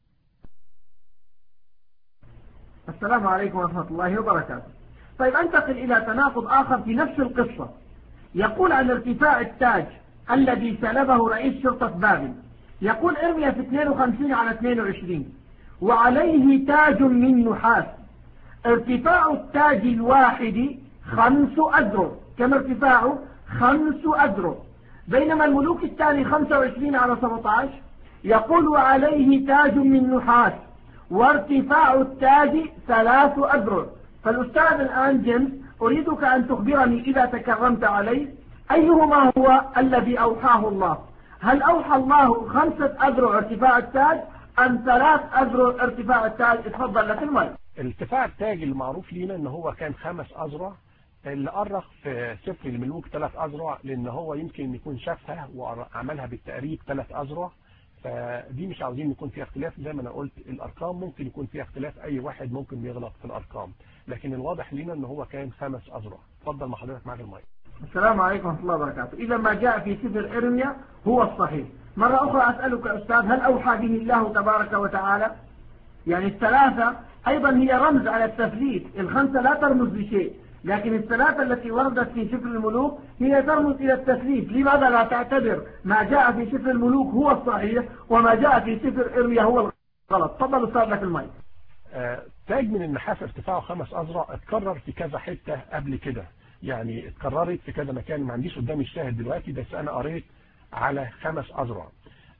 السلام عليكم ورحمة الله وبركاته طيب انتقل إلى تناقض آخر في نفس القصة يقول عن ارتفاع التاج الذي سلبه رئيس شرطة بابل يقول ارميا في 52 على 22 وعليه تاج من نحاس ارتفاع التاج الواحد خمس أذرع كما ارتفاعه خمس أذرع بينما الملوك الثاني 25 على 17 يقول وعليه تاج من نحاس وارتفاع التاج ثلاث أذرع فالأستاذ الآن جيمس أريدك أن تخبرني إذا تكرمت عليه أيهما هو الذي أوحاه الله هل أوحى الله خمسة أذرع ارتفاع التاج أم ثلاث أذرع ارتفاع التاج اتفضل لك الماء ارتفاع التاج المعروف لينا ان هو كان خمس أذرع اللي أرخ في سفر الملوك ثلاث أذرع لأن هو يمكن يكون شافها وعملها بالتقريب ثلاث أذرع فدي مش عاوزين يكون فيها اختلاف زي ما انا قلت الارقام ممكن يكون فيها اختلاف اي واحد ممكن يغلط في الارقام لكن الواضح لينا ان هو كان خمس اذرع اتفضل مع حضرتك معاك المايك السلام عليكم ورحمه الله وبركاته اذا ما جاء في سفر ارميا هو الصحيح مرة اخرى اسالك استاذ هل اوحى به الله تبارك وتعالى يعني الثلاثة ايضا هي رمز على التثليث الخمسة لا ترمز لشيء لكن الثلاثة التي وردت في سفر الملوك هي ترمز إلى التثليث لماذا لا تعتبر ما جاء في سفر الملوك هو الصحيح وما جاء في سفر إرميا هو الغلط تفضل أستاذ لك المايك آه، تاج من النحاس ارتفاعه خمس أذرع اتكرر في كذا حتة قبل كده يعني اتكررت في كذا مكان ما عنديش قدامي الشاهد دلوقتي بس أنا قريت على خمس أذرع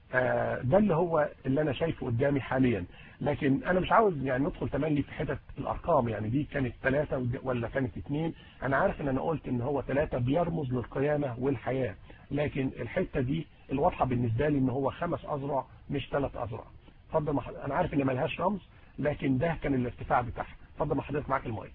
آه، ده اللي هو اللي انا شايفه قدامي حاليا لكن انا مش عاوز يعني ندخل تملي في حتت الارقام يعني دي كانت ثلاثة ولا كانت اثنين انا عارف ان انا قلت ان هو ثلاثة بيرمز للقيامة والحياة لكن الحتة دي الواضحة بالنسبة لي ان هو خمس اذرع مش ثلاث اذرع اتفضل مح... انا عارف ان ملهاش رمز لكن ده كان الارتفاع بتاعها اتفضل مع حضرتك معاك المايك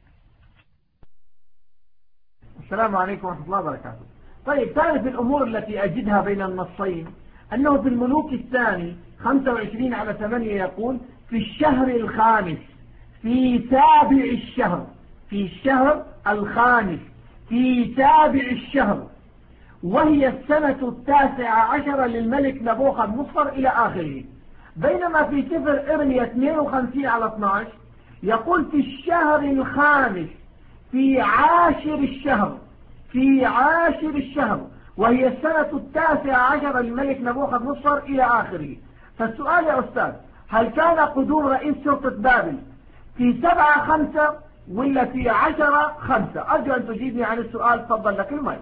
السلام عليكم ورحمة الله وبركاته طيب تعرف الأمور التي أجدها بين النصين أنه في الملوك الثاني 25 على 8 يقول في الشهر الخامس في سابع الشهر في الشهر الخامس في سابع الشهر وهي السنة التاسعة عشر للملك نبوخذ نصر إلى آخره بينما في سفر إرميا 52 على 12 يقول في الشهر الخامس في عاشر الشهر في عاشر الشهر وهي السنة التاسعة عشر للملك نبوخذ نصر إلى آخره فالسؤال يا أستاذ هل كان قدوم رئيس شرطة بابل في سبعة خمسة ولا في عشرة خمسة أرجو أن تجيبني عن السؤال تفضل لك الماء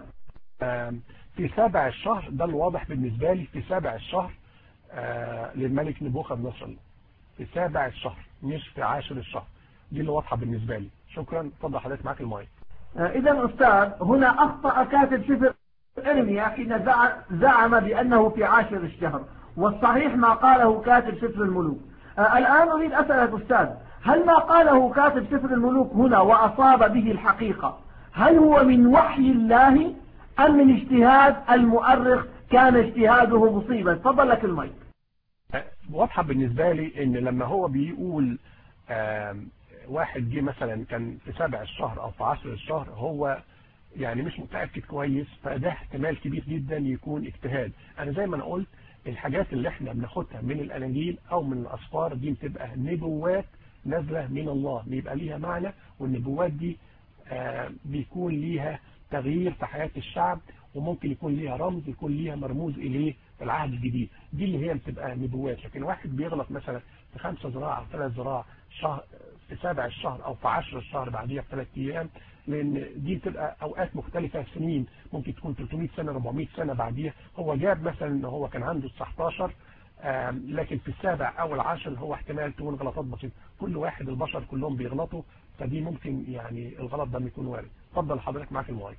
في سابع الشهر ده الواضح بالنسبة لي في سابع الشهر آه للملك نبوخذ نصر في سابع الشهر مش في عاشر الشهر دي اللي واضحة بالنسبة لي شكرا تفضل حضرتك معاك المايك إذا أستاذ هنا أخطأ كاتب سفر إرميا حين زعم بأنه في عاشر الشهر والصحيح ما قاله كاتب سفر الملوك الآن أريد أسألك أستاذ هل ما قاله كاتب سفر الملوك هنا وأصاب به الحقيقة هل هو من وحي الله أم من اجتهاد المؤرخ كان اجتهاده مصيبا تفضل لك المايك واضحة بالنسبة لي ان لما هو بيقول واحد جه مثلا كان في سابع الشهر او في عشر الشهر هو يعني مش متأكد كويس فده احتمال كبير جدا يكون اجتهاد انا زي ما انا قلت الحاجات اللي احنا بناخدها من الاناجيل او من الاسفار دي بتبقى نبوات نازلة من الله بيبقى ليها معنى والنبوات دي آه بيكون ليها تغيير في حياة الشعب وممكن يكون ليها رمز يكون ليها مرموز إليه في العهد الجديد دي اللي هي بتبقى نبوات لكن واحد بيغلط مثلا في خمسة ذراع أو ثلاث ذراع شهر في سابع الشهر أو في عشر الشهر بعديها بثلاث أيام لأن دي بتبقى أوقات مختلفة سنين ممكن تكون 300 سنة 400 سنة بعديها هو جاب مثلا إن هو كان عنده 19 لكن في السابع أو العاشر هو احتمال تكون غلطات بسيطة كل واحد البشر كلهم بيغلطوا فدي ممكن يعني الغلط ده يكون وارد اتفضل حضرتك معاك المايك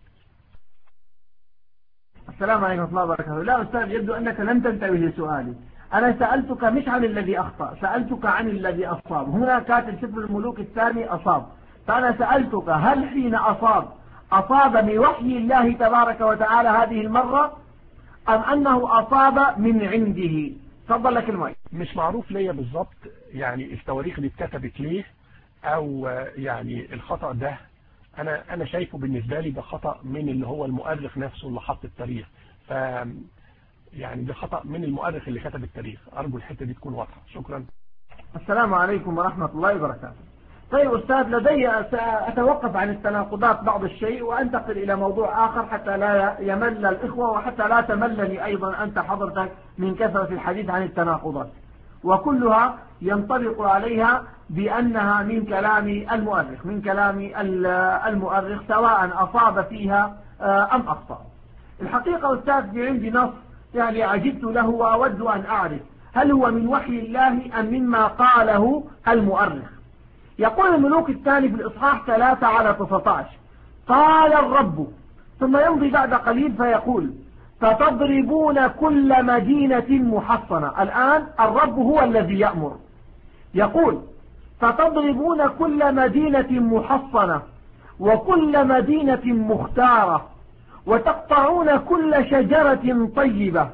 السلام عليكم ورحمة الله وبركاته لا أستاذ يبدو أنك لم تنتبه لسؤالي أنا سألتك مش عن الذي أخطأ سألتك عن الذي أصاب هنا كاتب سفر الملوك الثاني أصاب فأنا سألتك هل حين أصاب أصاب بوحي الله تبارك وتعالى هذه المرة أم أنه أصاب من عنده تفضل لك المايك مش معروف ليا بالظبط يعني التواريخ اللي اتكتبت ليه او يعني الخطأ ده انا انا شايفه بالنسبة لي ده خطأ من اللي هو المؤرخ نفسه اللي حط التاريخ ف يعني ده خطأ من المؤرخ اللي كتب التاريخ ارجو الحتة دي تكون واضحة شكرا السلام عليكم ورحمة الله وبركاته طيب أستاذ لدي أتوقف عن التناقضات بعض الشيء وأنتقل إلى موضوع آخر حتى لا يمل الإخوة وحتى لا تملني أيضا أنت حضرتك من كثرة الحديث عن التناقضات وكلها ينطبق عليها بأنها من كلام المؤرخ من كلام المؤرخ سواء أصاب فيها أم أخطأ الحقيقة أستاذ في عندي نص يعني عجبت له وأود أن أعرف هل هو من وحي الله أم مما قاله المؤرخ يقول الملوك الثاني في الإصحاح 3 على 19 قال الرب ثم يمضي بعد قليل فيقول فتضربون كل مدينة محصنة الآن الرب هو الذي يأمر يقول فتضربون كل مدينة محصنة وكل مدينة مختارة وتقطعون كل شجرة طيبة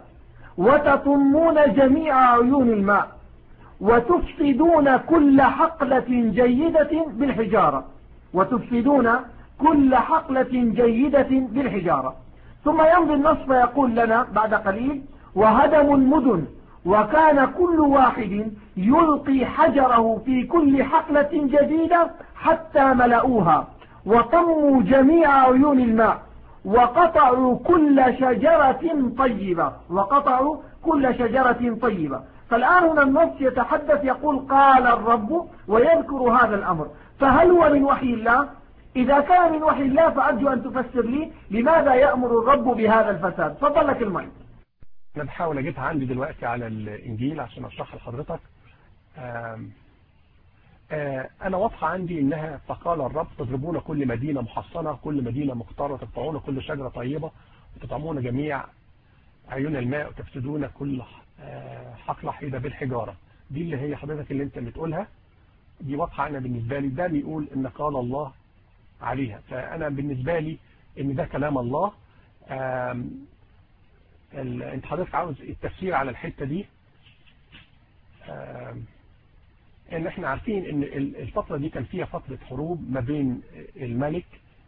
وتطمون جميع عيون الماء وتفسدون كل حقلة جيدة بالحجارة وتفسدون كل حقلة جيدة بالحجارة ثم يمضي النص فيقول لنا بعد قليل وهدموا المدن وكان كل واحد يلقي حجره في كل حقلة جديدة حتى ملؤوها وطموا جميع عيون الماء وقطعوا كل شجرة طيبة وقطعوا كل شجرة طيبة فالآن هنا النص يتحدث يقول قال الرب ويذكر هذا الأمر فهل هو من وحي الله إذا كان من وحي الله فأرجو أن تفسر لي لماذا يأمر الرب بهذا الفساد فضل لك الماء أنا بحاول أجيبها عندي دلوقتي على الإنجيل عشان أشرحها لحضرتك أنا واضحة عندي إنها فقال الرب تضربون كل مدينة محصنة كل مدينة مختارة تقطعون كل شجرة طيبة وتطعمون جميع عيون الماء وتفسدون كل حقل حيدة بالحجارة دي اللي هي حضرتك اللي انت بتقولها دي واضحة أنا بالنسبة لي ده بيقول إن قال الله عليها فأنا بالنسبة لي إن ده كلام الله انت حضرتك عاوز التفسير على الحتة دي ان احنا عارفين ان الفترة دي كان فيها فترة حروب ما بين الملك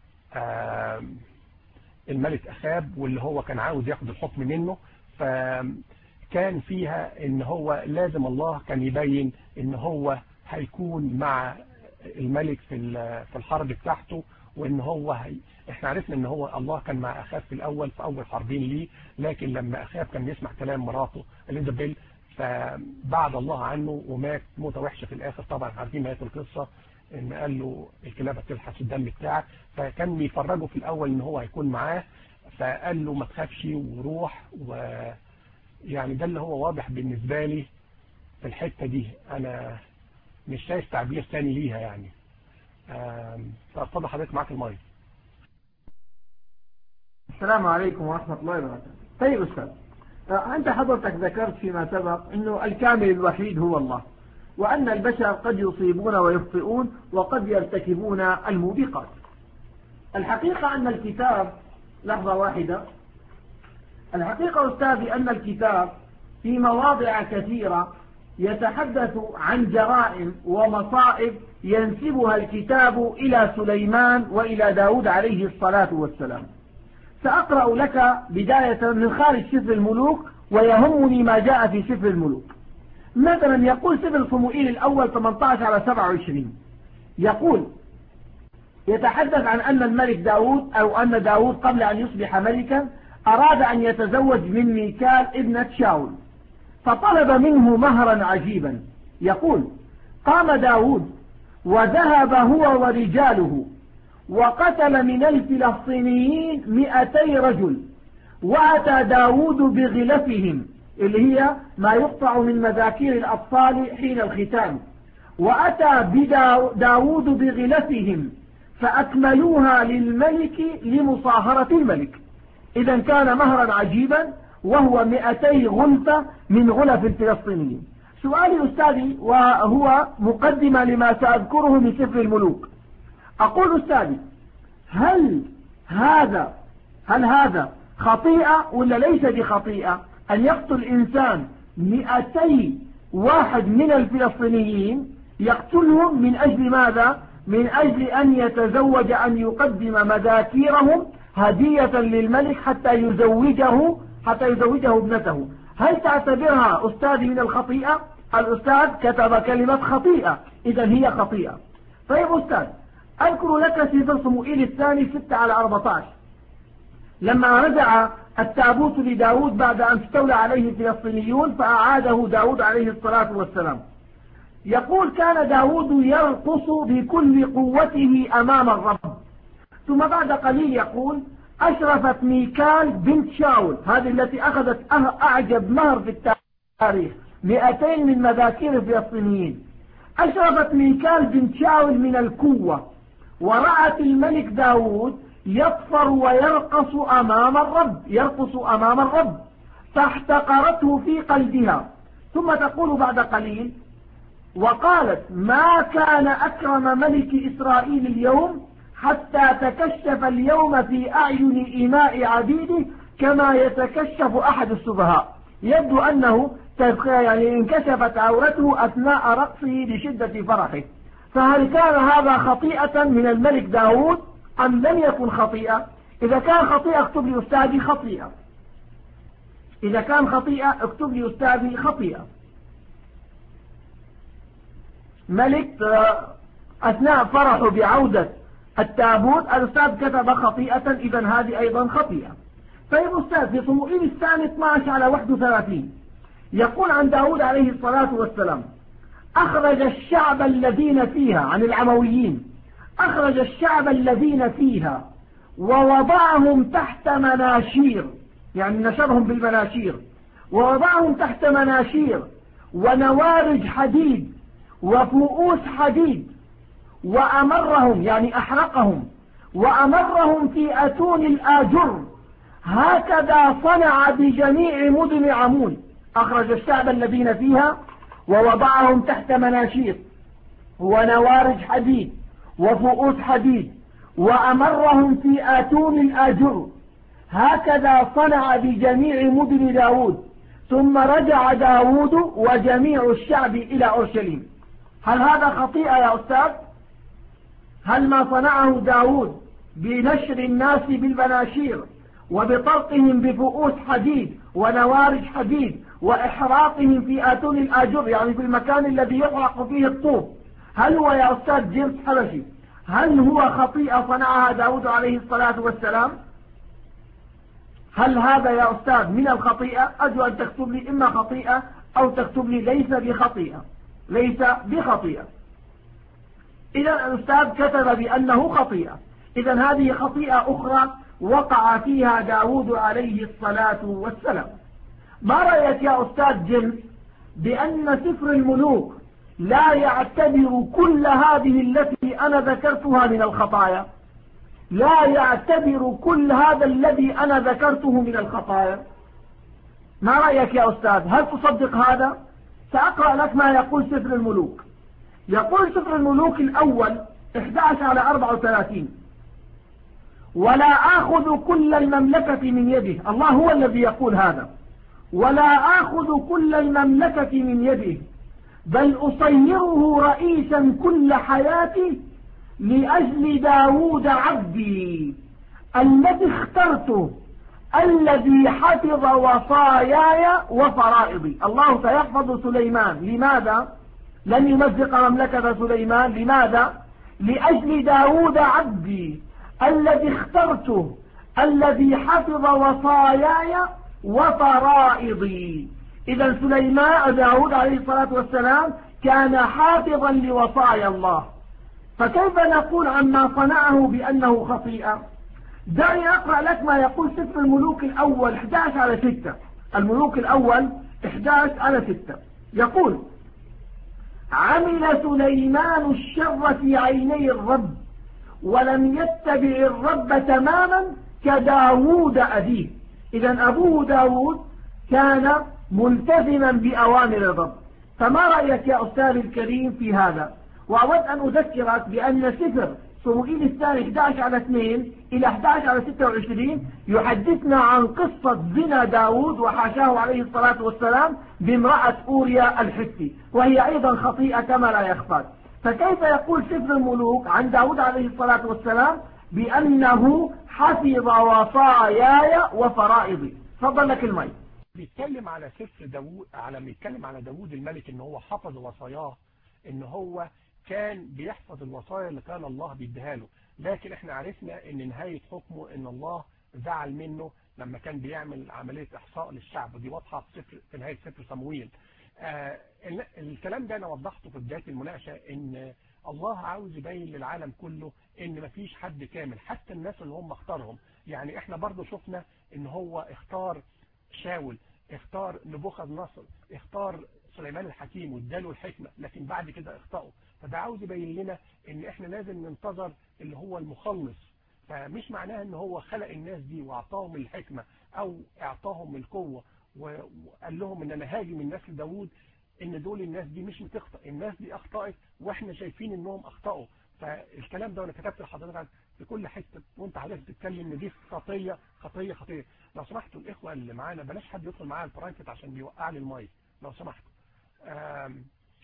الملك اخاب واللي هو كان عاوز ياخد الحكم منه فكان فيها ان هو لازم الله كان يبين ان هو هيكون مع الملك في في الحرب بتاعته وان هو هي احنا عرفنا ان هو الله كان مع اخاب في الاول في اول حربين ليه لكن لما اخاب كان يسمع كلام مراته اليزابيل فبعد الله عنه ومات موتة وحشة في الاخر طبعا عارفين نهايه القصة ان قال له الكلاب هتلحس الدم بتاعك فكان بيفرجه في الاول ان هو هيكون معاه فقال له ما تخافش وروح ويعني ده اللي هو واضح بالنسبة لي في الحتة دي انا مش شايف تعبير ثاني ليها يعني فاتفضل حضرتك معاك المايك السلام عليكم ورحمة الله وبركاته طيب أستاذ أنت حضرتك ذكرت فيما سبق أنه الكامل الوحيد هو الله وأن البشر قد يصيبون ويخطئون وقد يرتكبون الموبقات الحقيقة أن الكتاب لحظة واحدة الحقيقة أستاذي أن الكتاب في مواضع كثيرة يتحدث عن جرائم ومصائب ينسبها الكتاب إلى سليمان وإلى داود عليه الصلاة والسلام سأقرأ لك بداية من خارج سفر الملوك ويهمني ما جاء في سفر الملوك مثلا يقول سفر صموئيل الأول 18 على 27 يقول يتحدث عن أن الملك داود أو أن داود قبل أن يصبح ملكا أراد أن يتزوج من ميكال ابنة شاول فطلب منه مهرا عجيبا يقول قام داود وذهب هو ورجاله وقتل من الفلسطينيين مئتي رجل وأتى داود بغلفهم اللي هي ما يقطع من مذاكير الأطفال حين الختان وأتى بداود بغلفهم فأكملوها للملك لمصاهرة الملك إذا كان مهرا عجيبا وهو مئتي غلفة من غلف الفلسطينيين سؤالي أستاذي وهو مقدمة لما سأذكره من سفر الملوك أقول أستاذي هل هذا هل هذا خطيئة ولا ليس بخطيئة أن يقتل إنسان مئتي واحد من الفلسطينيين يقتلهم من أجل ماذا من أجل أن يتزوج أن يقدم مذاكيرهم هدية للملك حتى يزوجه حتى يزوجه ابنته هل تعتبرها أستاذي من الخطيئة الأستاذ كتب كلمة خطيئة إذا هي خطيئة طيب أستاذ أذكر لك سيفر صموئيل الثاني 6 على 14 لما رجع التابوت لداود بعد أن استولى عليه الفلسطينيون فأعاده داود عليه الصلاة والسلام يقول كان داود يرقص بكل قوته أمام الرب ثم بعد قليل يقول أشرفت ميكال بنت شاول هذه التي أخذت أعجب مهر في التاريخ 200 من مذاكير الفلسطينيين أشرفت ميكال بنت شاول من الكوة ورأت الملك داود يطفر ويرقص أمام الرب يرقص أمام الرب فاحتقرته في قلبها ثم تقول بعد قليل وقالت ما كان أكرم ملك إسرائيل اليوم حتى تكشف اليوم في أعين إماء عبيده كما يتكشف أحد السبهاء يبدو أنه يعني انكشفت عورته أثناء رقصه لشدة فرحه فهل كان هذا خطيئة من الملك داود أم لم يكن خطيئة إذا كان خطيئة اكتب لي أستاذي خطيئة إذا كان خطيئة اكتب لي أستاذي خطيئة ملك أثناء فرحه بعودة التابوت الأستاذ كتب خطيئة إذا هذه أيضا خطيئة طيب أستاذ في صموئيل الثاني 12 على 31 يقول عن داود عليه الصلاة والسلام أخرج الشعب الذين فيها عن العمويين أخرج الشعب الذين فيها ووضعهم تحت مناشير يعني نشرهم بالمناشير ووضعهم تحت مناشير ونوارج حديد وفؤوس حديد وأمرهم يعني أحرقهم وأمرهم في أتون الآجر هكذا صنع بجميع مدن عمون أخرج الشعب الذين فيها ووضعهم تحت مناشير ونوارج حديد وفؤوس حديد وأمرهم في آتون الآجر هكذا صنع بجميع مدن داود ثم رجع داود وجميع الشعب إلى أورشليم هل هذا خطيئة يا أستاذ هل ما صنعه داود بنشر الناس بالبناشير وبطرقهم بفؤوس حديد ونوارج حديد وإحراقهم في آتون الآجر يعني في المكان الذي يحرق فيه الطوب هل هو يا أستاذ جيمس حبشي هل هو خطيئة صنعها داود عليه الصلاة والسلام هل هذا يا أستاذ من الخطيئة أرجو أن تكتب لي إما خطيئة أو تكتب لي ليس بخطيئة ليس بخطيئة إذا الأستاذ كتب بأنه خطيئة إذا هذه خطيئة أخرى وقع فيها داود عليه الصلاة والسلام ما رأيك يا أستاذ جيمس بأن سفر الملوك لا يعتبر كل هذه التي أنا ذكرتها من الخطايا لا يعتبر كل هذا الذي أنا ذكرته من الخطايا ما رأيك يا أستاذ هل تصدق هذا سأقرأ لك ما يقول سفر الملوك يقول سفر الملوك الأول 11 على 34 ولا آخذ كل المملكة من يده الله هو الذي يقول هذا ولا آخذ كل المملكة من يده بل أصيره رئيسا كل حياتي لأجل داود عبدي الذي اخترته الذي حفظ وصاياي وفرائضي الله سيحفظ سليمان لماذا لن يمزق مملكة سليمان لماذا لأجل داود عبدي الذي اخترته الذي حفظ وصاياي وفرائضي إذا سليمان داود عليه الصلاة والسلام كان حافظا لوصايا الله فكيف نقول عما صنعه بأنه خطيئة دعني أقرأ لك ما يقول سفر الملوك الأول 11 على 6 الملوك الأول 11 على 6 يقول عمل سليمان الشر في عيني الرب ولم يتبع الرب تماما كداوود أبيه إذا أبوه داوود كان ملتزما بأوامر الرب فما رأيك يا أستاذ الكريم في هذا وأود أن أذكرك بأن سفر صموئيل الثاني 11 على 2 إلى 11 على 26 يحدثنا عن قصة زنا داود وحاشاه عليه الصلاة والسلام بامرأة أوريا الحسي وهي أيضا خطيئة كما لا يخفى فكيف يقول سفر الملوك عن داود عليه الصلاة والسلام بأنه حفظ وصاياي وفرائضي فضل لك المي بيتكلم على سفر داوود على بيتكلم على داوود الملك ان هو حفظ وصاياه ان هو كان بيحفظ الوصايا اللي كان الله بيديها له لكن احنا عرفنا ان نهاية حكمه ان الله زعل منه لما كان بيعمل عملية احصاء للشعب ودي واضحة في, سفر في نهاية سفر صمويل آه الكلام ده انا وضحته في بداية المناقشة ان الله عاوز يبين للعالم كله ان مفيش حد كامل حتى الناس اللي هم اختارهم يعني احنا برضو شفنا ان هو اختار شاول اختار نبوخذ نصر اختار سليمان الحكيم واداله الحكمة لكن بعد كده اخطأوا فده عاوز يبين لنا ان احنا لازم ننتظر اللي هو المخلص فمش معناها ان هو خلق الناس دي واعطاهم الحكمة او اعطاهم القوة وقال لهم ان انا هاجم الناس لداود ان دول الناس دي مش بتخطأ الناس دي اخطأت واحنا شايفين انهم اخطأوا فالكلام ده انا كتبت لحضرتك في كل حتة وانت حضرتك بتتكلم ان دي خطية خطية خطية لو سمحتوا الاخوة اللي معانا بلاش حد يدخل معايا البرايفت عشان بيوقع لي المايك لو سمحتوا آم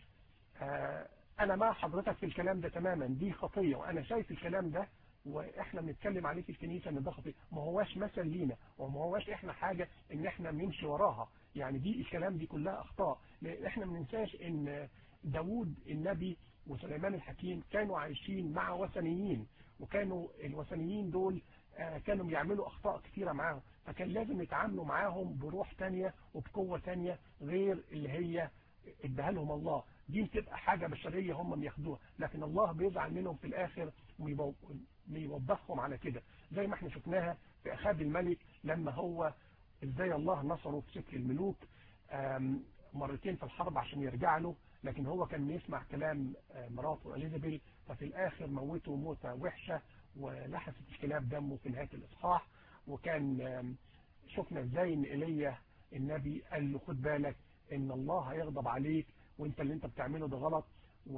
آم انا مع حضرتك في الكلام ده تماما دي خطية وانا شايف الكلام ده واحنا بنتكلم عليه في الكنيسة ان ده خطية ما هواش مثل لينا وما هواش احنا حاجة ان احنا نمشي وراها يعني دي الكلام دي كلها اخطاء احنا ما ننساش ان داوود النبي وسليمان الحكيم كانوا عايشين مع وثنيين وكانوا الوثنيين دول كانوا بيعملوا اخطاء كثيرة معاهم فكان لازم يتعاملوا معاهم بروح تانية وبقوة تانية غير اللي هي اداها لهم الله دي بتبقى حاجة بشرية هم بياخدوها لكن الله بيزعل منهم في الاخر ويوبخهم على كده زي ما احنا شفناها في اخاب الملك لما هو ازاي الله نصره في سفر الملوك مرتين في الحرب عشان يرجع له لكن هو كان يسمع كلام مراته اليزابيل ففي الاخر موته موتة وحشة ولحست الكلاب دمه في نهاية الاصحاح وكان شفنا ازاي ان ايليا النبي قال له خد بالك ان الله هيغضب عليك وانت اللي انت بتعمله ده غلط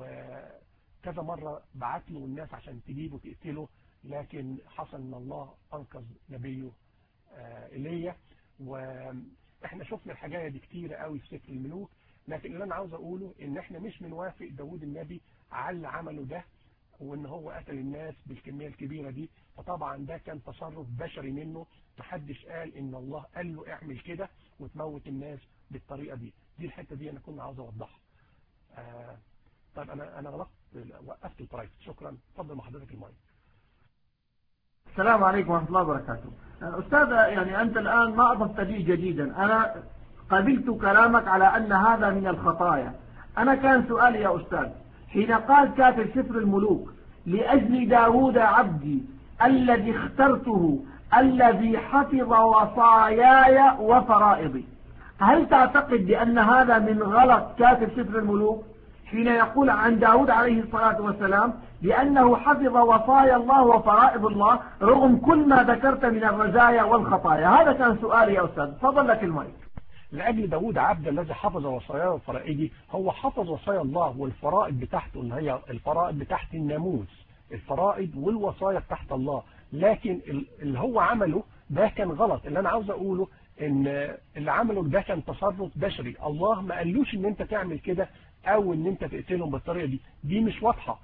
وكذا مرة بعت له الناس عشان تجيبه تقتله لكن حصل ان الله انقذ نبيه ايليا واحنا شفنا الحاجايه دي كتير قوي في سفر الملوك لكن اللي انا عاوز اقوله ان احنا مش بنوافق داوود النبي على اللي عمله ده وان هو قتل الناس بالكميه الكبيره دي فطبعا ده كان تصرف بشري منه محدش قال ان الله قال له اعمل كده وتموت الناس بالطريقه دي دي الحته دي انا كنت عاوز اوضحها آه طيب انا انا غلطت وقفت البرايفت شكرا اتفضل مع حضرتك المايك السلام عليكم ورحمة الله وبركاته أستاذ يعني أنت الآن ما أضفت لي جديدا أنا قبلت كلامك على أن هذا من الخطايا أنا كان سؤالي يا أستاذ حين قال كاتب سفر الملوك لأجل داود عبدي الذي اخترته الذي حفظ وصاياي وفرائضي هل تعتقد بأن هذا من غلط كاتب سفر الملوك حين يقول عن داود عليه الصلاة والسلام لأنه حفظ وصايا الله وفرائض الله رغم كل ما ذكرت من الرزايا والخطايا هذا كان سؤالي يا أستاذ تفضل لك المايك لأجل داود عبد الذي حفظ وصاياه وفرائضه هو حفظ وصايا الله والفرائض بتاعته اللي هي الفرائض بتاعت الناموس الفرائض والوصايا بتاعت الله لكن اللي هو عمله ده كان غلط اللي أنا عاوز أقوله ان اللي عمله ده كان تصرف بشري الله ما قالوش ان انت تعمل كده او ان انت تقتلهم بالطريقه دي دي مش واضحه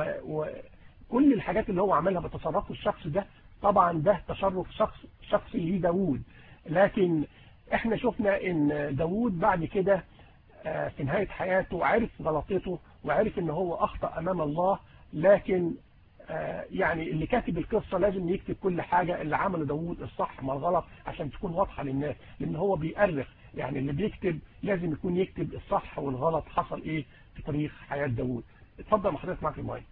وكل الحاجات اللي هو عملها بتصرفه الشخص ده طبعا ده تصرف شخص شخصي ليه داوود لكن احنا شفنا ان داوود بعد كده في نهاية حياته عرف غلطته وعرف ان هو اخطأ امام الله لكن يعني اللي كاتب القصة لازم يكتب كل حاجة اللي عمله داوود الصح مع الغلط عشان تكون واضحة للناس لان هو بيأرخ يعني اللي بيكتب لازم يكون يكتب الصح والغلط حصل ايه في تاريخ حياة داوود اتفضل مع حضرتك معك المايك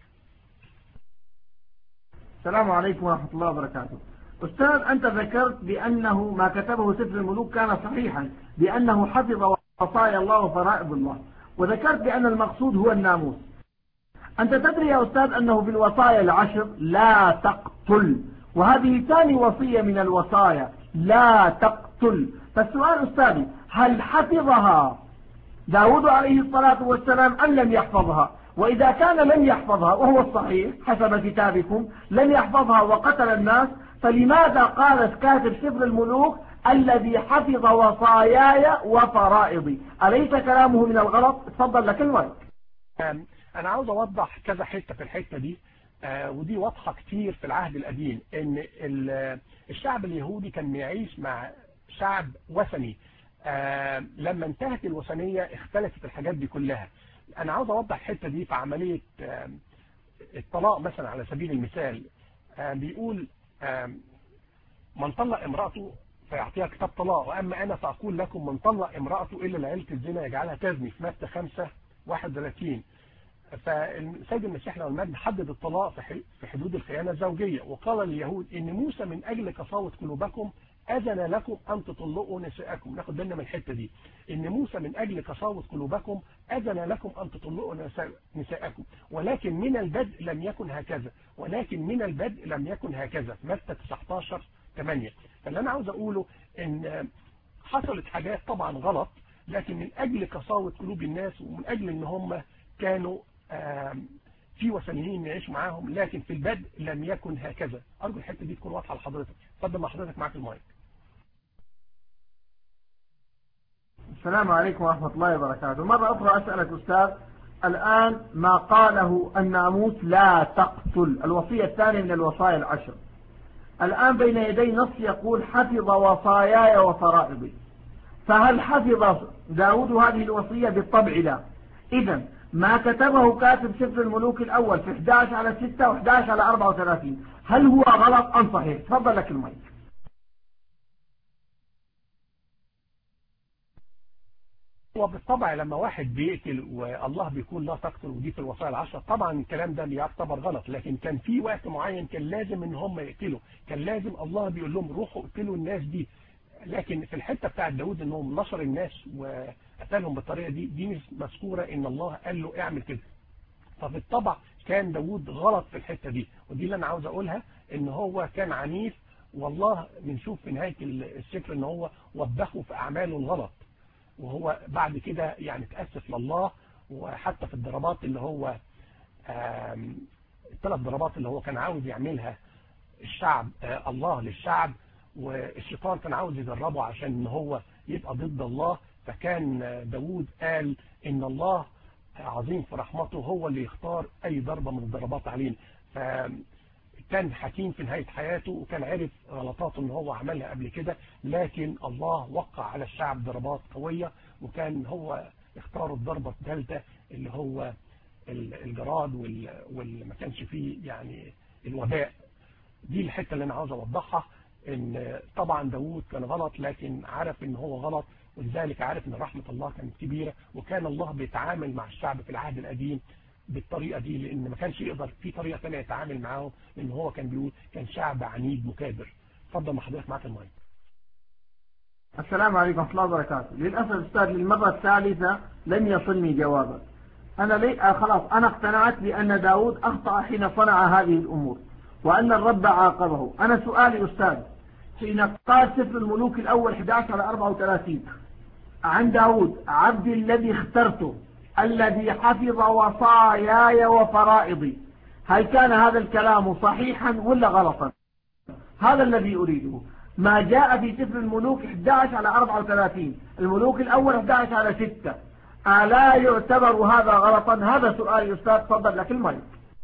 السلام عليكم ورحمة الله وبركاته أستاذ أنت ذكرت بأنه ما كتبه سفر الملوك كان صحيحا بأنه حفظ وصايا الله وفرائض الله وذكرت بأن المقصود هو الناموس أنت تدري يا أستاذ أنه في الوصايا العشر لا تقتل وهذه ثاني وصية من الوصايا لا تقتل فالسؤال أستاذي هل حفظها داود عليه الصلاة والسلام أم لم يحفظها وإذا كان لم يحفظها وهو الصحيح حسب كتابكم لم يحفظها وقتل الناس فلماذا قال كاتب سفر الملوك الذي حفظ وصاياي وفرائضي أليس كلامه من الغلط تفضل لك المايك أنا عاوز أوضح كذا حتة في الحتة دي آه ودي واضحة كتير في العهد القديم ان الشعب اليهودي كان بيعيش مع شعب وثني آه لما انتهت الوثنية اختلفت الحاجات دي كلها انا عاوز اوضح الحتة دي في عملية آه الطلاق مثلا على سبيل المثال بيقول من طلق امرأته فيعطيها كتاب طلاق واما انا فاقول لكم من طلق امرأته الا لعيلة الزنا يجعلها تزني في متى 5 31 فالسيد المسيح لو المجد حدد الطلاق في حدود الخيانة الزوجية وقال لليهود ان موسى من اجل قساوة قلوبكم اذن لكم ان تطلقوا نساءكم ناخد بالنا من الحتة دي ان موسى من اجل قساوة قلوبكم اذن لكم ان تطلقوا نساءكم ولكن من البدء لم يكن هكذا ولكن من البدء لم يكن هكذا متى 19 8 فاللي انا عاوز اقوله ان حصلت حاجات طبعا غلط لكن من اجل قساوة قلوب الناس ومن اجل ان هم كانوا في وثنيين نعيش معاهم لكن في البدء لم يكن هكذا أرجو الحتة دي تكون واضحة لحضرتك اتفضل مع حضرتك معاك المايك السلام عليكم ورحمة الله وبركاته مرة أخرى أسألك أستاذ الآن ما قاله الناموس لا تقتل الوصية الثانية من الوصايا العشر الآن بين يدي نص يقول حفظ وصاياي وفرائضي فهل حفظ داود هذه الوصية بالطبع لا إذا ما كتبه كاتب سفر الملوك الأول في 11 على 6 و11 على 34 هل هو غلط أم صحيح تفضل لك المايك وبالطبع لما واحد بيقتل والله بيكون لا تقتل ودي في الوصايا العشرة طبعا الكلام ده بيعتبر غلط لكن كان في وقت معين كان لازم ان هم يقتلوا كان لازم الله بيقول لهم روحوا اقتلوا الناس دي لكن في الحتة بتاعت داود انهم نشر الناس وقتلهم بالطريقة دي دي مش مذكورة ان الله قال له اعمل كده ففي الطبع كان داود غلط في الحتة دي ودي اللي انا عاوز اقولها ان هو كان عنيف والله بنشوف في نهاية السفر ان هو وبخه في اعماله الغلط وهو بعد كده يعني تأسف لله وحتى في الضربات اللي هو الثلاث ضربات اللي هو كان عاوز يعملها الشعب الله للشعب والشيطان كان عاوز يجربه عشان ان هو يبقى ضد الله فكان داود قال ان الله عظيم في رحمته هو اللي يختار اي ضربة من الضربات علينا فكان حكيم في نهاية حياته وكان عرف غلطاته ان هو عملها قبل كده لكن الله وقع على الشعب ضربات قوية وكان هو اختار الضربة الثالثة اللي هو الجراد واللي ما كانش فيه يعني الوباء دي الحتة اللي انا عاوز اوضحها ان طبعا داوود كان غلط لكن عارف ان هو غلط ولذلك عارف ان رحمة الله كانت كبيرة وكان الله بيتعامل مع الشعب في العهد القديم بالطريقة دي لان ما كانش يقدر في طريقة ثانيه يتعامل معاهم لان هو كان بيقول كان شعب عنيد مكابر اتفضل مع حضرتك معاك المايك السلام عليكم ورحمة الله وبركاته للأسف أستاذ للمرة الثالثة لم يصلني جوابك أنا لي... آه خلاص أنا اقتنعت بأن داود أخطأ حين صنع هذه الأمور وأن الرب عاقبه أنا سؤالي أستاذ حين قال سفر الملوك الأول 11 على 34 عن داود عبد الذي اخترته الذي حفظ وصاياي وفرائضي هل كان هذا الكلام صحيحا ولا غلطا هذا الذي أريده ما جاء في سفر الملوك 11 على 34 الملوك الأول 11 على 6 ألا يعتبر هذا غلطا هذا سؤال أستاذ تفضل لك المايك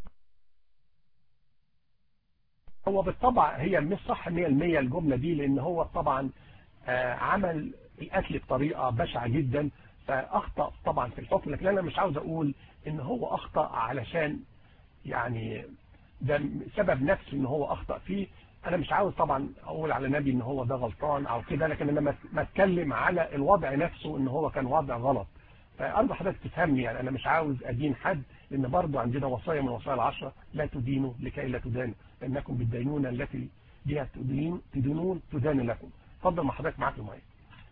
هو بالطبع هي مش صح 100% الجملة دي لأن هو طبعا عمل القتل بطريقة بشعة جدا فأخطأ طبعا في الحكم لكن أنا مش عاوز أقول إن هو أخطأ علشان يعني ده سبب نفسي إن هو أخطأ فيه أنا مش عاوز طبعا أقول على نبي إن هو ده غلطان أو كده لكن أنا ما أتكلم على الوضع نفسه إن هو كان وضع غلط فأرجو حضرتك تفهمني يعني أنا مش عاوز أدين حد لأن برضه عندنا وصايا من وصايا العشرة لا تدينوا لكي لا تدانوا لأنكم بالدينون التي بها تدين تدينون تدان لكم اتفضل مع حضرتك معاك المايك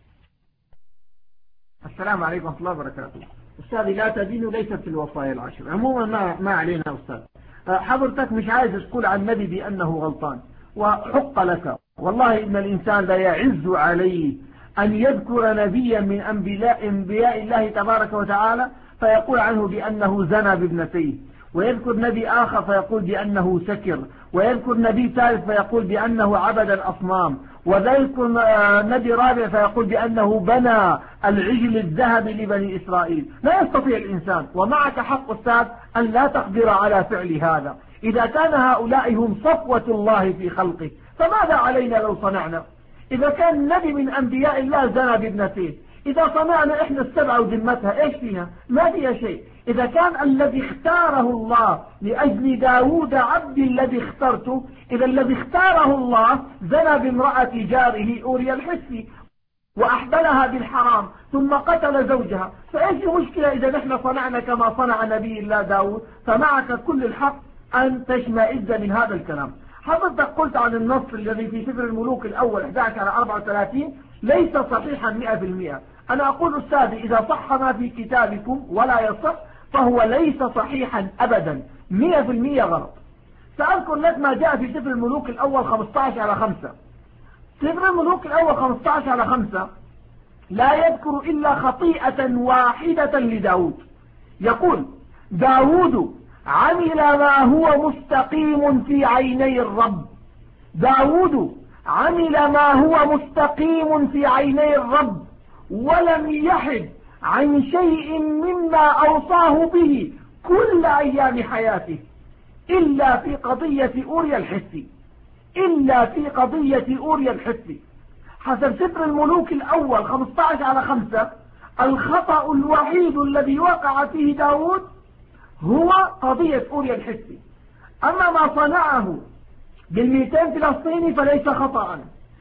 السلام عليكم ورحمة الله وبركاته أستاذي لا تدين ليست في الوصايا العشر عموما ما, ما علينا أستاذ حضرتك مش عايز تقول عن النبي بأنه غلطان وحق لك والله إن الإنسان لا يعز عليه أن يذكر نبيا من أنبياء, أنبياء الله تبارك وتعالى فيقول عنه بأنه زنى بابنتيه ويذكر نبي آخر فيقول بأنه سكر ويذكر نبي ثالث فيقول بأنه عبد الأصنام وذلكر نبي رابع فيقول بأنه بنى العجل الذهبي لبني إسرائيل لا يستطيع الإنسان ومعك حق أستاذ أن لا تقدر على فعل هذا إذا كان هؤلاء هم صفوة الله في خلقه فماذا علينا لو صنعنا إذا كان نبي من أنبياء الله زنى بابنتيه إذا صنعنا إحنا السبعة وذمتها إيش فيها ما فيها شيء إذا كان الذي اختاره الله لأجل داود عبد الذي اخترته إذا الذي اختاره الله زنى بامرأة جاره أوريا الحسي وأحبلها بالحرام ثم قتل زوجها فإيش المشكلة إذا نحن صنعنا كما صنع نبي الله داود فمعك كل الحق أن تشمئز من هذا الكلام حضرتك قلت عن النص الذي في سفر الملوك الأول 11 على 34 ليس صحيحا 100% أنا أقول أستاذي إذا صح ما في كتابكم ولا يصح فهو ليس صحيحا أبدا 100% غلط سأذكر لك ما جاء في سفر الملوك الأول 15 على 5 سفر الملوك الأول 15 على 5 لا يذكر إلا خطيئة واحدة لداود يقول داود عمل ما هو مستقيم في عيني الرب داود عمل ما هو مستقيم في عيني الرب ولم يحد عن شيء مما أوصاه به كل أيام حياته إلا في قضية أوريا الحسي إلا في قضية أوريا الحسي حسب سفر الملوك الأول 15 على 5 الخطأ الوحيد الذي وقع فيه داود هو قضية أوريا الحسي أما ما صنعه بالميتين فلسطيني فليس خطأ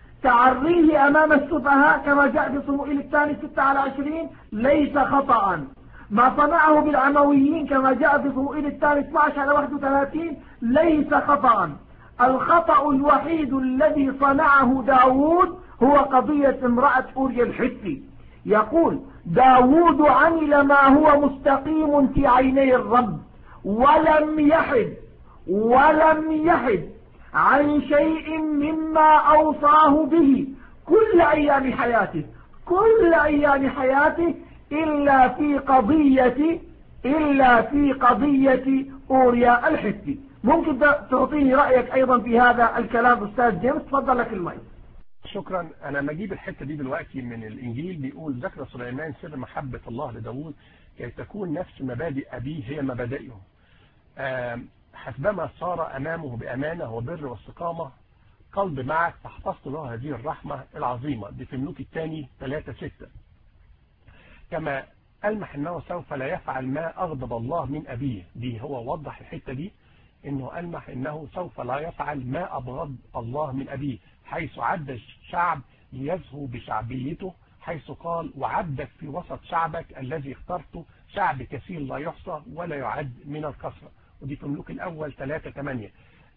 تعريه أمام السفهاء كما جاء في صموئيل الثاني 6 على 20 ليس خطأ ما صنعه بالعمويين كما جاء في صموئيل الثاني 12 على 31 ليس خطأ الخطأ الوحيد الذي صنعه داود هو قضية امرأة أوريا الحثي يقول داود عمل ما هو مستقيم في عيني الرب ولم يحد ولم يحد عن شيء مما أوصاه به كل أيام حياته كل أيام حياته إلا في قضية إلا في قضية أوريا الحثي ممكن تعطيني رأيك أيضا في هذا الكلام أستاذ جيمس تفضل لك المايك شكرا انا مجيب الحته دي دلوقتي من الانجيل بيقول ذكر سليمان سر محبه الله لداود كي تكون نفس مبادئ ابيه هي مبادئه حسبما صار امامه بامانه وبر واستقامه قلب معك فاحفظت له هذه الرحمه العظيمه دي في ملوك الثاني 3 6 كما ألمح أنه سوف لا يفعل ما أغضب الله من أبيه دي هو وضح الحتة دي أنه ألمح أنه سوف لا يفعل ما أبغض الله من أبيه حيث عد الشعب ليزهو بشعبيته حيث قال وعدك في وسط شعبك الذي اخترته شعب كثير لا يحصى ولا يعد من الكثرة ودي في ملوك الأول 3 8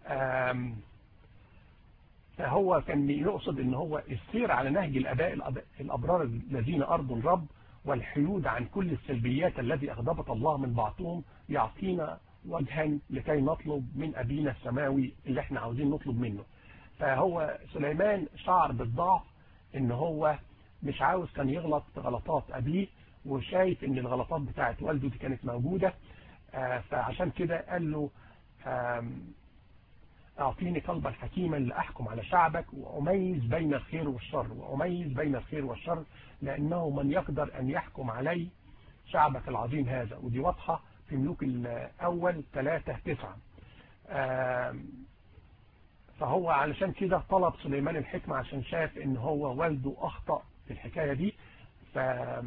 فهو كان يقصد ان هو السير على نهج الاباء الابرار الذين ارضوا الرب والحيود عن كل السلبيات التي اغضبت الله من بعضهم يعطينا وجها لكي نطلب من ابينا السماوي اللي احنا عاوزين نطلب منه فهو سليمان شعر بالضعف ان هو مش عاوز كان يغلط في غلطات ابيه وشايف ان الغلطات بتاعت والده دي كانت موجودة فعشان كده قال له اعطيني قلبا حكيما لاحكم على شعبك واميز بين الخير والشر واميز بين الخير والشر لانه من يقدر ان يحكم علي شعبك العظيم هذا ودي واضحة في ملوك الاول 3 9 فهو علشان كده طلب سليمان الحكمة عشان شاف ان هو والده اخطأ في الحكاية دي ف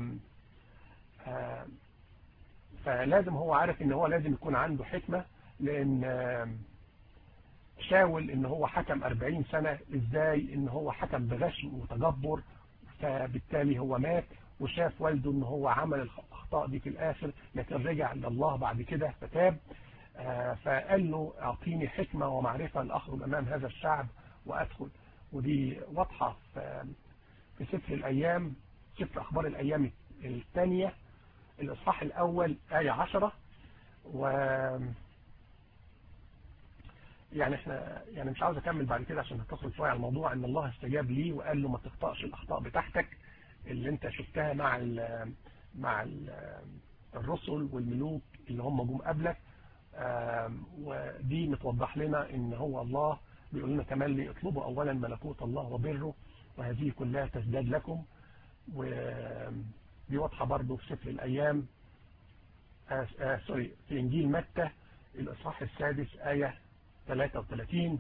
فلازم هو عارف ان هو لازم يكون عنده حكمة لان شاول ان هو حكم 40 سنة ازاي ان هو حكم بغش وتجبر فبالتالي هو مات وشاف والده ان هو عمل الاخطاء دي في الاخر لكن رجع لله بعد كده فتاب فقال له اعطيني حكمة ومعرفة لاخرج امام هذا الشعب وادخل ودي واضحة في سفر الايام سفر اخبار الايام الثانية الاصحاح الاول آية عشرة و يعني احنا يعني مش عاوز اكمل بعد كده عشان هتصل شوية على الموضوع ان الله استجاب لي وقال له ما تخطأش الاخطاء بتاعتك اللي انت شفتها مع ال مع ال الرسل والملوك اللي هم جم قبلك ودي متوضح لنا ان هو الله بيقول لنا كمان لي اطلبوا اولا ملكوت الله وبره وهذه كلها تزداد لكم ودي واضحة برضو في سفر الايام آه آه سوري في انجيل متى الاصحاح السادس آية 33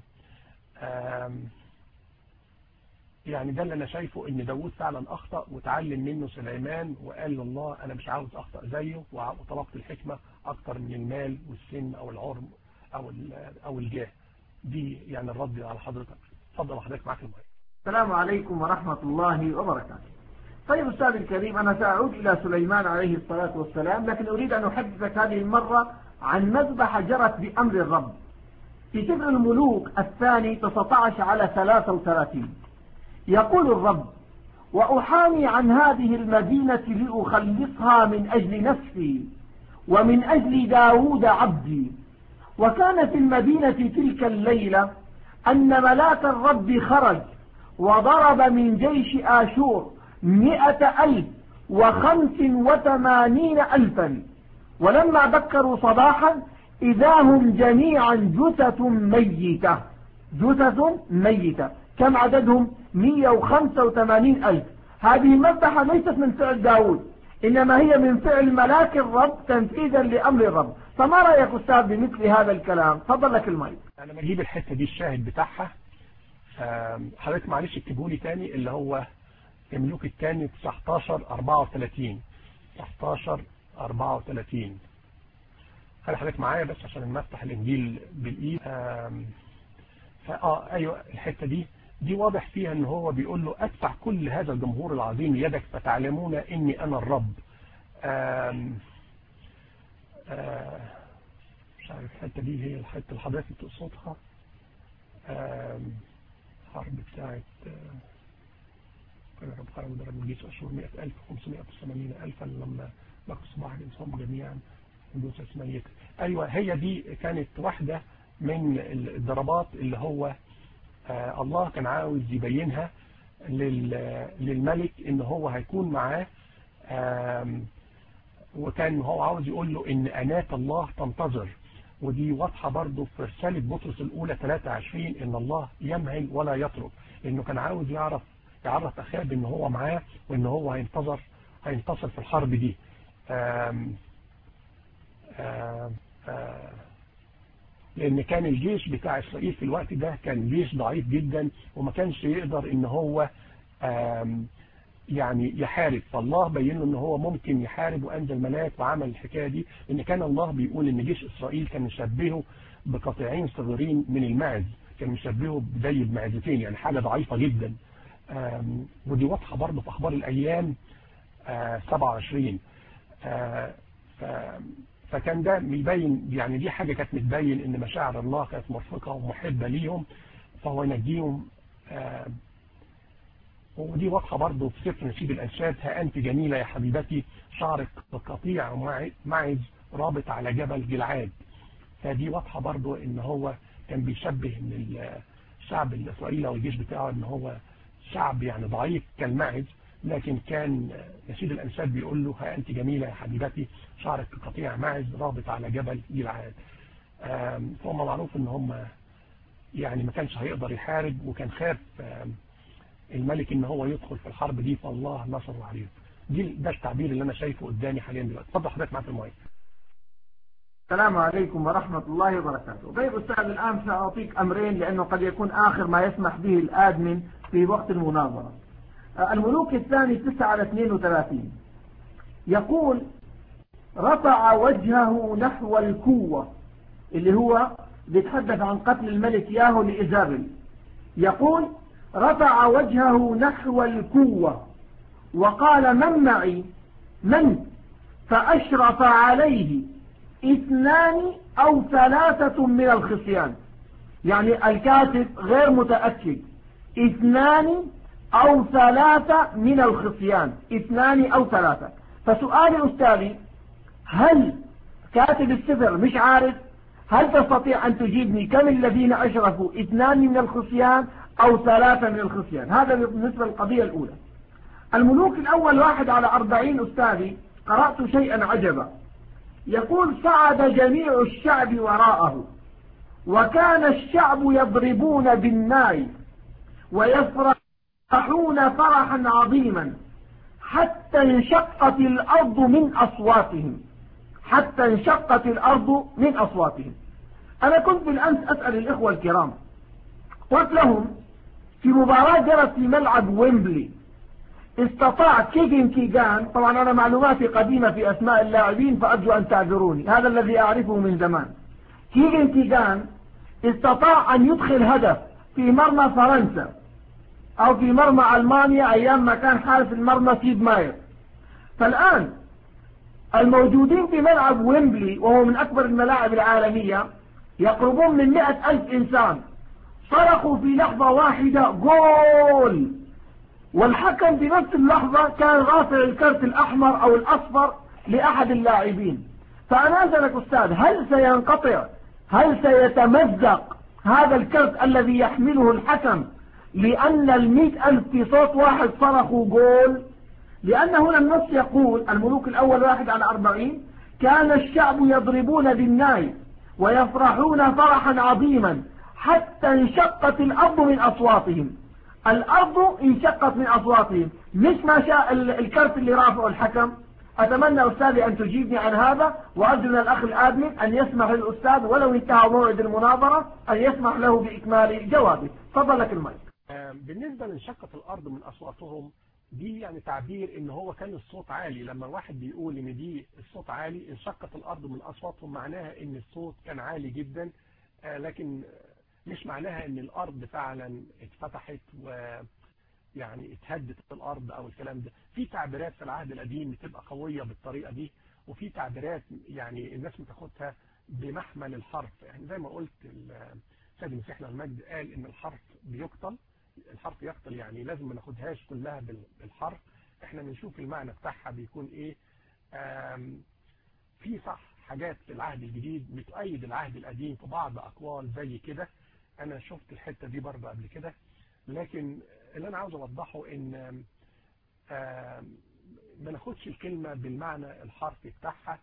يعني ده اللي انا شايفه ان داود فعلا اخطأ وتعلم منه سليمان وقال لله انا مش عاوز اخطأ زيه وطلبت الحكمة اكتر من المال والسن او العرم او او الجاه دي يعني الرد على حضرتك اتفضل حضرتك معاك المايك السلام عليكم ورحمة الله وبركاته طيب أستاذ الكريم أنا سأعود إلى سليمان عليه الصلاة والسلام لكن أريد أن أحدثك هذه المرة عن مذبحة جرت بأمر الرب في سفر الملوك الثاني 19 على 33 يقول الرب وأحامي عن هذه المدينة لأخلصها من أجل نفسي ومن أجل داود عبدي وكان في المدينة تلك الليلة أن ملاك الرب خرج وضرب من جيش آشور مئة ألف وخمس وثمانين ألفا ولما بكروا صباحا إذا هم جميعا جثث ميتة جثث ميتة كم عددهم 185 ألف هذه المذبحة ليست من فعل داود إنما هي من فعل ملاك الرب تنفيذا لأمر الرب فما رأيك أستاذ بمثل هذا الكلام فضل لك المايك أنا بجيب الحتة دي الشاهد بتاعها حضرتك معلش اكتبوا لي تاني اللي هو الملوك الثاني 19 34 19 34 خلي حضرتك معايا بس عشان نفتح الانجيل بالايد فاه ايوه الحته دي دي واضح فيها ان هو بيقول له ادفع كل هذا الجمهور العظيم يدك فتعلمون اني انا الرب آم آم مش عارف الحته دي هي الحته اللي حضرتك تقصدها الحرب بتاعت رب خرج ضرب الجيش أشهر 100000 580 لما بقوا صباح الإنسان جميعا حدوث اسمية أيوة هي دي كانت واحدة من الضربات اللي هو آه الله كان عاوز يبينها للملك ان هو هيكون معاه وكان هو عاوز يقول له ان انات الله تنتظر ودي واضحة برضو في رسالة بطرس الأولى 23 إن الله يمهل ولا يترك لأنه كان عاوز يعرف يعرف أخاب إن هو معاه وإن هو هينتظر هينتصر في الحرب دي آم آم آم لأن كان الجيش بتاع إسرائيل في الوقت ده كان جيش ضعيف جدا وما كانش يقدر إن هو يعني يحارب فالله بين له ان هو ممكن يحارب وانزل ملاك وعمل الحكايه دي ان كان الله بيقول ان جيش اسرائيل كان مشبهه بقطيعين صغيرين من الماعز كان مشبهه زي المعزتين يعني حاجه ضعيفه جدا ودي واضحه برضه في اخبار الايام 27 فكان ده بيبين يعني دي حاجه كانت متبين ان مشاعر الله كانت مرفقه ومحبه ليهم فهو ينجيهم ودي واضحة برضه في سفر نشيد الأنشاد ها أنت جميلة يا حبيبتي شعرك قطيع معز رابط على جبل جلعاد فدي واضحة برضه إن هو كان بيشبه إن الشعب الإسرائيلي أو الجيش بتاعه إن هو شعب يعني ضعيف كالمعز لكن كان نشيد الأنشاد بيقول له ها أنت جميلة يا حبيبتي شعرك قطيع معز رابط على جبل جلعاد فهم معروف إن هم يعني ما كانش هيقدر يحارب وكان خاف الملك ان هو يدخل في الحرب دي فالله نصر عليه دي ده التعبير اللي انا شايفه قدامي حاليا دلوقتي اتفضل حضرتك معاك المايك السلام عليكم ورحمة الله وبركاته طيب أستاذ الآن سأعطيك أمرين لأنه قد يكون آخر ما يسمح به الآدمن في وقت المناظرة الملوك الثاني 9 على 32 يقول رفع وجهه نحو الكوة اللي هو بيتحدث عن قتل الملك ياهو لإيزابل يقول رفع وجهه نحو الكوة وقال من معي من فأشرف عليه اثنان أو ثلاثة من الخصيان يعني الكاتب غير متأكد اثنان أو ثلاثة من الخصيان اثنان أو ثلاثة فسؤالي أستاذي هل كاتب السفر مش عارف هل تستطيع أن تجيبني كم الذين أشرفوا اثنان من الخصيان أو ثلاثة من الخصيان هذا بالنسبة للقضية الأولى الملوك الأول واحد على أربعين أستاذي قرأت شيئا عجبا يقول صعد جميع الشعب وراءه وكان الشعب يضربون بالناي ويفرحون فرحا عظيما حتى انشقت الأرض من أصواتهم حتى انشقت الأرض من أصواتهم أنا كنت بالأمس أسأل الإخوة الكرام قلت لهم في مباراة جرت في ملعب ويمبلي استطاع كيجن كيجان طبعا أنا معلوماتي قديمة في أسماء اللاعبين فأرجو أن تعذروني هذا الذي أعرفه من زمان كيجن كيجان استطاع أن يدخل هدف في مرمى فرنسا أو في مرمى ألمانيا أيام ما كان حارس المرمى سيد ماير فالآن الموجودين في ملعب ويمبلي وهو من أكبر الملاعب العالمية يقربون من مئة ألف إنسان صرخوا في لحظة واحدة جول والحكم بنفس اللحظة كان رافع الكرت الأحمر أو الأصفر لأحد اللاعبين فأنا أسألك أستاذ هل سينقطع هل سيتمزق هذا الكرت الذي يحمله الحكم لأن المئة ألف في صوت واحد صرخوا جول لأن هنا النص يقول الملوك الأول واحد على أربعين كان الشعب يضربون بالناي ويفرحون فرحا عظيما حتى انشقت الأرض من أصواتهم الأرض انشقت من أصواتهم مش ما شاء الكرت اللي رافعه الحكم أتمنى أستاذي أن تجيبني عن هذا وأرجو من الأخ الآدمن أن يسمح للأستاذ ولو انتهى موعد المناظرة أن يسمح له بإكمال جوابه تفضل لك المايك بالنسبة لانشقت الأرض من أصواتهم دي يعني تعبير ان هو كان الصوت عالي لما الواحد بيقول ان دي الصوت عالي انشقت الارض من اصواتهم معناها ان الصوت كان عالي جدا لكن مش معناها ان الارض فعلا اتفتحت و يعني اتهدت الارض او الكلام ده في تعبيرات في العهد القديم بتبقى قوية بالطريقة دي وفي تعبيرات يعني الناس بتاخدها بمحمل الحرف يعني زي ما قلت السيد المسيح المجد قال ان الحرف بيقتل الحرف يقتل يعني لازم ما ناخدهاش كلها بالحرف احنا بنشوف المعنى بتاعها بيكون ايه في صح حاجات في العهد الجديد بتؤيد العهد القديم في بعض اقوال زي كده انا شفت الحتة دي برضه قبل كده لكن اللي انا عاوز اوضحه ان ما ناخدش الكلمة بالمعنى الحرفي بتاعها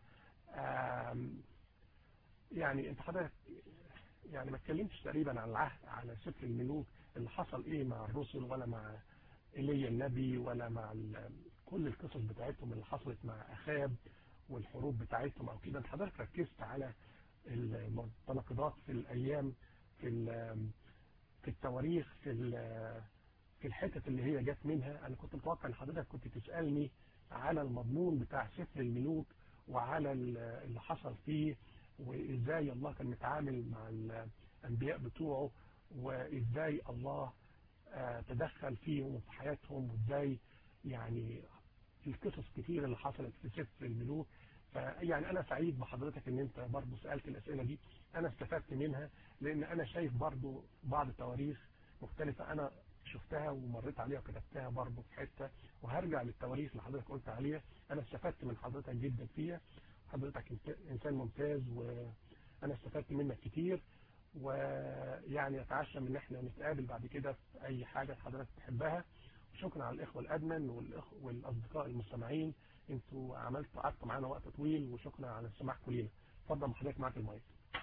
يعني انت حضرتك يعني ما اتكلمتش تقريبا عن العهد على سفر الملوك اللي حصل ايه مع الرسل ولا مع ايليا النبي ولا مع كل القصص بتاعتهم اللي حصلت مع اخاب والحروب بتاعتهم او كده انت حضرتك ركزت على التناقضات في الايام في في التواريخ في في الحتت اللي هي جت منها انا كنت متوقع ان حضرتك كنت تسالني على المضمون بتاع سفر الملوك وعلى اللي حصل فيه وازاي الله كان متعامل مع الانبياء بتوعه وازاي الله تدخل فيهم وفي حياتهم وازاي يعني القصص كتير اللي حصلت في سفر الملوك فيعني انا سعيد بحضرتك ان انت برضه سألت الاسئلة دي انا استفدت منها لان انا شايف برضه بعض التواريخ مختلفة انا شفتها ومريت عليها وكتبتها برضه في حتة وهرجع للتواريخ اللي حضرتك قلت عليها انا استفدت من حضرتك جدا فيها حضرتك انسان ممتاز وانا استفدت منك كتير ويعني اتعشم ان احنا نتقابل بعد كده في اي حاجة حضرتك تحبها وشكرا على الاخوة الادمن والاصدقاء المستمعين انتوا عملتوا قعدتوا معانا وقت طويل وشكرا على استماعكم لينا اتفضل حضرتك معاك المايك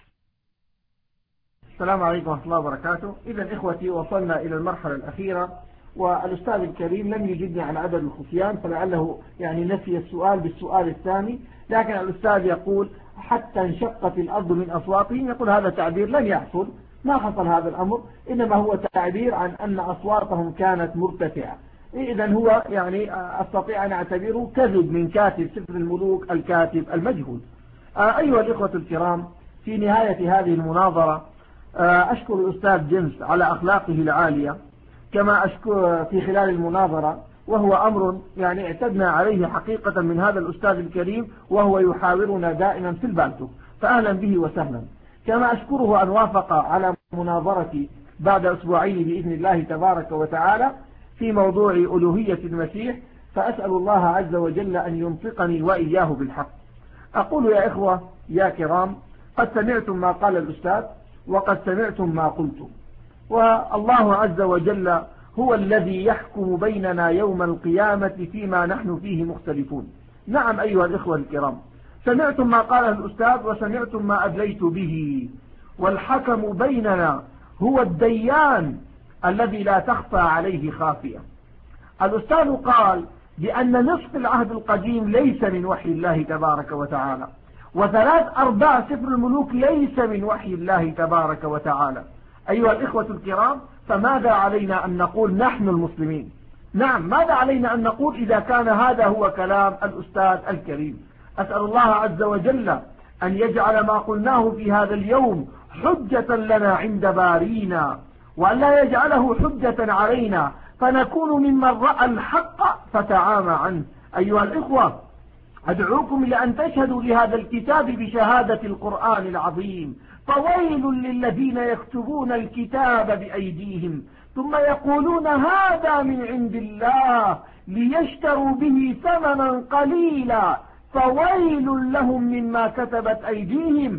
السلام عليكم ورحمة الله وبركاته إذا إخوتي وصلنا إلى المرحلة الأخيرة والأستاذ الكريم لم يجدني عن عدد الخفيان فلعله يعني نفي السؤال بالسؤال الثاني لكن الأستاذ يقول حتى انشقت الأرض من أصواتهم يقول هذا تعبير لن يحصل ما حصل هذا الأمر إنما هو تعبير عن أن أصواتهم كانت مرتفعة إذا هو يعني أستطيع أن أعتبره كذب من كاتب سفر الملوك الكاتب المجهول أيها الإخوة الكرام في نهاية هذه المناظرة أشكر الأستاذ جنس على أخلاقه العالية كما أشكر في خلال المناظرة وهو أمر يعني اعتدنا عليه حقيقة من هذا الأستاذ الكريم وهو يحاورنا دائما في البالتو فأهلا به وسهلا كما أشكره أن وافق على مناظرتي بعد أسبوعين بإذن الله تبارك وتعالى في موضوع ألوهية المسيح فأسأل الله عز وجل أن ينطقني وإياه بالحق أقول يا إخوة يا كرام قد سمعتم ما قال الأستاذ وقد سمعتم ما قلت والله عز وجل هو الذي يحكم بيننا يوم القيامة فيما نحن فيه مختلفون نعم أيها الإخوة الكرام سمعتم ما قاله الأستاذ وسمعتم ما أدليت به والحكم بيننا هو الديان الذي لا تخفى عليه خافية الأستاذ قال بأن نصف العهد القديم ليس من وحي الله تبارك وتعالى وثلاث أرباع سفر الملوك ليس من وحي الله تبارك وتعالى أيها الإخوة الكرام فماذا علينا أن نقول نحن المسلمين نعم ماذا علينا أن نقول إذا كان هذا هو كلام الأستاذ الكريم أسأل الله عز وجل أن يجعل ما قلناه في هذا اليوم حجة لنا عند بارينا وأن لا يجعله حجة علينا فنكون ممن رأى الحق فتعامى عنه أيها الإخوة أدعوكم إلى أن تشهدوا لهذا الكتاب بشهادة القرآن العظيم فويل للذين يكتبون الكتاب بأيديهم ثم يقولون هذا من عند الله ليشتروا به ثمنا قليلا فويل لهم مما كتبت أيديهم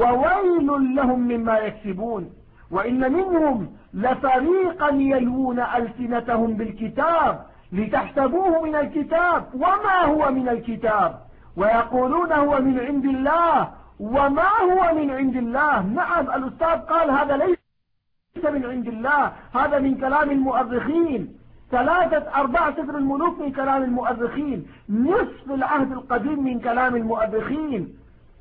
وويل لهم مما يكسبون وإن منهم لفريقا يلوون ألسنتهم بالكتاب لتحسبوه من الكتاب وما هو من الكتاب ويقولون هو من عند الله وما هو من عند الله نعم الأستاذ قال هذا ليس من عند الله هذا من كلام المؤرخين ثلاثة أرباع سفر الملوك من كلام المؤرخين نصف العهد القديم من كلام المؤرخين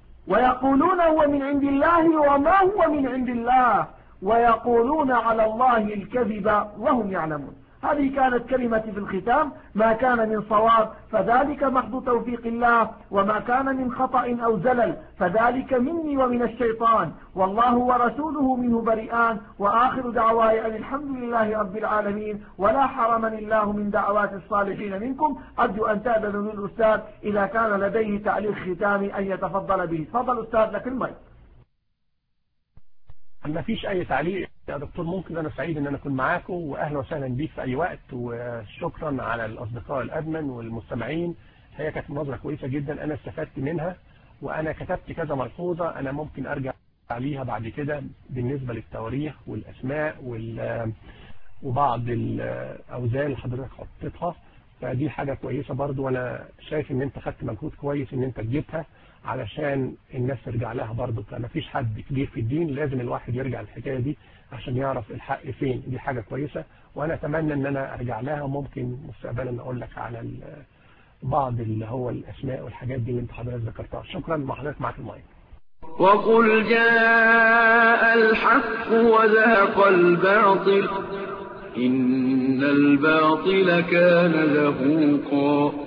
ويقولون هو من عند الله وما هو من عند الله ويقولون على الله الكذب وهم يعلمون هذه كانت كلمتي في الختام ما كان من صواب فذلك محض توفيق الله وما كان من خطأ أو زلل فذلك مني ومن الشيطان والله ورسوله منه بريئان وآخر دعواي أن الحمد لله رب العالمين ولا حرمني الله من دعوات الصالحين منكم أرجو أن تأذنوا للأستاذ إذا كان لديه تعليق ختامي أن يتفضل به تفضل أستاذ لك الميت ما فيش اي تعليق يا دكتور ممكن انا سعيد ان انا اكون معاكم واهلا وسهلا بيك في اي وقت وشكرا على الاصدقاء الادمن والمستمعين هي كانت مناظره كويسه جدا انا استفدت منها وانا كتبت كذا ملحوظه انا ممكن ارجع عليها بعد كده بالنسبه للتواريخ والاسماء وال وبعض الاوزان اللي حضرتك حطيتها فدي حاجه كويسه برضو وانا شايف ان انت خدت مجهود كويس ان انت تجيبها علشان الناس ترجع لها برضه فما فيش حد كبير في الدين لازم الواحد يرجع الحكايه دي عشان يعرف الحق فين دي حاجه كويسه وانا اتمنى ان انا ارجع لها وممكن مستقبلا اقول لك على بعض اللي هو الاسماء والحاجات دي اللي انت حضرتك ذكرتها شكرا مع حضرتك معاك المايك وقل جاء الحق وزهق الباطل إن الباطل كان زهوقا